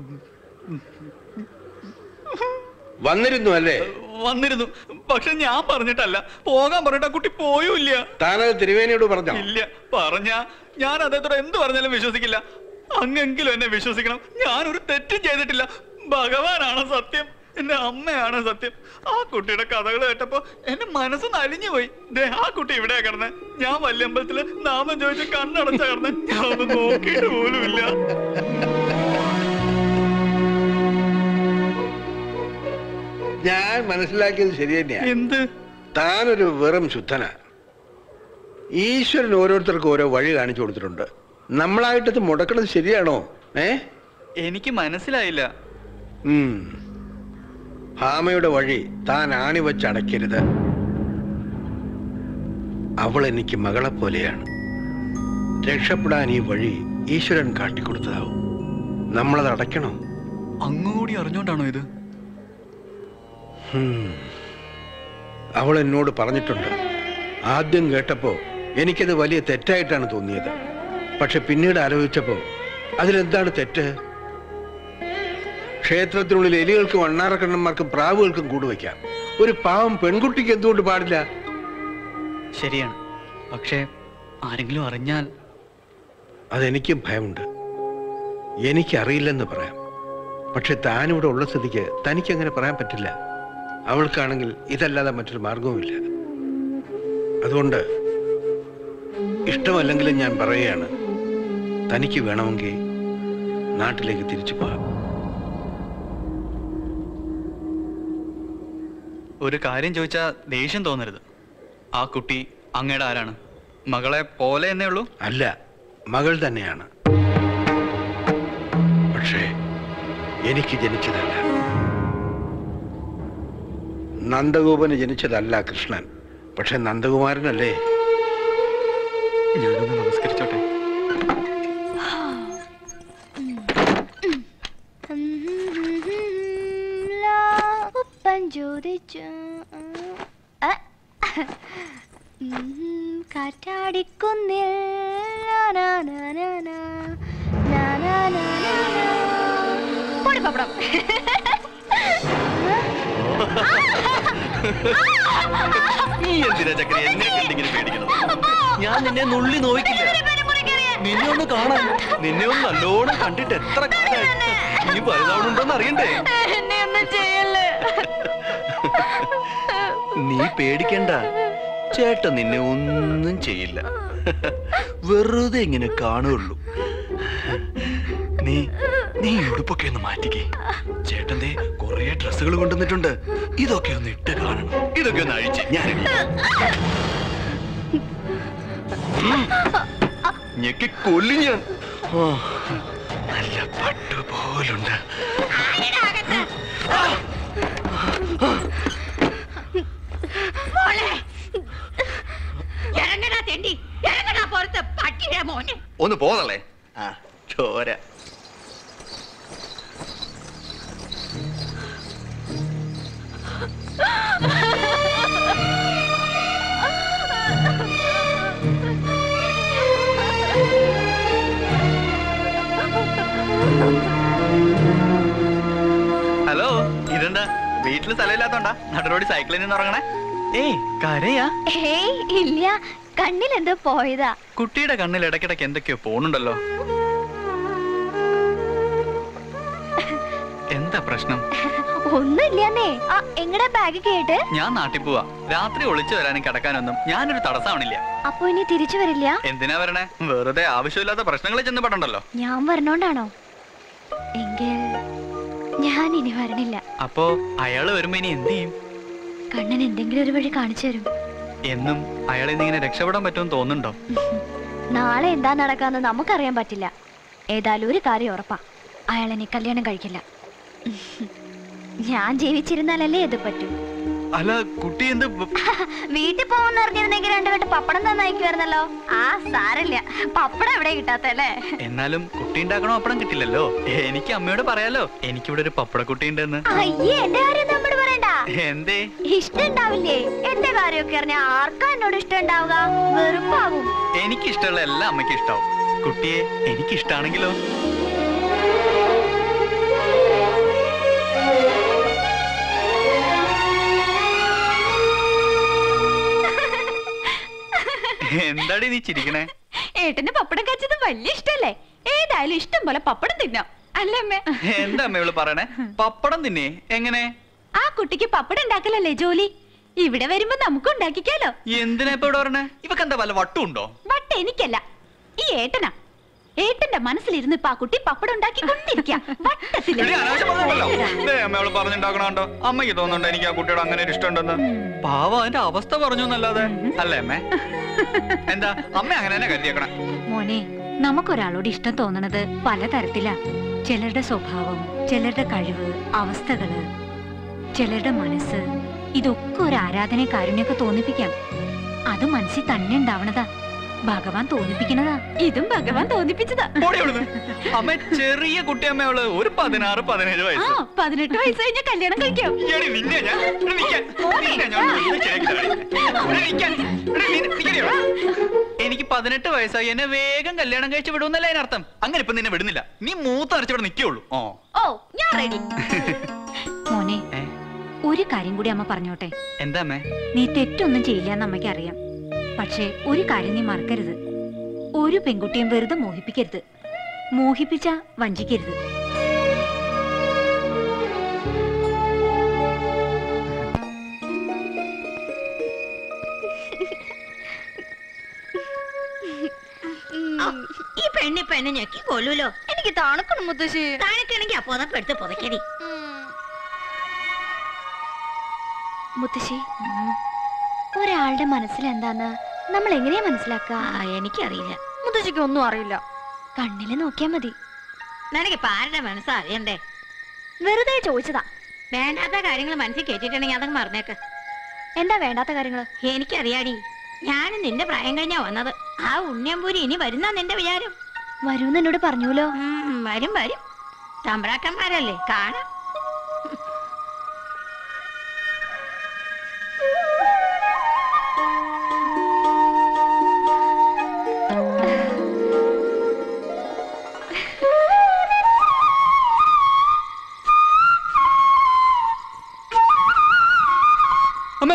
വന്നിരുന്നു അല്ലേ
വന്നിരുന്നു പക്ഷെ ഞാൻ പറഞ്ഞിട്ടല്ല പോകാൻ പറഞ്ഞിട്ട് ആ കുട്ടി പോയൂല്ല
താനത് തിരുവേനിയോട് പറഞ്ഞോ
ഇല്ല പറഞ്ഞ ഞാൻ അദ്ദേഹത്തോട് എന്ത് പറഞ്ഞാലും വിശ്വസിക്കില്ല അങ്ങെങ്കിലും എന്നെ വിശ്വസിക്കണം ഞാനൊരു തെറ്റും ചെയ്തിട്ടില്ല ഭഗവാനാണ് സത്യം എന്റെ അമ്മയാണ് സത്യം ആ കുട്ടിയുടെ കഥകൾ കേട്ടപ്പോ എന്റെ മനസ്സ് നലിഞ്ഞു പോയി ദേ ആ കുട്ടി ഇവിടെ കിടന്നെ ഞാൻ വല്യമ്പലത്തില് നാമം ചോദിച്ച് കണ്ണടച്ച കിടന്നെ ഞാൻ ഒന്ന് നോക്കിയിട്ട് പോലുമില്ല
ഞാൻ മനസ്സിലാക്കിയത് ശരി തന്നെയാ
എന്ത്
താനൊരു വെറും ശുദ്ധന ഈശ്വരൻ ഓരോരുത്തർക്കും ഓരോ വഴി കാണിച്ചു കൊടുത്തിട്ടുണ്ട് നമ്മളായിട്ടത് മുടക്കണത് ശരിയാണോ ഏ
എനിക്ക് മനസ്സിലായില്ല
ഉം. ഭാമയുടെ വഴി താൻ ആണി വെച്ച് അടയ്ക്കരുത് അവൾ എനിക്ക് മകളെ പോലെയാണ് രക്ഷപ്പെടാൻ ഈ വഴി ഈശ്വരൻ കാട്ടിക്കൊടുത്തതാവും നമ്മളത് അടയ്ക്കണോ
അങ്ങുകൂടി അറിഞ്ഞോണ്ടാണോ ഇത്
ഹും. അവൾ എന്നോട് പറഞ്ഞിട്ടുണ്ട് ആദ്യം കേട്ടപ്പോ എനിക്കത് വലിയ തെറ്റായിട്ടാണ് തോന്നിയത് പക്ഷെ പിന്നീട് ആലോചിച്ചപ്പോ അതിലെന്താണ് തെറ്റ് ക്ഷേത്രത്തിനുള്ളിൽ എലികൾക്കും അണ്ണാറക്കണ്ണന്മാർക്കും പ്രാവുകൾക്കും കൂടുവയ്ക്കാം ഒരു പാവം പെൺകുട്ടിക്ക് എന്തുകൊണ്ട് പാടില്ല
ശരിയാണ് പക്ഷേ ആരെങ്കിലും അറിഞ്ഞാൽ
അതെനിക്കും ഭയമുണ്ട് എനിക്കറിയില്ലെന്ന് പറയാം പക്ഷെ താനിവിടെ ഉള്ള സ്ഥിതിക്ക് തനിക്ക് അങ്ങനെ പറയാൻ പറ്റില്ല അവൾക്കാണെങ്കിൽ ഇതല്ലാതെ മറ്റൊരു മാർഗവുമില്ല അതുകൊണ്ട് ഇഷ്ടമല്ലെങ്കിലും ഞാൻ പറയുകയാണ് തനിക്ക് വേണമെങ്കിൽ നാട്ടിലേക്ക് തിരിച്ചു പോകാം
ഒരു കാര്യം ചോദിച്ചാ ദേഷ്യം തോന്നരുത് ആ കുട്ടി അങ്ങയുടെ ആരാണ് മകളെ പോലെ എന്നേ ഉള്ളൂ
അല്ല മകൾ തന്നെയാണ് പക്ഷേ എനിക്ക് ജനിച്ചതല്ല നന്ദഗോപന് ജനിച്ചതല്ല കൃഷ്ണൻ പക്ഷെ നന്ദകുമാരനല്ലേ
ഞാനൊന്ന് നമസ്കരിച്ചോട്ടെ
ഉപ്പൻ ചോദിച്ചു ആ, ഉം, കാറ്റാടിക്കുന്നിൽ നാ, നാ, നാ, നാ, നാ, നാ, നാ, നാ, നാ, നാ. പോടി പപ്പടം.
നീ എന്തിനാ ചക്കര എന്നെ കണ്ടിങ്ങനെ പേടിക്കണം ഞാൻ നിന്നെ നുള്ളി നോക്കില്ല നിന്നെ ഒന്ന് കാണാൻ നിന്നെ ഒന്ന് നല്ലോണം കണ്ടിട്ട് എത്ര കാലമായി നീ വലുതാവണുണ്ടോന്ന് അറിയണ്ടേ
എന്നെ ഒന്നും ചെയ്യല്ലേ
നീ പേടിക്കണ്ട ചേട്ടൻ നിന്നെ ഒന്നും ചെയ്യില്ല വെറുതെ ഇങ്ങനെ കാണുള്ളൂ നീ നീ ഈ ഉടുപ്പൊക്കെ ഒന്ന് മാറ്റിക്കേ ചേട്ടന്റെ കുറെ ഡ്രസ്സുകൾ കൊണ്ടുവന്നിട്ടുണ്ട് ഇതൊക്കെ ഒന്ന് ഇട്ട് കാണണം ഇതൊക്കെ ഒന്ന് അഴിച്ച് ഞാൻ ഞെക്കി കൊല്ലു ഞാൻ ആ, നല്ല പട്ടു പോലുണ്ട്
മോളെ ഇറങ്ങടാ തെണ്ടി ഇറങ്ങടാ പുറത്ത് പട്ടിയുടെ മോനെ
ഒന്ന് പോന്നല്ലേ ആ ചോര
ഇതെന്താ വീട്ടില് സ്ഥലമില്ലാത്തോണ്ടാ നടുറോടി സൈക്കിളിൽ നിന്ന് ഇറങ്ങണേ ഏയ് കരയാ
ഹേയ് ഇല്ല കണ്ണിൽ എന്തോ പോയതാ
കുട്ടിയുടെ കണ്ണിൽ ഇടയ്ക്കിടയ്ക്ക് എന്തൊക്കെയോ പോണുണ്ടല്ലോ എന്താ പ്രശ്നം
ഒന്നുമില്ലെന്നേ ആ എങ്ങടെ ബാഗ് കേട്ട്
ഞാൻ നാട്ടിൽ പോവാ രാത്രി ഒളിച്ചു വരാനും കിടക്കാനൊന്നും ഞാനൊരു തടസ്സമാണില്ല
അപ്പൊ ഇനി തിരിച്ചു വരില്ല
എന്തിനാ വരണേ വെറുതെ ആവശ്യമില്ലാത്ത പ്രശ്നങ്ങളിൽ ചെന്ന് പെടണ്ടല്ലോ
ഞാൻ വരണോണ്ടാണോ എങ്കിൽ ഞാൻ ഇനി വരണില്ല
അപ്പോ അയാള് വരുമ്പോ ഇനി എന്ത് ചെയ്യും
കണ്ണൻ എന്തെങ്കിലും ഒരു വഴി കാണിച്ചു തരും
എന്നും അയാളിൽ നിന്ന് ഇങ്ങനെ രക്ഷപ്പെടാൻ പറ്റുമെന്ന് തോന്നുന്നുണ്ടോ
നാളെ എന്താ നടക്കാന്ന് നമുക്കറിയാൻ പറ്റില്ല ഏതായാലും ഒരു കാര്യം ഉറപ്പാ അയാൾ എന്നെ കല്യാണം കഴിക്കില്ല ഞാൻ ജീവിച്ചിരുന്നാലല്ലേ ഇത് പറ്റൂ
അല്ല കുട്ടി എന്ത്
വീട്ടിൽ പോകുന്ന അറിഞ്ഞിരുന്നെങ്കിൽ രണ്ടു കെട്ട് പപ്പടം തന്നയക്കുമായിരുന്നല്ലോ ആ സാരല്ല പപ്പടം എവിടെ കിട്ടാത്തല്ലേ
എന്നാലും കുട്ടി ഉണ്ടാക്കണോ പപ്പടം കിട്ടില്ലല്ലോ എനിക്ക് അമ്മയോട് പറയാലോ എനിക്കിവിടെ ഒരു പപ്പടക്കുട്ടി ഉണ്ടെന്ന്
അയ്യേ എന്റെ കാര്യം നമ്മോട് പറയണ്ട
എന്തേ
ഇഷ്ടം ഉണ്ടാവില്ലേ എന്റെ കാര്യമൊക്കെ അറിഞ്ഞ ആർക്കാ എന്നോട് ഇഷ്ടം ഉണ്ടാവുക വെറുപ്പാവും
എനിക്ക് ഇഷ്ടമുള്ള എല്ലാം അമ്മയ്ക്ക് ഇഷ്ടാവും കുട്ടിയെ എനിക്ക് ഇഷ്ടാണെങ്കിലോ എന്താടി നീ ചിരിക്കണേ
ഏട്ടന് പപ്പടം കച്ചത് വലിയ ഇഷ്ടല്ലേ ഏതായാലും ഇഷ്ടം പോലെ പപ്പടം തിന്നാം അല്ലേ അമ്മേ
എന്താ അമ്മ ഇവള് പറയണേ പപ്പടം തിന്നേ എങ്ങനെ
ആ കുട്ടിക്ക് പപ്പടം ഉണ്ടാക്കലല്ലേ ജോലി ഇവിടെ വരുമ്പോ നമുക്ക് ഉണ്ടാക്കിക്കാലോ
എന്തിനാ ഇപ്പൊ ഇവിടെ പറഞ്ഞേ ഇവക്ക് എന്താ വല്ല വട്ടുണ്ടോ
വട്ട എനിക്കല്ല ഈ ഏട്ടനാ ഏട്ടന്റെ മനസ്സിലിരുന്ന് ഇപ്പൊ ആ കുട്ടി പപ്പടം ഉണ്ടാക്കിക്കൊണ്ടിരിക്കാം വട്ടത്തില്
എടി, അനാവശ്യം പറഞ്ഞല്ലോ. ദേ, അമ്മ അവള് പറഞ്ഞുണ്ടാക്കണോ അമ്മയ്ക്ക് തോന്നുന്നുണ്ട് എനിക്ക് ആ കുട്ടിയോട് അങ്ങനെ ഒരു ഇഷ്ടമുണ്ടെന്ന് പാവം അതിന്റെ അവസ്ഥ പറഞ്ഞു എന്നല്ലാതെ അല്ലേ അമ്മേ എന്താ അമ്മ അങ്ങനെ തന്നെ കരുതിയേക്കണേ
മോനെ നമുക്കൊരാളോട് ഇഷ്ടം തോന്നണത് പലതരത്തിലാ ചിലരുടെ സ്വഭാവം ചിലരുടെ കഴിവ് അവസ്ഥകള് ചിലരുടെ മനസ്സ് ഇതൊക്കെ ഒരു ആരാധന കാരുണ്യൊക്കെ തോന്നിപ്പിക്കാം അത് മനസ്സിൽ തന്നെ ഉണ്ടാവണതാ ഭഗവാൻ തോന്നിപ്പിക്കണതാ ഇതും ഭഗവാൻ തോന്നിപ്പിച്ചതാ
ഓടി അവിടുന്ന്. അമ്മ ചെറിയ കുട്ടിയമ്മ അവള് ഒരു പതിനാറ് പതിനേഴ്
ആ
വയസ്സ്
പതിനെട്ട് വയസ്സ് കഴിഞ്ഞ കല്യാണം കഴിക്കാം
എടി, നിന്നെ ഞാൻ ഇവിടെ നിൽക്കാൻ. നിന്നെ ഞാൻ ഒന്ന് ശരിയാക്കി തരാം. ഇവിടെ നിൽക്കാൻ. ഇവിടെ നി- നിക്കടി അവിടെ. എനിക്ക് പതിനെട്ട് വയസ്സായി എന്നെ വേഗം കല്യാണം കഴിച്ച് വിടുന്നല്ലേ അതിനർത്ഥം അങ്ങനെ ഇപ്പൊ നിന്നെ വിടുന്നില്ല നീ മൂത്ത് അരച്ച് ഇവിടെ നിൽക്കുള്ളൂ ഓ
ഓ ഞാൻ റെഡി മോനെ ഒരു കാര്യം കൂടി അമ്മ പറഞ്ഞോട്ടെ
എന്താ അമ്മേ
നീ തെറ്റൊന്നും ചെയ്യില്ല എന്ന് അമ്മയ്ക്ക് അറിയാം പക്ഷേ ഒരു കാര്യം നീ മറക്കരുത് ഒരു പെൺകുട്ടിയും വെറുതെ മോഹിപ്പിക്കരുത് മോഹിപ്പിച്ച വഞ്ചിക്കരുത്
ഈ പെണ്ണി പെണ്ണ് ഞെക്കി കൊല്ലൂലോ
എനിക്ക് തണുക്കണം മുത്തശ്ശി
തണുക്കണെങ്കിൽ ആ പുതപ്പ് എടുത്ത് പുതക്കടി
മുത്തശ്ശി ഒരാളുടെ മനസ്സിൽ എന്താന്ന് നമ്മൾ എങ്ങനെയാ മനസ്സിലാക്കുക
എനിക്കറിയില്ല
മുത്തശ്ശിക്ക് ഒന്നും അറിയില്ല കണ്ണില് നോക്കിയാ മതി
നിനക്ക് ഇപ്പൊ ആരുടെ മനസ്സാ അറിയണ്ടേ
വെറുതെ ചോദിച്ചതാ
വേണ്ടാത്ത കാര്യങ്ങൾ മനസ്സിൽ കേട്ടിട്ടുണ്ടെങ്കിൽ അതങ്ങ് മറന്നേക്ക്
എന്താ വേണ്ടാത്ത കാര്യങ്ങള്
എനിക്കറിയാടി ഞാനും നിന്റെ പ്രായം കഴിഞ്ഞാ വന്നത് ആ ഉണ്ണിയമ്പൂരി ഇനി വരുന്ന നിന്റെ വിചാരം
വരൂന്ന് എന്നോട് പറഞ്ഞൂലോ
ഉം, വരും വരും തമ്പ്രാക്കന്മാരല്ലേ കാണാം
അമ്മേ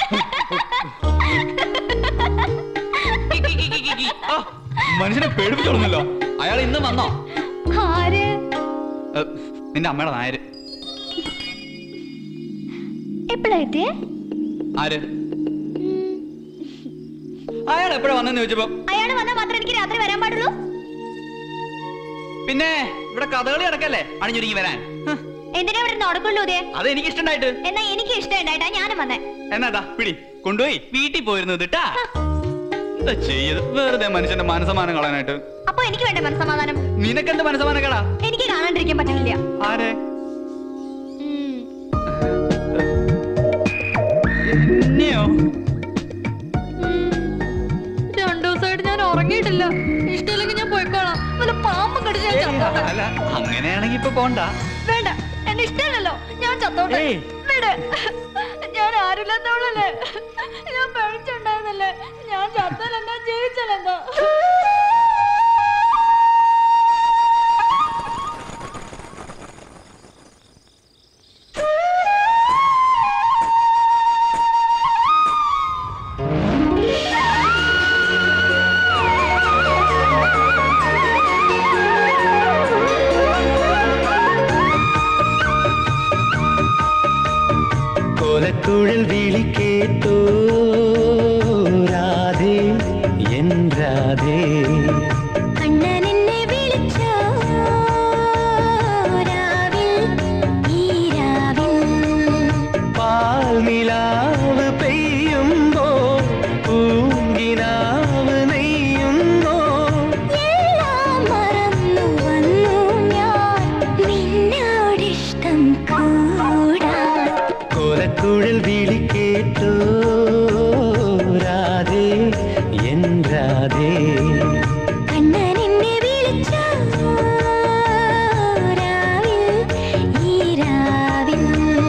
ആ, മനുഷ്യനെ പേടിപ്പിച്ചോളുന്നല്ലോ അയാൾ ഇന്ന് വന്നോ
ആര്
ഏ, നിന്റെ അമ്മയുടെ നായര്
എപ്പോഴാ എത്തിയേ
ആര് അയാൾ എപ്പോഴാ വന്നെന്ന് ചോദിച്ചപ്പോ
അയാള് വന്നാൽ മാത്രമേ എനിക്ക് രാത്രി വരാൻ പാടുള്ളൂ
പിന്നെ ഇവിടെ കഥകളി നടക്കല്ലേ അണിഞ്ഞൊരുങ്ങി വരാൻ
എന്തിനാ ഇവിടെ നടക്കുള്ളൂ ഇതേ
അത് എനിക്ക് ഇഷ്ടണ്ടായിട്ട്
എന്നാ എനിക്ക് ഇഷ്ടമുണ്ടായിട്ടാ ഞാനും വന്നേ
എന്നാ പിടി കൊണ്ടുപോയി വീട്ടിൽ പോയിരുന്നു ഇതിട്ടാ എന്താ ചെയ്യത് വെറുതെ മനുഷ്യന്റെ മനസ്സമാനം കളയാനായിട്ട്
അപ്പൊ എനിക്ക് വേണ്ട മനസ്സമാധാനം
നിനക്കെന്ത് മനസ്സമാനം കേടാ
എനിക്ക് കാണാണ്ടിരിക്കാൻ പറ്റുന്നില്ല
ആരെ
ഉം.
എന്നെയോ
രണ്ടു ദിവസമായിട്ട് ഞാൻ ഉറങ്ങിയിട്ടില്ല ഇഷ്ടമില്ലെങ്കിൽ ഞാൻ പോയിക്കോളാം വല്ല പാമ്പും കടിച്ച് ഞാൻ ചത്തോട്ടെ
അല്ല അങ്ങനെയാണെങ്കി ഇപ്പൊ പോണ്ട
വേണ്ട എന്നെ ഇഷ്ടമല്ലല്ലോ ഞാൻ ചത്തോട്ടെ
ഏയ്.
വിട് ഞാൻ ആരില്ലെന്നോളല്ലേ ഞാൻ പഴിച്ചുണ്ടായിരുന്നല്ലേ ഞാൻ ചത്തലെന്താ ജീവിച്ചലെന്താ
കോലക്കുഴൽ വിളി കേട്ടോ രാധേ എൻ രാധേ
കണ്ണൻ എന്നെ വിളിച്ചോ രാവിൽ ഈ രാവിൽ
പാൽനിലാവ് പെയ്യുമ്പോ പൂങ്കിനാവ് നെയ്യുന്നോ
എല്ലാം മറന്നു വന്നു ഞാൻ നിന്നോടിഷ്ടം കൂടാൻ
കോലക്കുഴൽ വിളി കേട്ടോ രാധേ എൻ രാധേ
കണ്ണൻ എന്നെ വിളിച്ചോ രാവിൽ ഈ രാവിൽ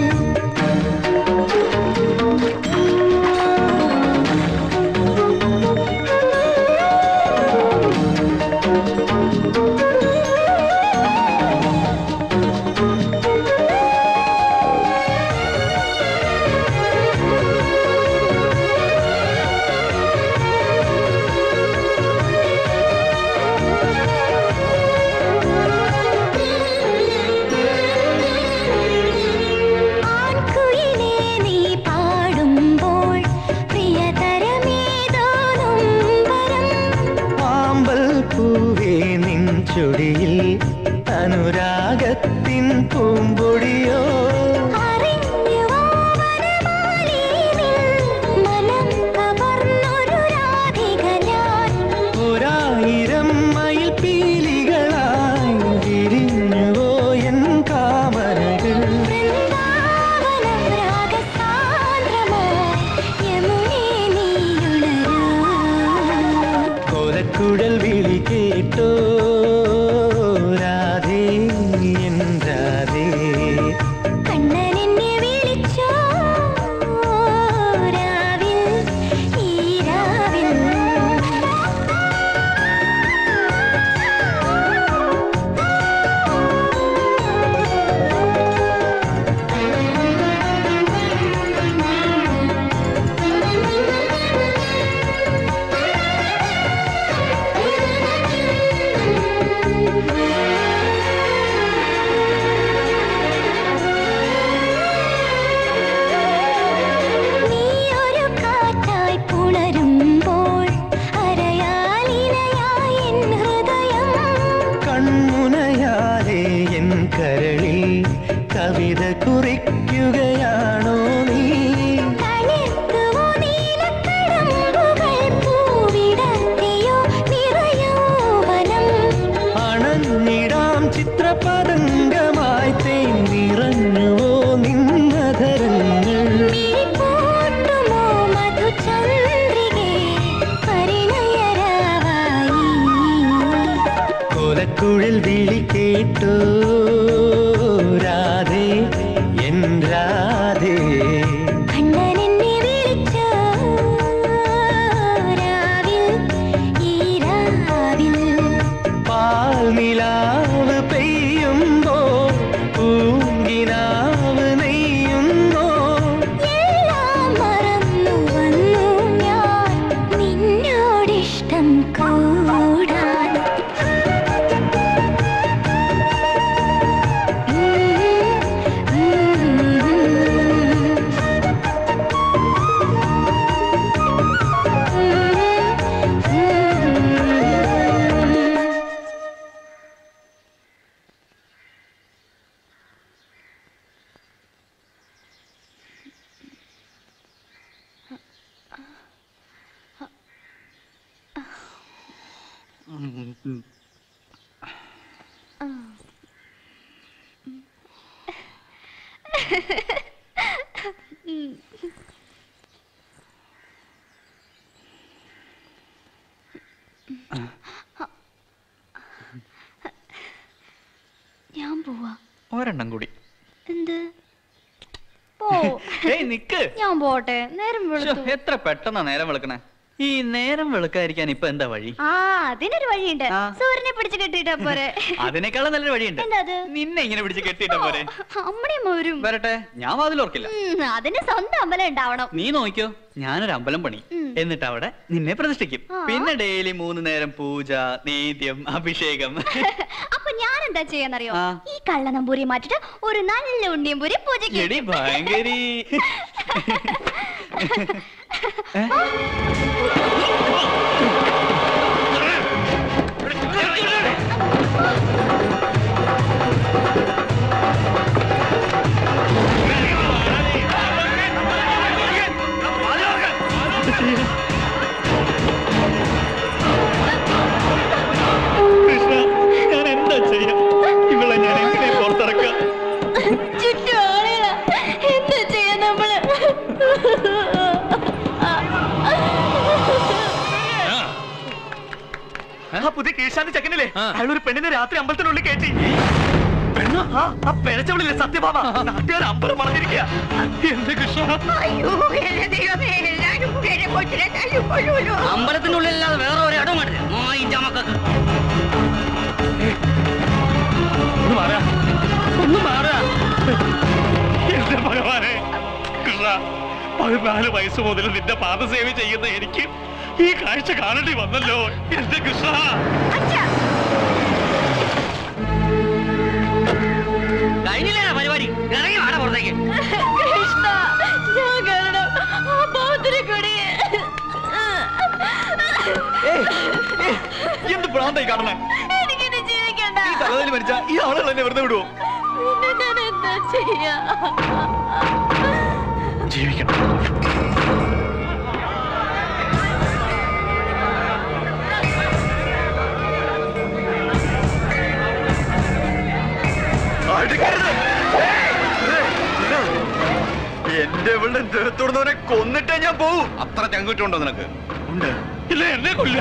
ആൺകുയിലേ നീ പാടുമ്പോൾ പ്രിയതരമേതോ നൊമ്പരം
ആമ്പൽ പൂവേ നിൻ ചൊടിയിൽ അനുരാഗത്തിൻ പൂമ്പൊടിയോ
അറിഞ്ഞുവോ വനമാലി നിൻ മനം കവർന്നൊരു രാധിക ഞാൻ
ഒരായിരം മയിൽ പീലികളായി വിരിഞ്ഞുവോ എൻ കാമരകൾ
വൃന്ദാവനം രാഗസാന്ദ്രമായി യമുനേ നീയുണരൂ
കോലക്കുഴൽ വിളി കേട്ടോ രാധേ എൻ രാധേ
കണ്ണൻ എന്നെ വിളിച്ചോ രാവിൽ ഈ രാവിൽ നീ ഒരു കാറ്റായി പുണരുമ്പോൾ അരയാലിലയായി എൻ ഹൃദയം
കൺമുനയാലേ എൻ കരളിൽ കവിത കുറിക്കുകയാണോ നീ
തളിർത്തുവോ നീലക്കടമ്പുകൾ പൂവിടർത്തിയോ നിറയോവനം
അണഞ്ഞിടാം ചിത്രപതംഗമായി തേൻ നിറഞ്ഞുവോ നിന്നധരങ്ങൾ
മിഴിപ്പൂട്ടുമോ മധുചന്ദ്രികേ പരിണയരാവായി
കോലക്കുഴൽ വിളി കേട്ടോ രാധേ എൻ രാധേ
കണ്ണൻ എന്നെ വിളിച്ചോ രാവിൽ ഈ രാവിൽ
പാൽനിലാവ് പെയ്യുമ്പോ പൂങ്കിനാവ് നെയ്യുന്നോ
എല്ലാം മറന്നു വന്നു ഞാൻ നിന്നോടിഷ്ടം കൂടാൻ ഞാൻ പോവാ
ഒരെണ്ണം കൂടി
എന്ത് പോ
ഏയ് നിക്ക്
ഞാൻ പോട്ടെ നേരം
ശ്ശോ,
വെളുത്തു
എത്ര പെട്ടെന്നാ നേരം വെളുക്കണേ ഈ നേരം വെളുക്കാതിരിക്കാൻ ഇപ്പൊ എന്താ വഴി
ആ അതിനൊരു വഴിയുണ്ട് സൂര്യനെ പിടിച്ച് കെട്ടിയിട്ടാ പോരെ
അതിനേക്കാളും നല്ലൊരു വഴിയുണ്ട്
എന്താ അത്
നിന്നെ ഇങ്ങനെ പിടിച്ച് കെട്ടിയിട്ട പോരെ
അമ്മടിയമ്മ വരും
വരട്ടെ ഞാൻ വാതിലോർക്കില്ല
ഉം, അതിന് സ്വന്തം അമ്പലം ഉണ്ടാവണം
നീ നോക്കിയോ ഞാനൊരു അമ്പലം പണി
ഉം.
എന്നിട്ട് അവിടെ നിന്നെ പ്രതിഷ്ഠിക്കും
ആ.
പിന്നെ ഡെയിലി മൂന്ന് നേരം പൂജ നേദ്യം അഭിഷേകം
അപ്പൊ ഞാൻ എന്താ ചെയ്യാന്നറിയോ
ആ.
ഈ കള്ള നമ്പൂരി മാറ്റിട്ട് ഒരു നല്ല ഉണ്ണിയമ്പൂരി പൂജയ്ക്ക്
എടി ഭയങ്കരി
ഞാൻ എന്താ ചെയ്യാ ഇവളെ ഞാൻ എങ്ങനെ പുറത്തിറക്കാം
ചുറ്റും ആളുകളാ എന്താ ചെയ്യാ നമ്മള്
ആ പുതിയ കീഴ്ശാന്തി ചെക്കനില്ലേ അയാളൊരു പെണ്ണിനെ രാത്രി അമ്പലത്തിനുള്ളിൽ കയറ്റി പെണ്ണോ ആ ആ പിഴച്ചവളില്ലേ സത്യഭാമ നാട്ടുകാർ അമ്പലം വളർന്നിരിക്കുക എന്റെ കൃഷ്ണ
അമ്പലത്തിനുള്ളിലല്ലാതെ വേറെ ഒരു ഇടം കണ്ടില്ല മക്കൾക്ക്
ഒന്ന് മാറാ ഒന്ന് മാറാ എന്റെ ഭഗവാനെ കൃഷ്ണ പതിനാല് വയസ്സ് മുതൽ നിന്റെ പാദസേവ ചെയ്യുന്ന എനിക്ക് ഈ കാഴ്ച കാണേണ്ടി വന്നല്ലോ എന്റെ കൃഷ്ണ
കഴിഞ്ഞില്ലേ പരിപാടി ഇറങ്ങി വാട പുറത്തേക്ക്
കൃഷ്ണ ഞാൻ കാരണം ആ പാവത്തിനെ കൂടി
എന്ത് ഭ്രാന്തായി കാണണേ
എനിക്കിനി ജീവിക്കണ്ട
ഈ തലവേദന മരിച്ച ഈ ആളുകൾ എന്നെ വെറുതെ വിടുവോ
പിന്നെ ഞാൻ എന്താ ചെയ്യാ
ജീവിക്കണം അടുക്കരുത്. എന്റെ ഇവളുടെ ദേഹത്തോടുന്നവനെ കൊന്നിട്ടേ ഞാൻ പോവും
അത്ര ചങ്കുറ്റുണ്ടോ നിനക്ക്
ഉണ്ട്
ഇല്ല എന്നെ കൊല്ല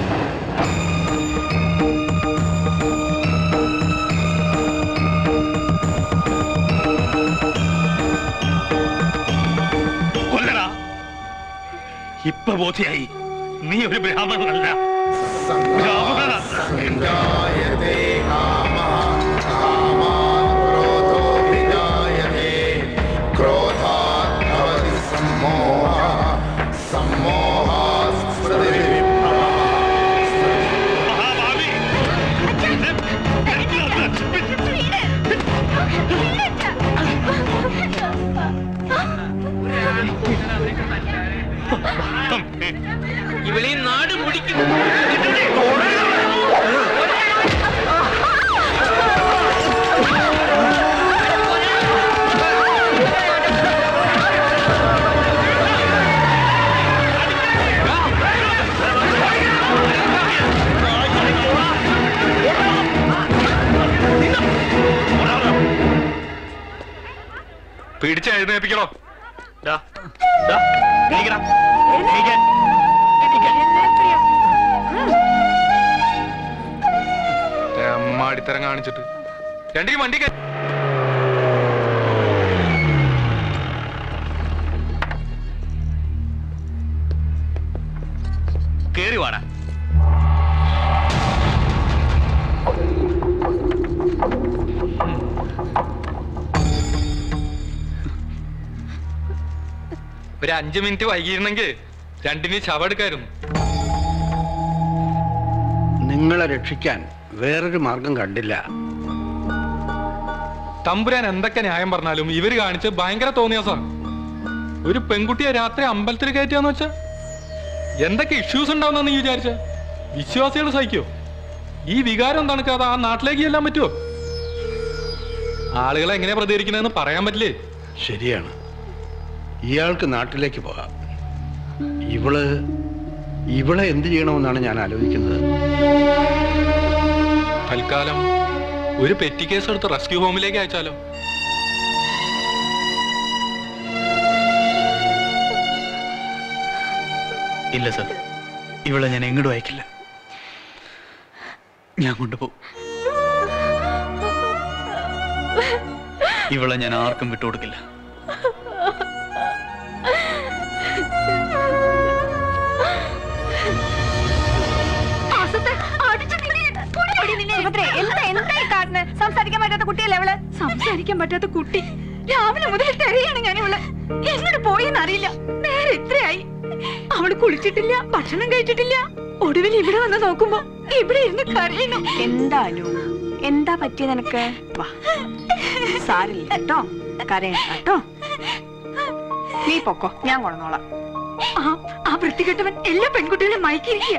കൊല്ലടാ ഇപ്പൊ ബോധ്യായി നീ ഒരു ബ്രാഹ്മണനല്ല ബ്രാഹ്മണനാ
सञ्जायते कामः कामात् क्रोधो विजायते क्रोधात् भवति सम्मोहः सम्मोहात् स्मृतिविभ्रमः
ഇവിടെ നാട് മുടിക്കുന്നു
പിടിച്ച് എഴുന്നേപ്പിക്കണോ
ഡാ, ഡാ, എണീക്കടാ. എണീക്കാൻ.
അമ്മാടിത്തരം കാണിച്ചിട്ട് രണ്ടീ വണ്ടി കേ-
കേറി വാടാ
ഒരു അഞ്ചു മിനിറ്റ് വൈകിയിരുന്നെങ്കിൽ രണ്ടിന് ശവെടുക്കായിരുന്നു
നിങ്ങളെ രക്ഷിക്കാൻ വേറൊരു മാർഗം കണ്ടില്ല
തമ്പുരാൻ എന്തൊക്കെ ന്യായം പറഞ്ഞാലും ഇവര് കാണിച്ച് ഭയങ്കര തോന്നിയാസാണ് ഒരു പെൺകുട്ടിയെ രാത്രി അമ്പലത്തിൽ കയറ്റിയാന്ന് വെച്ചാ എന്തൊക്കെ ഇഷ്യൂസ് ഉണ്ടാവുന്ന നീ വിചാരിച്ച വിശ്വാസികൾ സഹിക്കോ ഈ വികാരം തണുക്കാതെ ആ നാട്ടിലേക്ക് ചെല്ലാൻ പറ്റുമോ ആളുകൾ എങ്ങനെ പ്രതികരിക്കണമെന്ന് പറയാൻ പറ്റില്ലേ
ശരിയാണ് ഇയാൾക്ക് നാട്ടിലേക്ക് പോകാം ഇവള് ഇവളെ എന്ത് ചെയ്യണമെന്നാണ് ഞാൻ ആലോചിക്കുന്നത്
തൽക്കാലം ഒരു പെറ്റി കേസ് എടുത്ത് റെസ്ക്യൂ ഹോമിലേക്ക് അയച്ചാലോ
ഇല്ല സർ ഇവളെ ഞാൻ എങ്ങോട്ടും അയക്കില്ല ഞാൻ കൊണ്ടുപോകും ഇവളെ ഞാൻ ആർക്കും വിട്ടുകൊടുക്കില്ല
സുഭദ്രേ, എന്താ എന്താ ഈ കാട്ടിന് സംസാരിക്കാൻ പറ്റാത്ത കുട്ടിയല്ലേ അവള് സംസാരിക്കാൻ പറ്റാത്ത കുട്ടി രാവിലെ മുതൽ തെരയാണ് ഞാൻ ഇവള് എങ്ങോട്ട് പോയെന്ന് അറിയില്ല നേരെ ഇത്രയായി അവള് കുളിച്ചിട്ടില്ല ഭക്ഷണം കഴിച്ചിട്ടില്ല ഒടുവിൽ ഇവിടെ വന്ന് നോക്കുമ്പോ ഇവിടെ ഇരുന്ന് കരയുന്നു എന്താലു എന്താ പറ്റിയ നിനക്ക് വാ സാരില്ല കേട്ടോ കരയണ്ട കേട്ടോ നീ പൊക്കോ ഞാൻ കൊണ്ടുവന്നോളാം ആ ആ വൃത്തികെട്ടവൻ എല്ലാ പെൺകുട്ടികളെയും മയക്കിയിരിക്കുക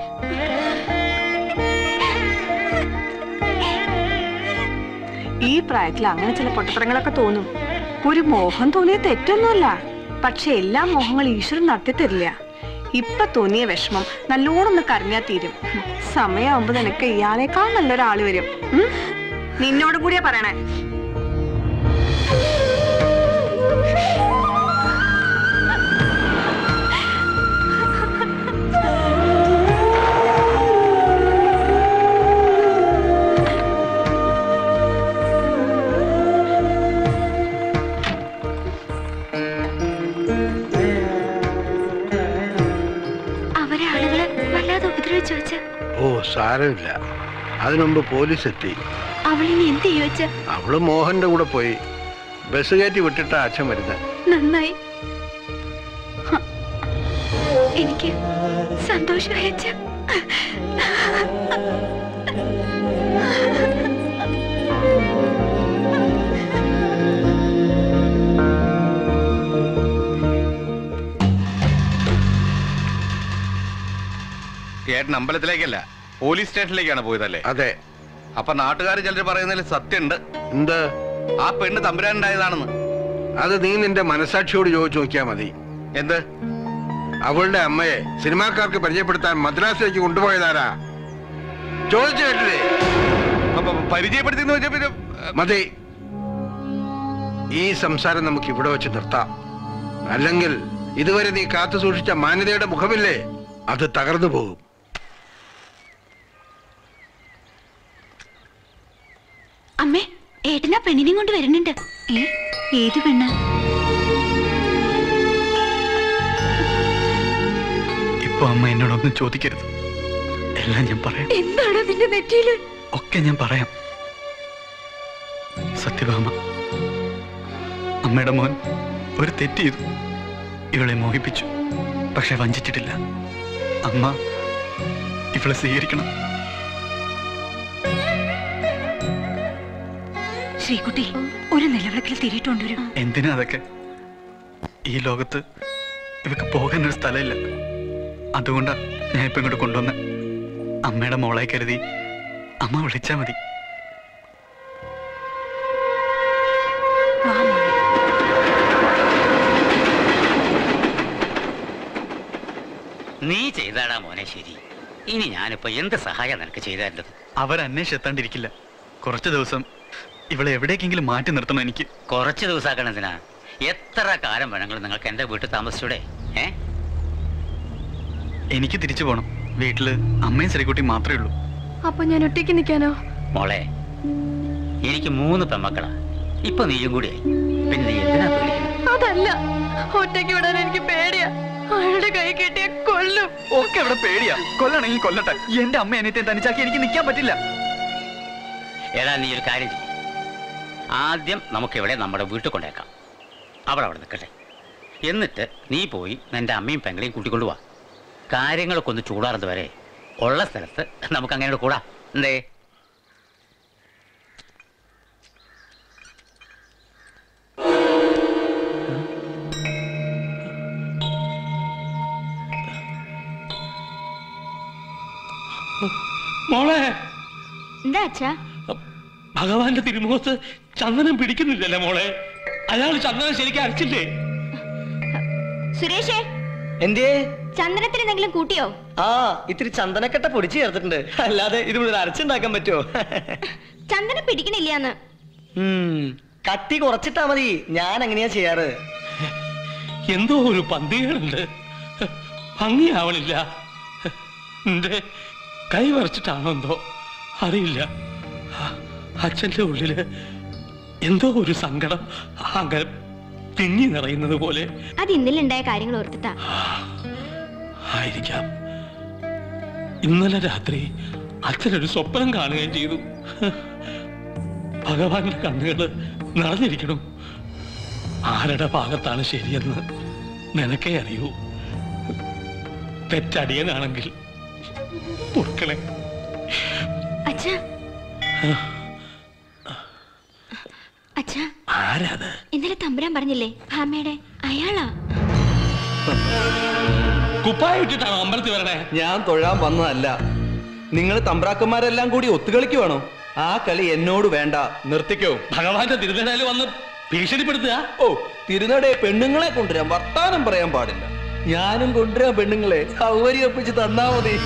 ഈ പ്രായത്തിൽ അങ്ങനെ ചില പൊട്ടത്തരങ്ങളൊക്കെ തോന്നും ഒരു മോഹം തോന്നിയ തെറ്റൊന്നുമല്ല പക്ഷെ എല്ലാ മോഹങ്ങളും ഈശ്വരൻ നടത്തി തരില്ല ഇപ്പൊ തോന്നിയ വിഷമം നല്ലോണം ഒന്ന് കരഞ്ഞാ തീരും സമയമാകുമ്പോ നിനക്ക് ഇയാളെക്കാൾ നല്ലൊരാള് വരും ഉം? നിന്നോട് കൂടിയാ പറയണേ
അവരെ ആളുകള് വല്ലാതെ ഉപദ്രവിച്ചു വെച്ച
ഓ സാരമില്ല അതിനുമുമ്പ് പോലീസ് എത്തി
അവളിനി എന്ത് ചോദിച്ച
അവള് മോഹന്റെ കൂടെ പോയി ബസ് കയറ്റി വിട്ടിട്ടാ അച്ഛൻ വരുന്നത്
നന്നായി ഹ. എനിക്ക് സന്തോഷമായി അച്ഛ
ഏട്ടൻ അമ്പലത്തിലേക്കല്ല പോലീസ് സ്റ്റേഷനിലേക്കാണ് പോയതല്ലേ
അതെ
അപ്പൊ നാട്ടുകാർ ചിലർ പറയുന്നതിൽ സത്യമുണ്ട്
എന്ത്
ആ പെണ്ണ് തമ്പുരാനുണ്ടായതാണെന്ന്
അത് നീ നിന്റെ മനസാക്ഷിയോട് ചോദിച്ചു നോക്കിയാ മതി
എന്ത്
അവളുടെ അമ്മയെ സിനിമാക്കാർക്ക് പരിചയപ്പെടുത്താൻ മദ്രാസിലേക്ക് കൊണ്ടുപോയതാരാ ചോദിച്ചു കേട്ടില്ലേ
പരിചയപ്പെടുത്തി
മതി ഈ സംസാരം നമുക്ക് ഇവിടെ വെച്ച് നിർത്താം അല്ലെങ്കിൽ ഇതുവരെ നീ കാത്തു സൂക്ഷിച്ച മാന്യതയുടെ മുഖമില്ലേ അത് തകർന്നു പോകും
അമ്മേ ഏട്ടനാ പെണ്ണിനെയും കൊണ്ട് വരുന്നുണ്ട് ഏ ഏത് പെണ്ണ്
ഇപ്പൊ അമ്മ എന്നോടൊന്നും ചോദിക്കരുത് എല്ലാം ഞാൻ പറയാം
എന്താണ് നിന്റെ നെറ്റിയില്
ഒക്കെ ഞാൻ പറയാം സത്യഭാമ അമ്മയുടെ മോൻ ഒരു തെറ്റ് ചെയ്തു ഇവളെ മോഹിപ്പിച്ചു പക്ഷെ വഞ്ചിച്ചിട്ടില്ല അമ്മ ഇവളെ സ്വീകരിക്കണം
ശ്രീകുട്ടി ഒരു നിലവിളക്കിൽ തിരിയിട്ടുകൊണ്ടുവരും
എന്തിനാ അതൊക്കെ ഈ ലോകത്ത് ഇവക്ക് പോകാൻ ഒരു സ്ഥലമില്ല അതുകൊണ്ടാ ഞാൻ ഇപ്പൊ ഇങ്ങോട്ട് കൊണ്ടുവന്ന അമ്മയുടെ മോളെ കരുതി അമ്മ വിളിച്ചാ മതി
നീ ചെയ്താടാ മോനെ ശരി ഇനി ഞാനിപ്പോ എന്ത് സഹായം നിനക്ക് ചെയ്തേണ്ടത്
അവരന്വേഷിച്ചെത്താണ്ടിരിക്കില്ല കുറച്ച് ദിവസം ഇവളെ എവിടേക്കെങ്കിലും മാറ്റി നിർത്തണം എനിക്ക്
കുറച്ച് ദിവസമാക്കണം എന്തിനാ എത്ര കാലം വേണമെങ്കിലും നിങ്ങൾക്ക് എന്റെ വീട്ടിൽ താമസിച്ചൂടെ ഏ
എനിക്ക് തിരിച്ചു പോകണം വീട്ടില് അമ്മയും ശ്രീകുട്ടി മാത്രമേ ഉള്ളൂ
അപ്പൊ ഞാൻ ഒറ്റയ്ക്ക് നിൽക്കാനോ
മോളെ എനിക്ക് മൂന്ന് പെമ്മക്കളാ ഇപ്പൊ നീയും കൂടിയായി പിന്നെ നീ എന്തിനാ പേടിക്കുന്നത്
അതല്ല ഒറ്റയ്ക്ക് വിടാൻ എനിക്ക് പേടിയാ അയാളുടെ കൈ കെട്ടിയ കൊല്ലും
ഒക്കെ ഇവിടെ പേടിയാ കൊല്ലണമെങ്കിൽ കൊല്ലട്ടെ എന്റെ അമ്മ അനിയത്തെ തനിച്ചാക്കി എനിക്ക് നിൽക്കാൻ പറ്റില്ല
ഏതാ നീ ഒരു കാര്യം ചെയ്യും ആദ്യം നമുക്ക് ഇവിടെ നമ്മുടെ വീട്ടിൽ കൊണ്ടേക്കാം അവൾ അവിടെ നിൽക്കട്ടെ എന്നിട്ട് നീ പോയി നിന്റെ അമ്മയും പെങ്ങളെയും കൂട്ടിക്കൊണ്ടു വാ കാര്യങ്ങളൊക്കെ ഒന്ന് ചൂടാറുന്നത് വരെ ഉള്ള സ്ഥലത്ത് നമുക്ക് അങ്ങനെ കൂടാ എന്തേ
മോളെ
എന്താ അച്ഛാ
ഭഗവാന്റെ തിരുമുഖത്ത് ചന്ദനം പിടിക്കുന്നില്ലല്ലേ മോളെ അയാൾ ചന്ദനം ശരിക്കും അരച്ചില്ലേ
സുരേഷേ
എന്തേ
ചന്ദനത്തിന് എന്തെങ്കിലും കൂട്ടിയോ
ആ ഇത്തിരി ചന്ദനക്കട്ട പൊടിച്ച് ചേർത്തിട്ടുണ്ട് അല്ലാതെ ഇത് മുതൽ അരച്ചുണ്ടാക്കാൻ പറ്റുമോ
ചന്ദനം പിടിക്കണില്ലാന്ന്
ഉം, കട്ടി കുറച്ചിട്ടാ മതി ഞാൻ അങ്ങനെയാ ചെയ്യാറ്
എന്തോ ഒരു പന്തികളുണ്ട് ഭംഗിയാവണില്ല എന്റെ കൈ വരച്ചിട്ടാണോ എന്തോ അറിയില്ല അച്ഛന്റെ ഉള്ളില് എന്തോ ഒരു സങ്കടം അങ്ങനെ തിങ്ങി നിറയുന്നത് പോലെ
അത് ഇന്നലെ ഉണ്ടായ കാര്യങ്ങൾ ഓർത്തിട്ടാ
ആയിരിക്കാം ഇന്നലെ രാത്രി അച്ഛനൊരു സ്വപ്നം കാണുകയും ചെയ്തു ഭഗവാന്റെ കണ്ണുകൾ നിറഞ്ഞിരിക്കണം ആരുടെ ഭാഗത്താണ് ശരിയെന്ന് നിനക്കേ അറിയൂ തെറ്റടിയനാണെങ്കിൽ പൊറുക്കണേ
അച്ഛാ അച്ഛാ
ആരാത്
ഇന്നലെ തമ്പുരാൻ പറഞ്ഞില്ലേ ഭാമയുടെ അയാളാ
കുപ്പായ ഇട്ടിട്ടാണോ അമ്പലത്തിൽ വരണേ
ഞാൻ തൊഴാൻ വന്നതല്ല നിങ്ങൾ തമ്പ്രാക്കന്മാരെല്ലാം കൂടി ഒത്തുകളിക്ക് വേണോ ആ കളി എന്നോട് വേണ്ട നിർത്തിക്കോ
ഭഗവാന്റെ തിരുനേരാല് വന്ന് ഭീഷണിപ്പെടുത്തുക
ഓ തിരുനടയെ പെണ്ണുങ്ങളെ കൊണ്ടുവരാൻ വർത്താനം പറയാൻ പാടില്ല ഞാനും കൊണ്ടുവരാൻ പെണ്ണുങ്ങളെ സൗകര്യം ഒപ്പിച്ച് തന്നാ മതി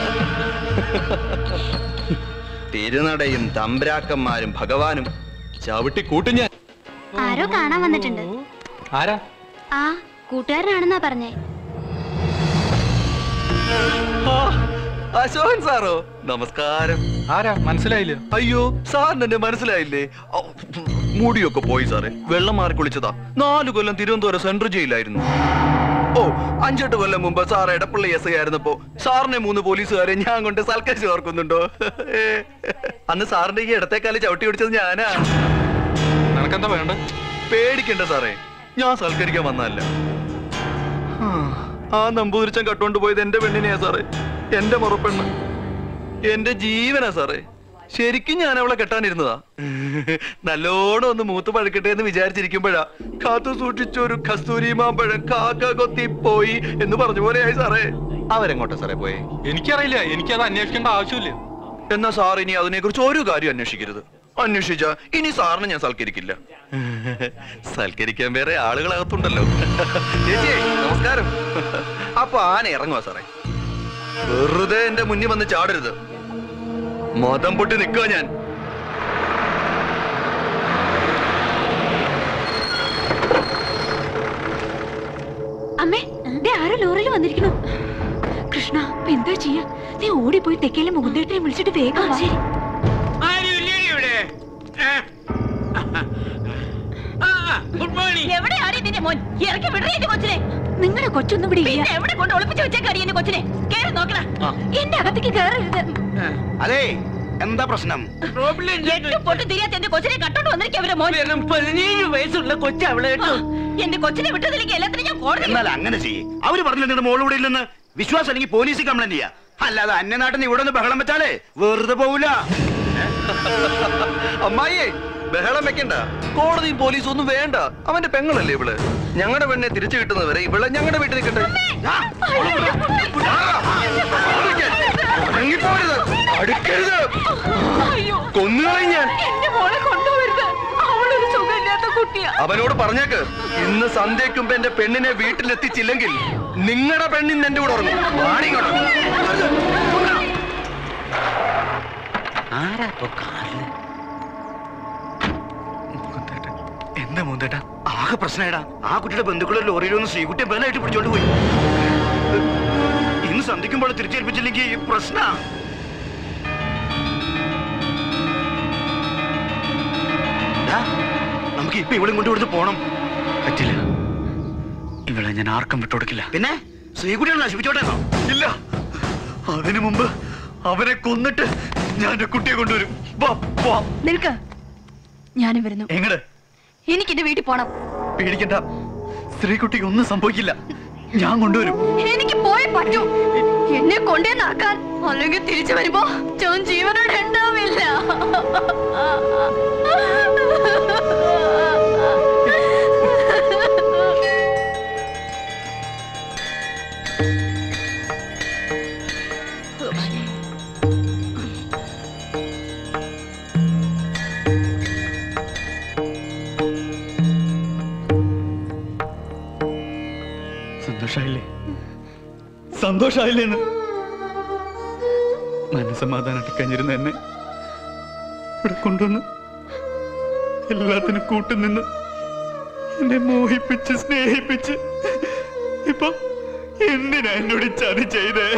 തിരുനടയും തമ്പ്രാക്കന്മാരും ഭഗവാനും ചവിട്ടി കൂട്ടും ഞാൻ
ആരോ കാണാൻ വന്നിട്ടുണ്ട്
ആരാ
ആ കൂട്ടുകാരനാണെന്നാ പറഞ്ഞേ
അശോകൻ സാറോ നമസ്കാരം ആരാ മനസ്സിലായില്ല അയ്യോ സാറിന് എന്നെ മനസ്സിലായില്ലേ ഔ, മുടിയൊക്കെ പോയി സാറേ വെള്ളം മാറി കുളിച്ചതാ നാല് കൊല്ലം തിരുവനന്തപുരം സെൻട്രൽ ജയിലായിരുന്നു ഓ അഞ്ചെട്ട് കൊല്ലം മുമ്പ് സാർ എടപ്പള്ളി എസ് ഐ ആയിരുന്നപ്പോ സാറിനെ മൂന്ന് പോലീസുകാരെ ഞാൻ കൊണ്ട് സൽക്കരിച്ച് ഓർക്കുന്നുണ്ടോ ഏ, അന്ന് സാറിന്റെ ഈ ഇടത്തേക്കാലി ചവിട്ടി പിടിച്ചത് ഞാനാ നിനക്കെന്താ വേണ്ട പേടിക്കണ്ട സാറേ ഞാൻ സൽക്കരിക്കാൻ വന്നതല്ല ആ, ആ നമ്പൂതിരിച്ചൻ കട്ടുകൊണ്ട് പോയത് എന്റെ പെണ്ണിനെയാ സാറേ എന്റെ മുറപ്പെണ്ണ് എന്റെ ജീവനാ സാറേ ശരിക്കും ഞാൻ അവളെ കെട്ടാനിരുന്നതാ നല്ലോണം ഒന്ന് മൂത്ത് പഴുക്കട്ടെ എന്ന് വിചാരിച്ചിരിക്കുമ്പോഴാ കാത്തു സൂക്ഷിച്ച ഒരു കസ്തൂരി മാമ്പഴം കാക്ക കൊത്തി പോയി എന്ന് പറഞ്ഞ പോലെയായി സാറേ അവരെങ്ങോട്ടാ സാറേ പോയെ
എനിക്കറിയില്ല എനിക്കത് അന്വേഷിക്കേണ്ട ആവശ്യമില്ല
എന്നാ സാർ ഇനി അതിനെ കുറിച്ച് ഒരു കാര്യം അന്വേഷിക്കരുത് അന്വേഷിച്ച ഇനി സാറിന് ഞാൻ സൽക്കരിക്കില്ല സൽക്കരിക്കാൻ വേറെ ആളുകളകത്തുണ്ടല്ലോ ചേച്ചി നമസ്കാരം അപ്പൊ ആന ഇറങ്ങുവാ സാറേ വെറുതെ എന്റെ മുന്നിൽ വന്ന് ചാടരുത് മതം പൊട്ടി നിൽക്കുക ഞാൻ
അമ്മേ ദേ ആരോ ലോറിയിൽ വന്നിരിക്കണു കൃഷ്ണ ഇപ്പൊ എന്താ ചെയ്യാ നീ ഓടിപ്പോയി തെക്കേലെ മുകുന്ദേട്ടനെ വിളിച്ചിട്ട് വേഗം വാ.
ഗുഡ് മോർണിംഗ് എവിടെയാണ് ഇതിന്റെ മോൻ ഇറക്കി വിടറി എന്റെ കൊച്ചിനെ
നിങ്ങളുടെ കൊച്ചൊന്നും ഇവിടെ
പിന്നെ എവിടെ കൊണ്ട് ഒളിപ്പിച്ച് വെച്ചേക്കാടി എന്റെ കൊച്ചിനെ കേറി നോക്കണ
എന്റെ അകത്തേക്ക് കയറരുത്
അതെ എന്താ പ്രശ്നം
എട്ട് പൊട്ട് തിരിയാത്ത എന്റെ കൊച്ചിനെ കട്ടോണ്ട് വന്നിരിക്കും അവരെ മോൻ
പതിനേഴ് വയസ്സുള്ള കൊച്ചു അവളെ
ആ, എന്റെ കൊച്ചിനെ വിട്ടതിലേക്ക് എല്ലാത്തിനും ഞാൻ കോടതി
എന്നാൽ അങ്ങനെ ചെയ്യ് അവര് പറഞ്ഞു നിങ്ങളുടെ മോൾ ഇവിടെ ഇല്ലെന്ന് വിശ്വാസം അല്ലെങ്കിൽ പോലീസിൽ കംപ്ലൈന്റ് ചെയ്യാ അല്ലാതെ അന്യനാട്ടിൽ ഇവിടെ നിന്ന് ബഹളം വെച്ചാലേ വെറുതെ പോവില്ല
അമ്മായിയെ ബഹളം വെക്കണ്ട കോടതിയും പോലീസും ഒന്നും വേണ്ട അവന്റെ പെങ്ങളല്ലേ ഇവള് ഞങ്ങളുടെ പെണ്ണെ തിരിച്ചു കിട്ടുന്നവരെ ഇവളെ ഞങ്ങളുടെ വീട്ടിൽ നിൽക്കട്ടെ ഇറങ്ങിപ്പോരുത് അടുക്കരുത് കൊന്നുകളയും ഞാൻ
എന്റെ മോളെ കൊണ്ടുപോരുത് അവളൊരു സുഖമില്ലാത്ത കുട്ടിയാ
അവനോട് പറഞ്ഞേക്ക് ഇന്ന് സന്ധ്യയ്ക്ക് മുമ്പ് എന്റെ പെണ്ണിനെ വീട്ടിലെത്തിച്ചില്ലെങ്കിൽ നിങ്ങളുടെ പെണ്ണിന്ന് എന്റെ കൂടെ ഉറങ്ങും വാണിങ്ങോട്ട്
ആരാ ഇപ്പൊ കാറില്
എന്താ മൂന്തേട്ടാ ആകെ പ്രശ്നമായിടാ ആ കുട്ടിയുടെ ബന്ധുക്കളുടെ ലോറിയിൽ ഒന്ന് ശ്രീകുട്ടിയെ ബലമായിട്ട് പിടിച്ചോണ്ട് പോയി ഇന്ന് സന്ധിക്കുമ്പോൾ തിരിച്ചേൽപ്പിച്ചില്ലെങ്കിൽ പ്രശ്ന നമുക്ക് ഇപ്പൊ ഇവളും കൊണ്ട് ഇവിടുന്ന് പോണം
പറ്റില്ല ഇവളെ ഞാൻ ആർക്കും വിട്ടുകൊടുക്കില്ല
പിന്നെ ശ്രീകുട്ടിയെ നശിപ്പിച്ചോട്ടേന്നോ
ഇല്ല അതിനു മുമ്പ് അവനെ കൊന്നിട്ട് ഞാൻ എന്റെ കുട്ടിയെ കൊണ്ടുവരും വാ, വാ.
നിൽക്ക ഞാനും വരുന്നു
എങ്ങട്
എനിക്ക് എന്റെ വീട്ടിൽ പോണം
പേടിക്കണ്ട സ്ത്രീകുട്ടിക്ക് ഒന്നും സംഭവിക്കില്ല ഞാൻ കൊണ്ടുവരും
എനിക്ക് പോയി പറ്റൂ എന്നെ കൊണ്ടേ നടക്കാൻ അല്ലെങ്കിൽ തിരിച്ചു വരുമ്പോ ഞാൻ ജീവനോടെ ഉണ്ടാവില്ല
സന്തോഷായില്ലേ സന്തോഷായില്ലേന്ന് മനസ്സമാധാനായിട്ട് കഴിഞ്ഞിരുന്ന എന്നെ ഇവിടെ കൊണ്ടുവന്ന് എല്ലാത്തിനും കൂട്ടുനിന്ന് എന്നെ മോഹിപ്പിച്ച് സ്നേഹിപ്പിച്ച് ഇപ്പൊ എന്തിനാ എന്നോട് ഈ ചതി ചെയ്തേ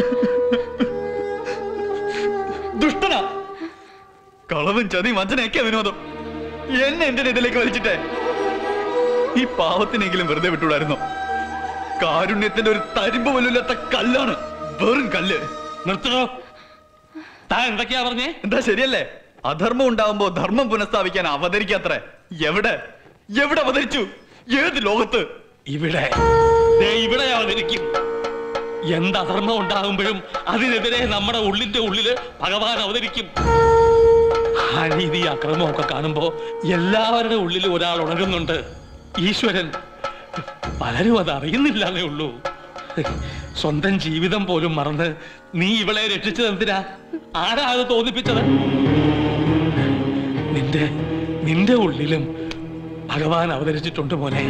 ദുഷ്ടനാ കളവും ചതി വഞ്ചനയൊക്കെ വിനോദം എന്നെ എന്തിനാ ഇതിലേക്ക് വലിച്ചിട്ടേ ഈ പാവത്തിനെങ്കിലും വെറുതെ വിട്ടുകൂടായിരുന്നോ കാരുണ്യത്തിന്റെ ഒരു തരിമ്പ് പോലുമില്ലാത്ത കല്ലാണ് വെറും കല്ല്
നിർത്തണോ താൻ എന്തൊക്കെയാ പറഞ്ഞേ
എന്താ ശരിയല്ലേ അധർമ്മം ഉണ്ടാവുമ്പോ ധർമ്മം പുനഃസ്ഥാപിക്കാൻ അവതരിക്കാത്രേ എവിടെ എവിടെ അവതരിച്ചു ഏത് ലോകത്ത്
ഇവിടെ ദേ ഇവിടെ അവതരിക്കും എന്ത് അധർമ്മം ഉണ്ടാകുമ്പോഴും അതിനെതിരെ നമ്മുടെ ഉള്ളിന്റെ ഉള്ളില് ഭഗവാൻ അവതരിക്കും അനീതി അക്രമമൊക്കെ കാണുമ്പോ എല്ലാവരുടെ ഉള്ളിലും ഒരാൾ ഉണരുന്നുണ്ട് ഈശ്വരൻ പലരും അത് അറിയുന്നില്ലാന്നേ ഉള്ളൂ സ്വന്തം ജീവിതം പോലും മറന്ന് നീ ഇവളെ രക്ഷിച്ചത് എന്തിനാ ആരാ അത് തോന്നിപ്പിച്ചത് നിന്റെ നിന്റെ ഉള്ളിലും ഭഗവാൻ അവതരിച്ചിട്ടുണ്ട് മോനെ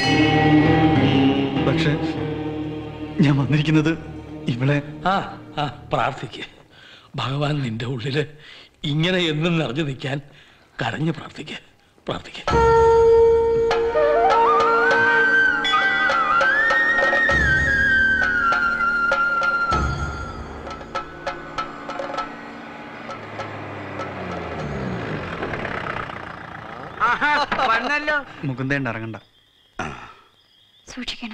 പക്ഷെ ഞാൻ വന്നിരിക്കുന്നത് ഇവളെ
ആ ആ പ്രാർത്ഥിക്ക് ഭഗവാൻ നിന്റെ ഉള്ളില് ഇങ്ങനെ എന്നും നിറഞ്ഞു നിൽക്കാൻ കരഞ്ഞ് പ്രാർത്ഥിക്ക് പ്രാർത്ഥിക്ക്
ആഹാ, വന്നല്ലോ
മുകുന്ദേണ്ട ഇറങ്ങണ്ട
സൂക്ഷിക്കണം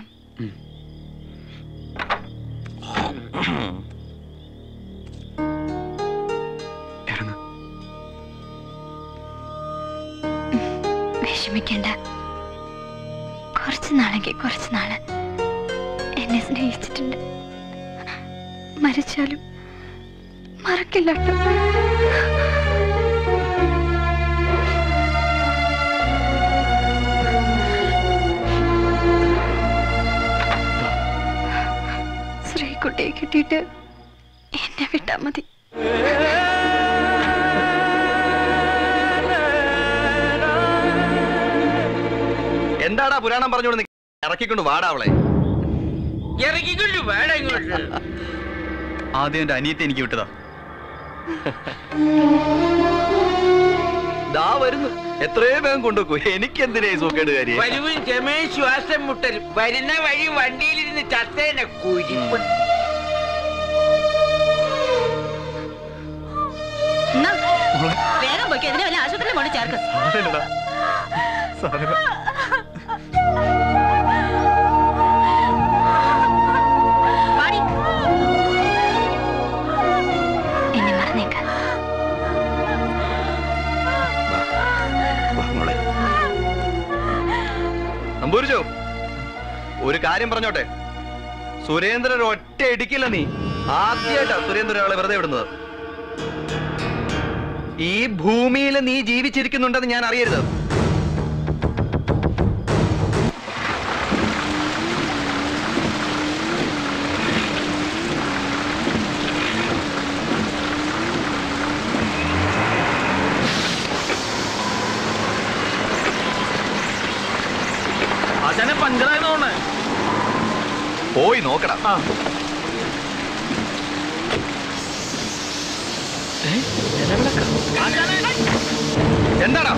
വിഷമിക്കണ്ട കുറച്ച് നാളെങ്കിൽ കുറച്ച് നാള് എന്നെ സ്നേഹിച്ചിട്ടുണ്ട് മരിച്ചാലും മറക്കില്ല ട്ടോ. ശ്രീകുട്ടിയെ കിട്ടിയിട്ട് എന്നെ വിട്ടാ മതി
എന്താടാ പുരാണം പറഞ്ഞോണ്ട് നിക്ക- ഇറക്കിക്കൊണ്ട് വാടാ അവളെ
ഇറങ്ങിക്കൊണ്ട് വേണം ഇങ്ങോട്ട്
ആദ്യം എന്റെ അനിയത്തെ എനിക്ക് വിട്ടതാ
ദാ വരുന്നു എത്രയോ വേഗം കൊണ്ടുവെക്കൂ എനിക്ക് എന്തിനാ ഈ സൂക്കേട് കാര്യം
വരുവും ചെമയും ശ്വാസം മുട്ടലും വരുന്ന വഴി വണ്ടിയിലിരുന്ന് ചത്തേനെ കുരിപ്പ്
എന്നാ, വേഗം പോയി ഇതിനെ വല്ല ആശുപത്രിയിൽ കൊണ്ട് ചേർക്ക് പാടി
എന്നെ മറന്നേക്ക
നമ്പൂരിച്ചോ ഒരു കാര്യം പറഞ്ഞോട്ടെ സുരേന്ദ്രൻ ഒറ്റ ഇടിക്കില്ല നീ ആദ്യമായിട്ടാ സുരേന്ദ്രൻ ഒരാളെ വെറുതെ വിടുന്നത് ഈ ഭൂമിയിൽ നീ ജീവിച്ചിരിക്കുന്നുണ്ടെന്ന് ഞാൻ അറിയരുത്
ആശാനെ പഞ്ചറായതോണേ
പോയി നോക്കടാ എന്താടാ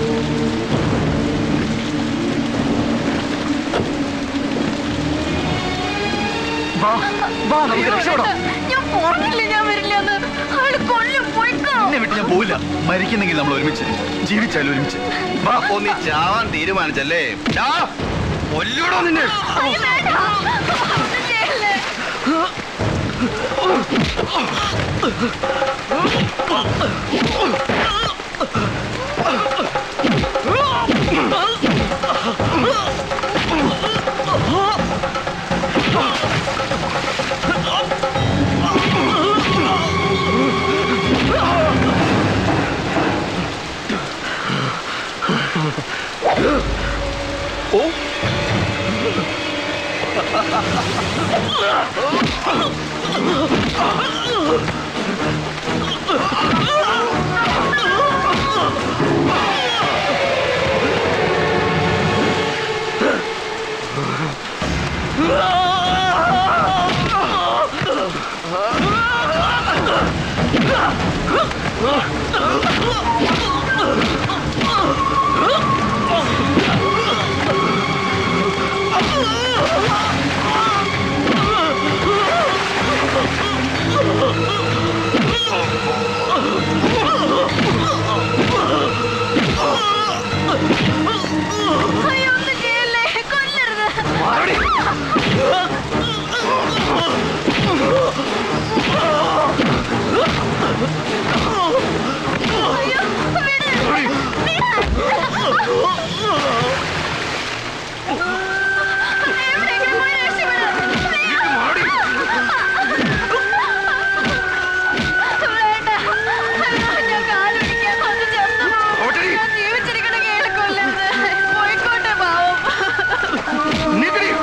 വാ വാ നമുക്ക് രക്ഷപ്പെടാം
ഞാൻ പറഞ്ഞില്ലേ ഞാൻ വരില്ലെന്ന് അവള് കൊല്ലും പോയിക്കോ
എന്നെ വിട്ട് ഞാൻ പോവില്ല മരിക്കുന്നെങ്കിൽ നമ്മൾ ഒരുമിച്ച് ജീവിച്ചാലും ഒരുമിച്ച് വാ പോ നീ ചാവാൻ തീരുമാനിച്ചല്ലേ ഡാ, കൊല്ലൂടാ നിന്നെ
അയ്യോ, വേണ്ട. ഒന്നും ചെയ്യല്ലേ.
ഓ
അയ്യോ, ഒന്നും ചെയ്യല്ലേ. കൊല്ലരുത്. അയ്യോ, വിട്. എവിടെയെങ്കിലും പോയി രക്ഷപ്പെട്. വേണ്ട. അയ്യോ, ഞാൻ കാലൊടിക്കാൻ വന്ന് ചേർന്നു. ഞാൻ ജീവിച്ചിരിക്കണ കേൾക്കൊല്ലരുത്. പോയിക്കോട്ടെ പാവം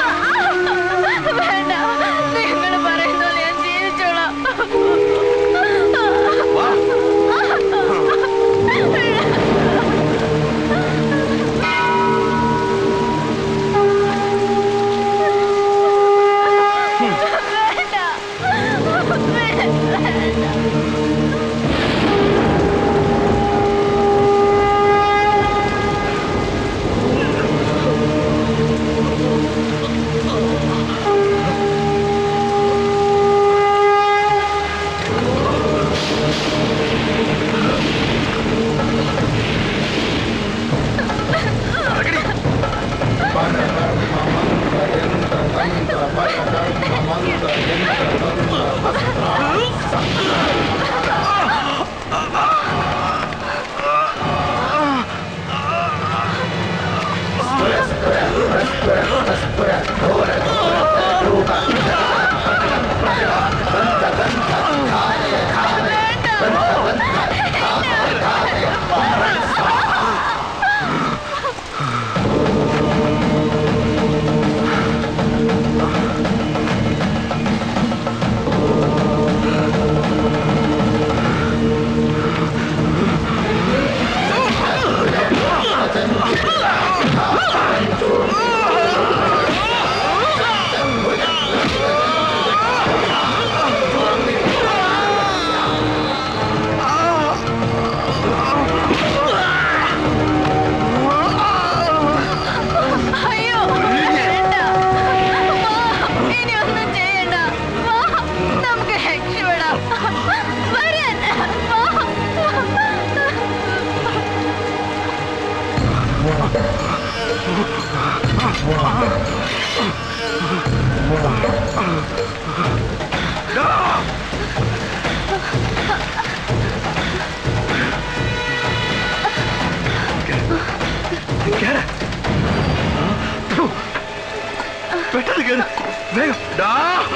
പെട്ടെന്ന് കേറ് വേഗം ഡാ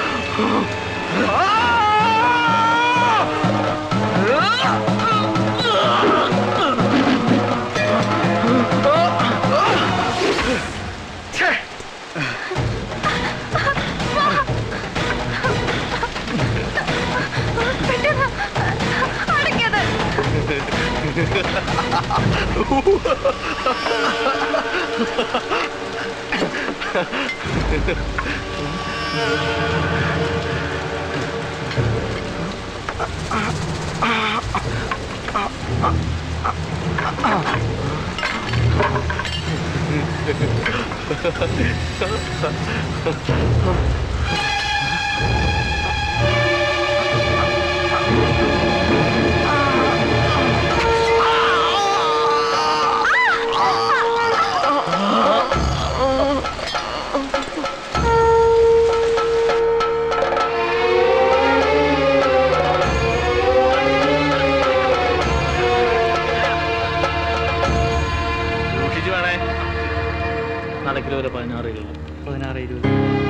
സൂക്ഷിച്ചു വേണേ നടക്കിൽ വരെ പതിനാറ് ഇരുപത്
പതിനാറ് ഇരുപത്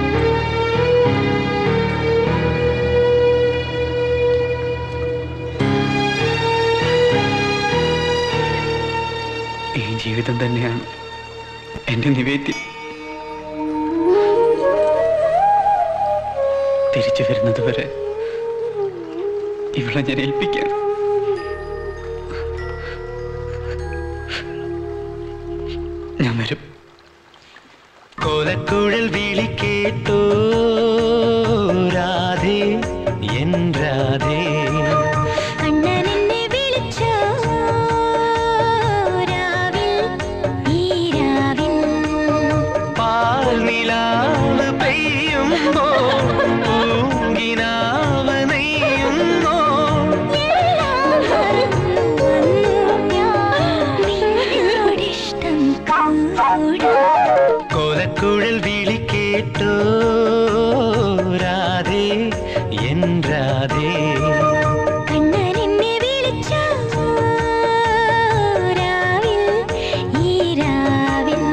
ഈ ജീവിതം തന്നെയാണ് എന്റെ നിവേദ്യം തിരിച്ചു വരുന്നത് വരെ ഇവളെ ഞാൻ ഏൽപ്പിക്കാം ഞാൻ വരും
കോലക്കുഴൽ വിളി കേട്ടോ രാധേ എൻ രാധേ
അണ്ണനെന്നെ വിളിച്ചോ രാവിൽ ഈ രാവിൽ
പാൽ നിലാവ് പെയ്യുമ്പോ പൂങ്കിനാവ് നെയ്യുന്നോ
നിന്നോടിഷ്ടം കൂടാ
കോലക്കുഴൽ വിളി കേട്ടോ രാധേ എൻ രാധേ
കണ്ണനെന്നെ വിളിച്ചോ രാവിൽ ഈ രാവിൽ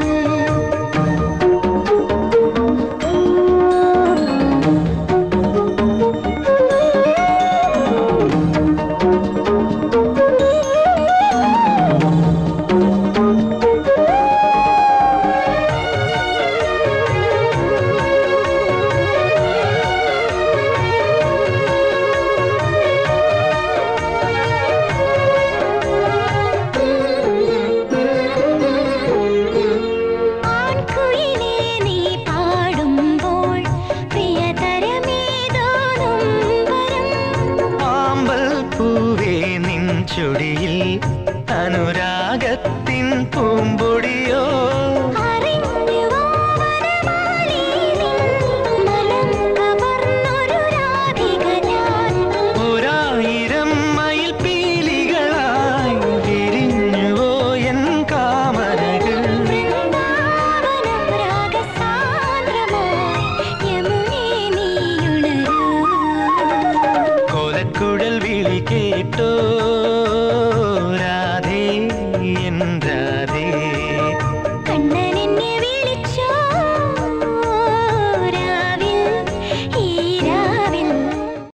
ആൺകുയിലേ നീ പാടുമ്പോൾ പ്രിയതരമേതോ നൊമ്പരം
ആമ്പൽ പൂവേ നിൻ ചുടിയിൽ അനുരാഗത്തിൻ പൂമ്പൊടിയോ
അറിഞ്ഞുവോ വനമാലി നിൻ മനം കവർന്നൊരു രാധിക ഞാൻ
ഒരായിരം മയിൽ പീലികളായി വിരിഞ്ഞുവോ എൻ കാമരകൾ
വൃന്ദാവനം രാഗസാന്ദ്രമായി യമുനേ നീയുണരൂ
കോലക്കുഴൽ വിളി കേട്ടോ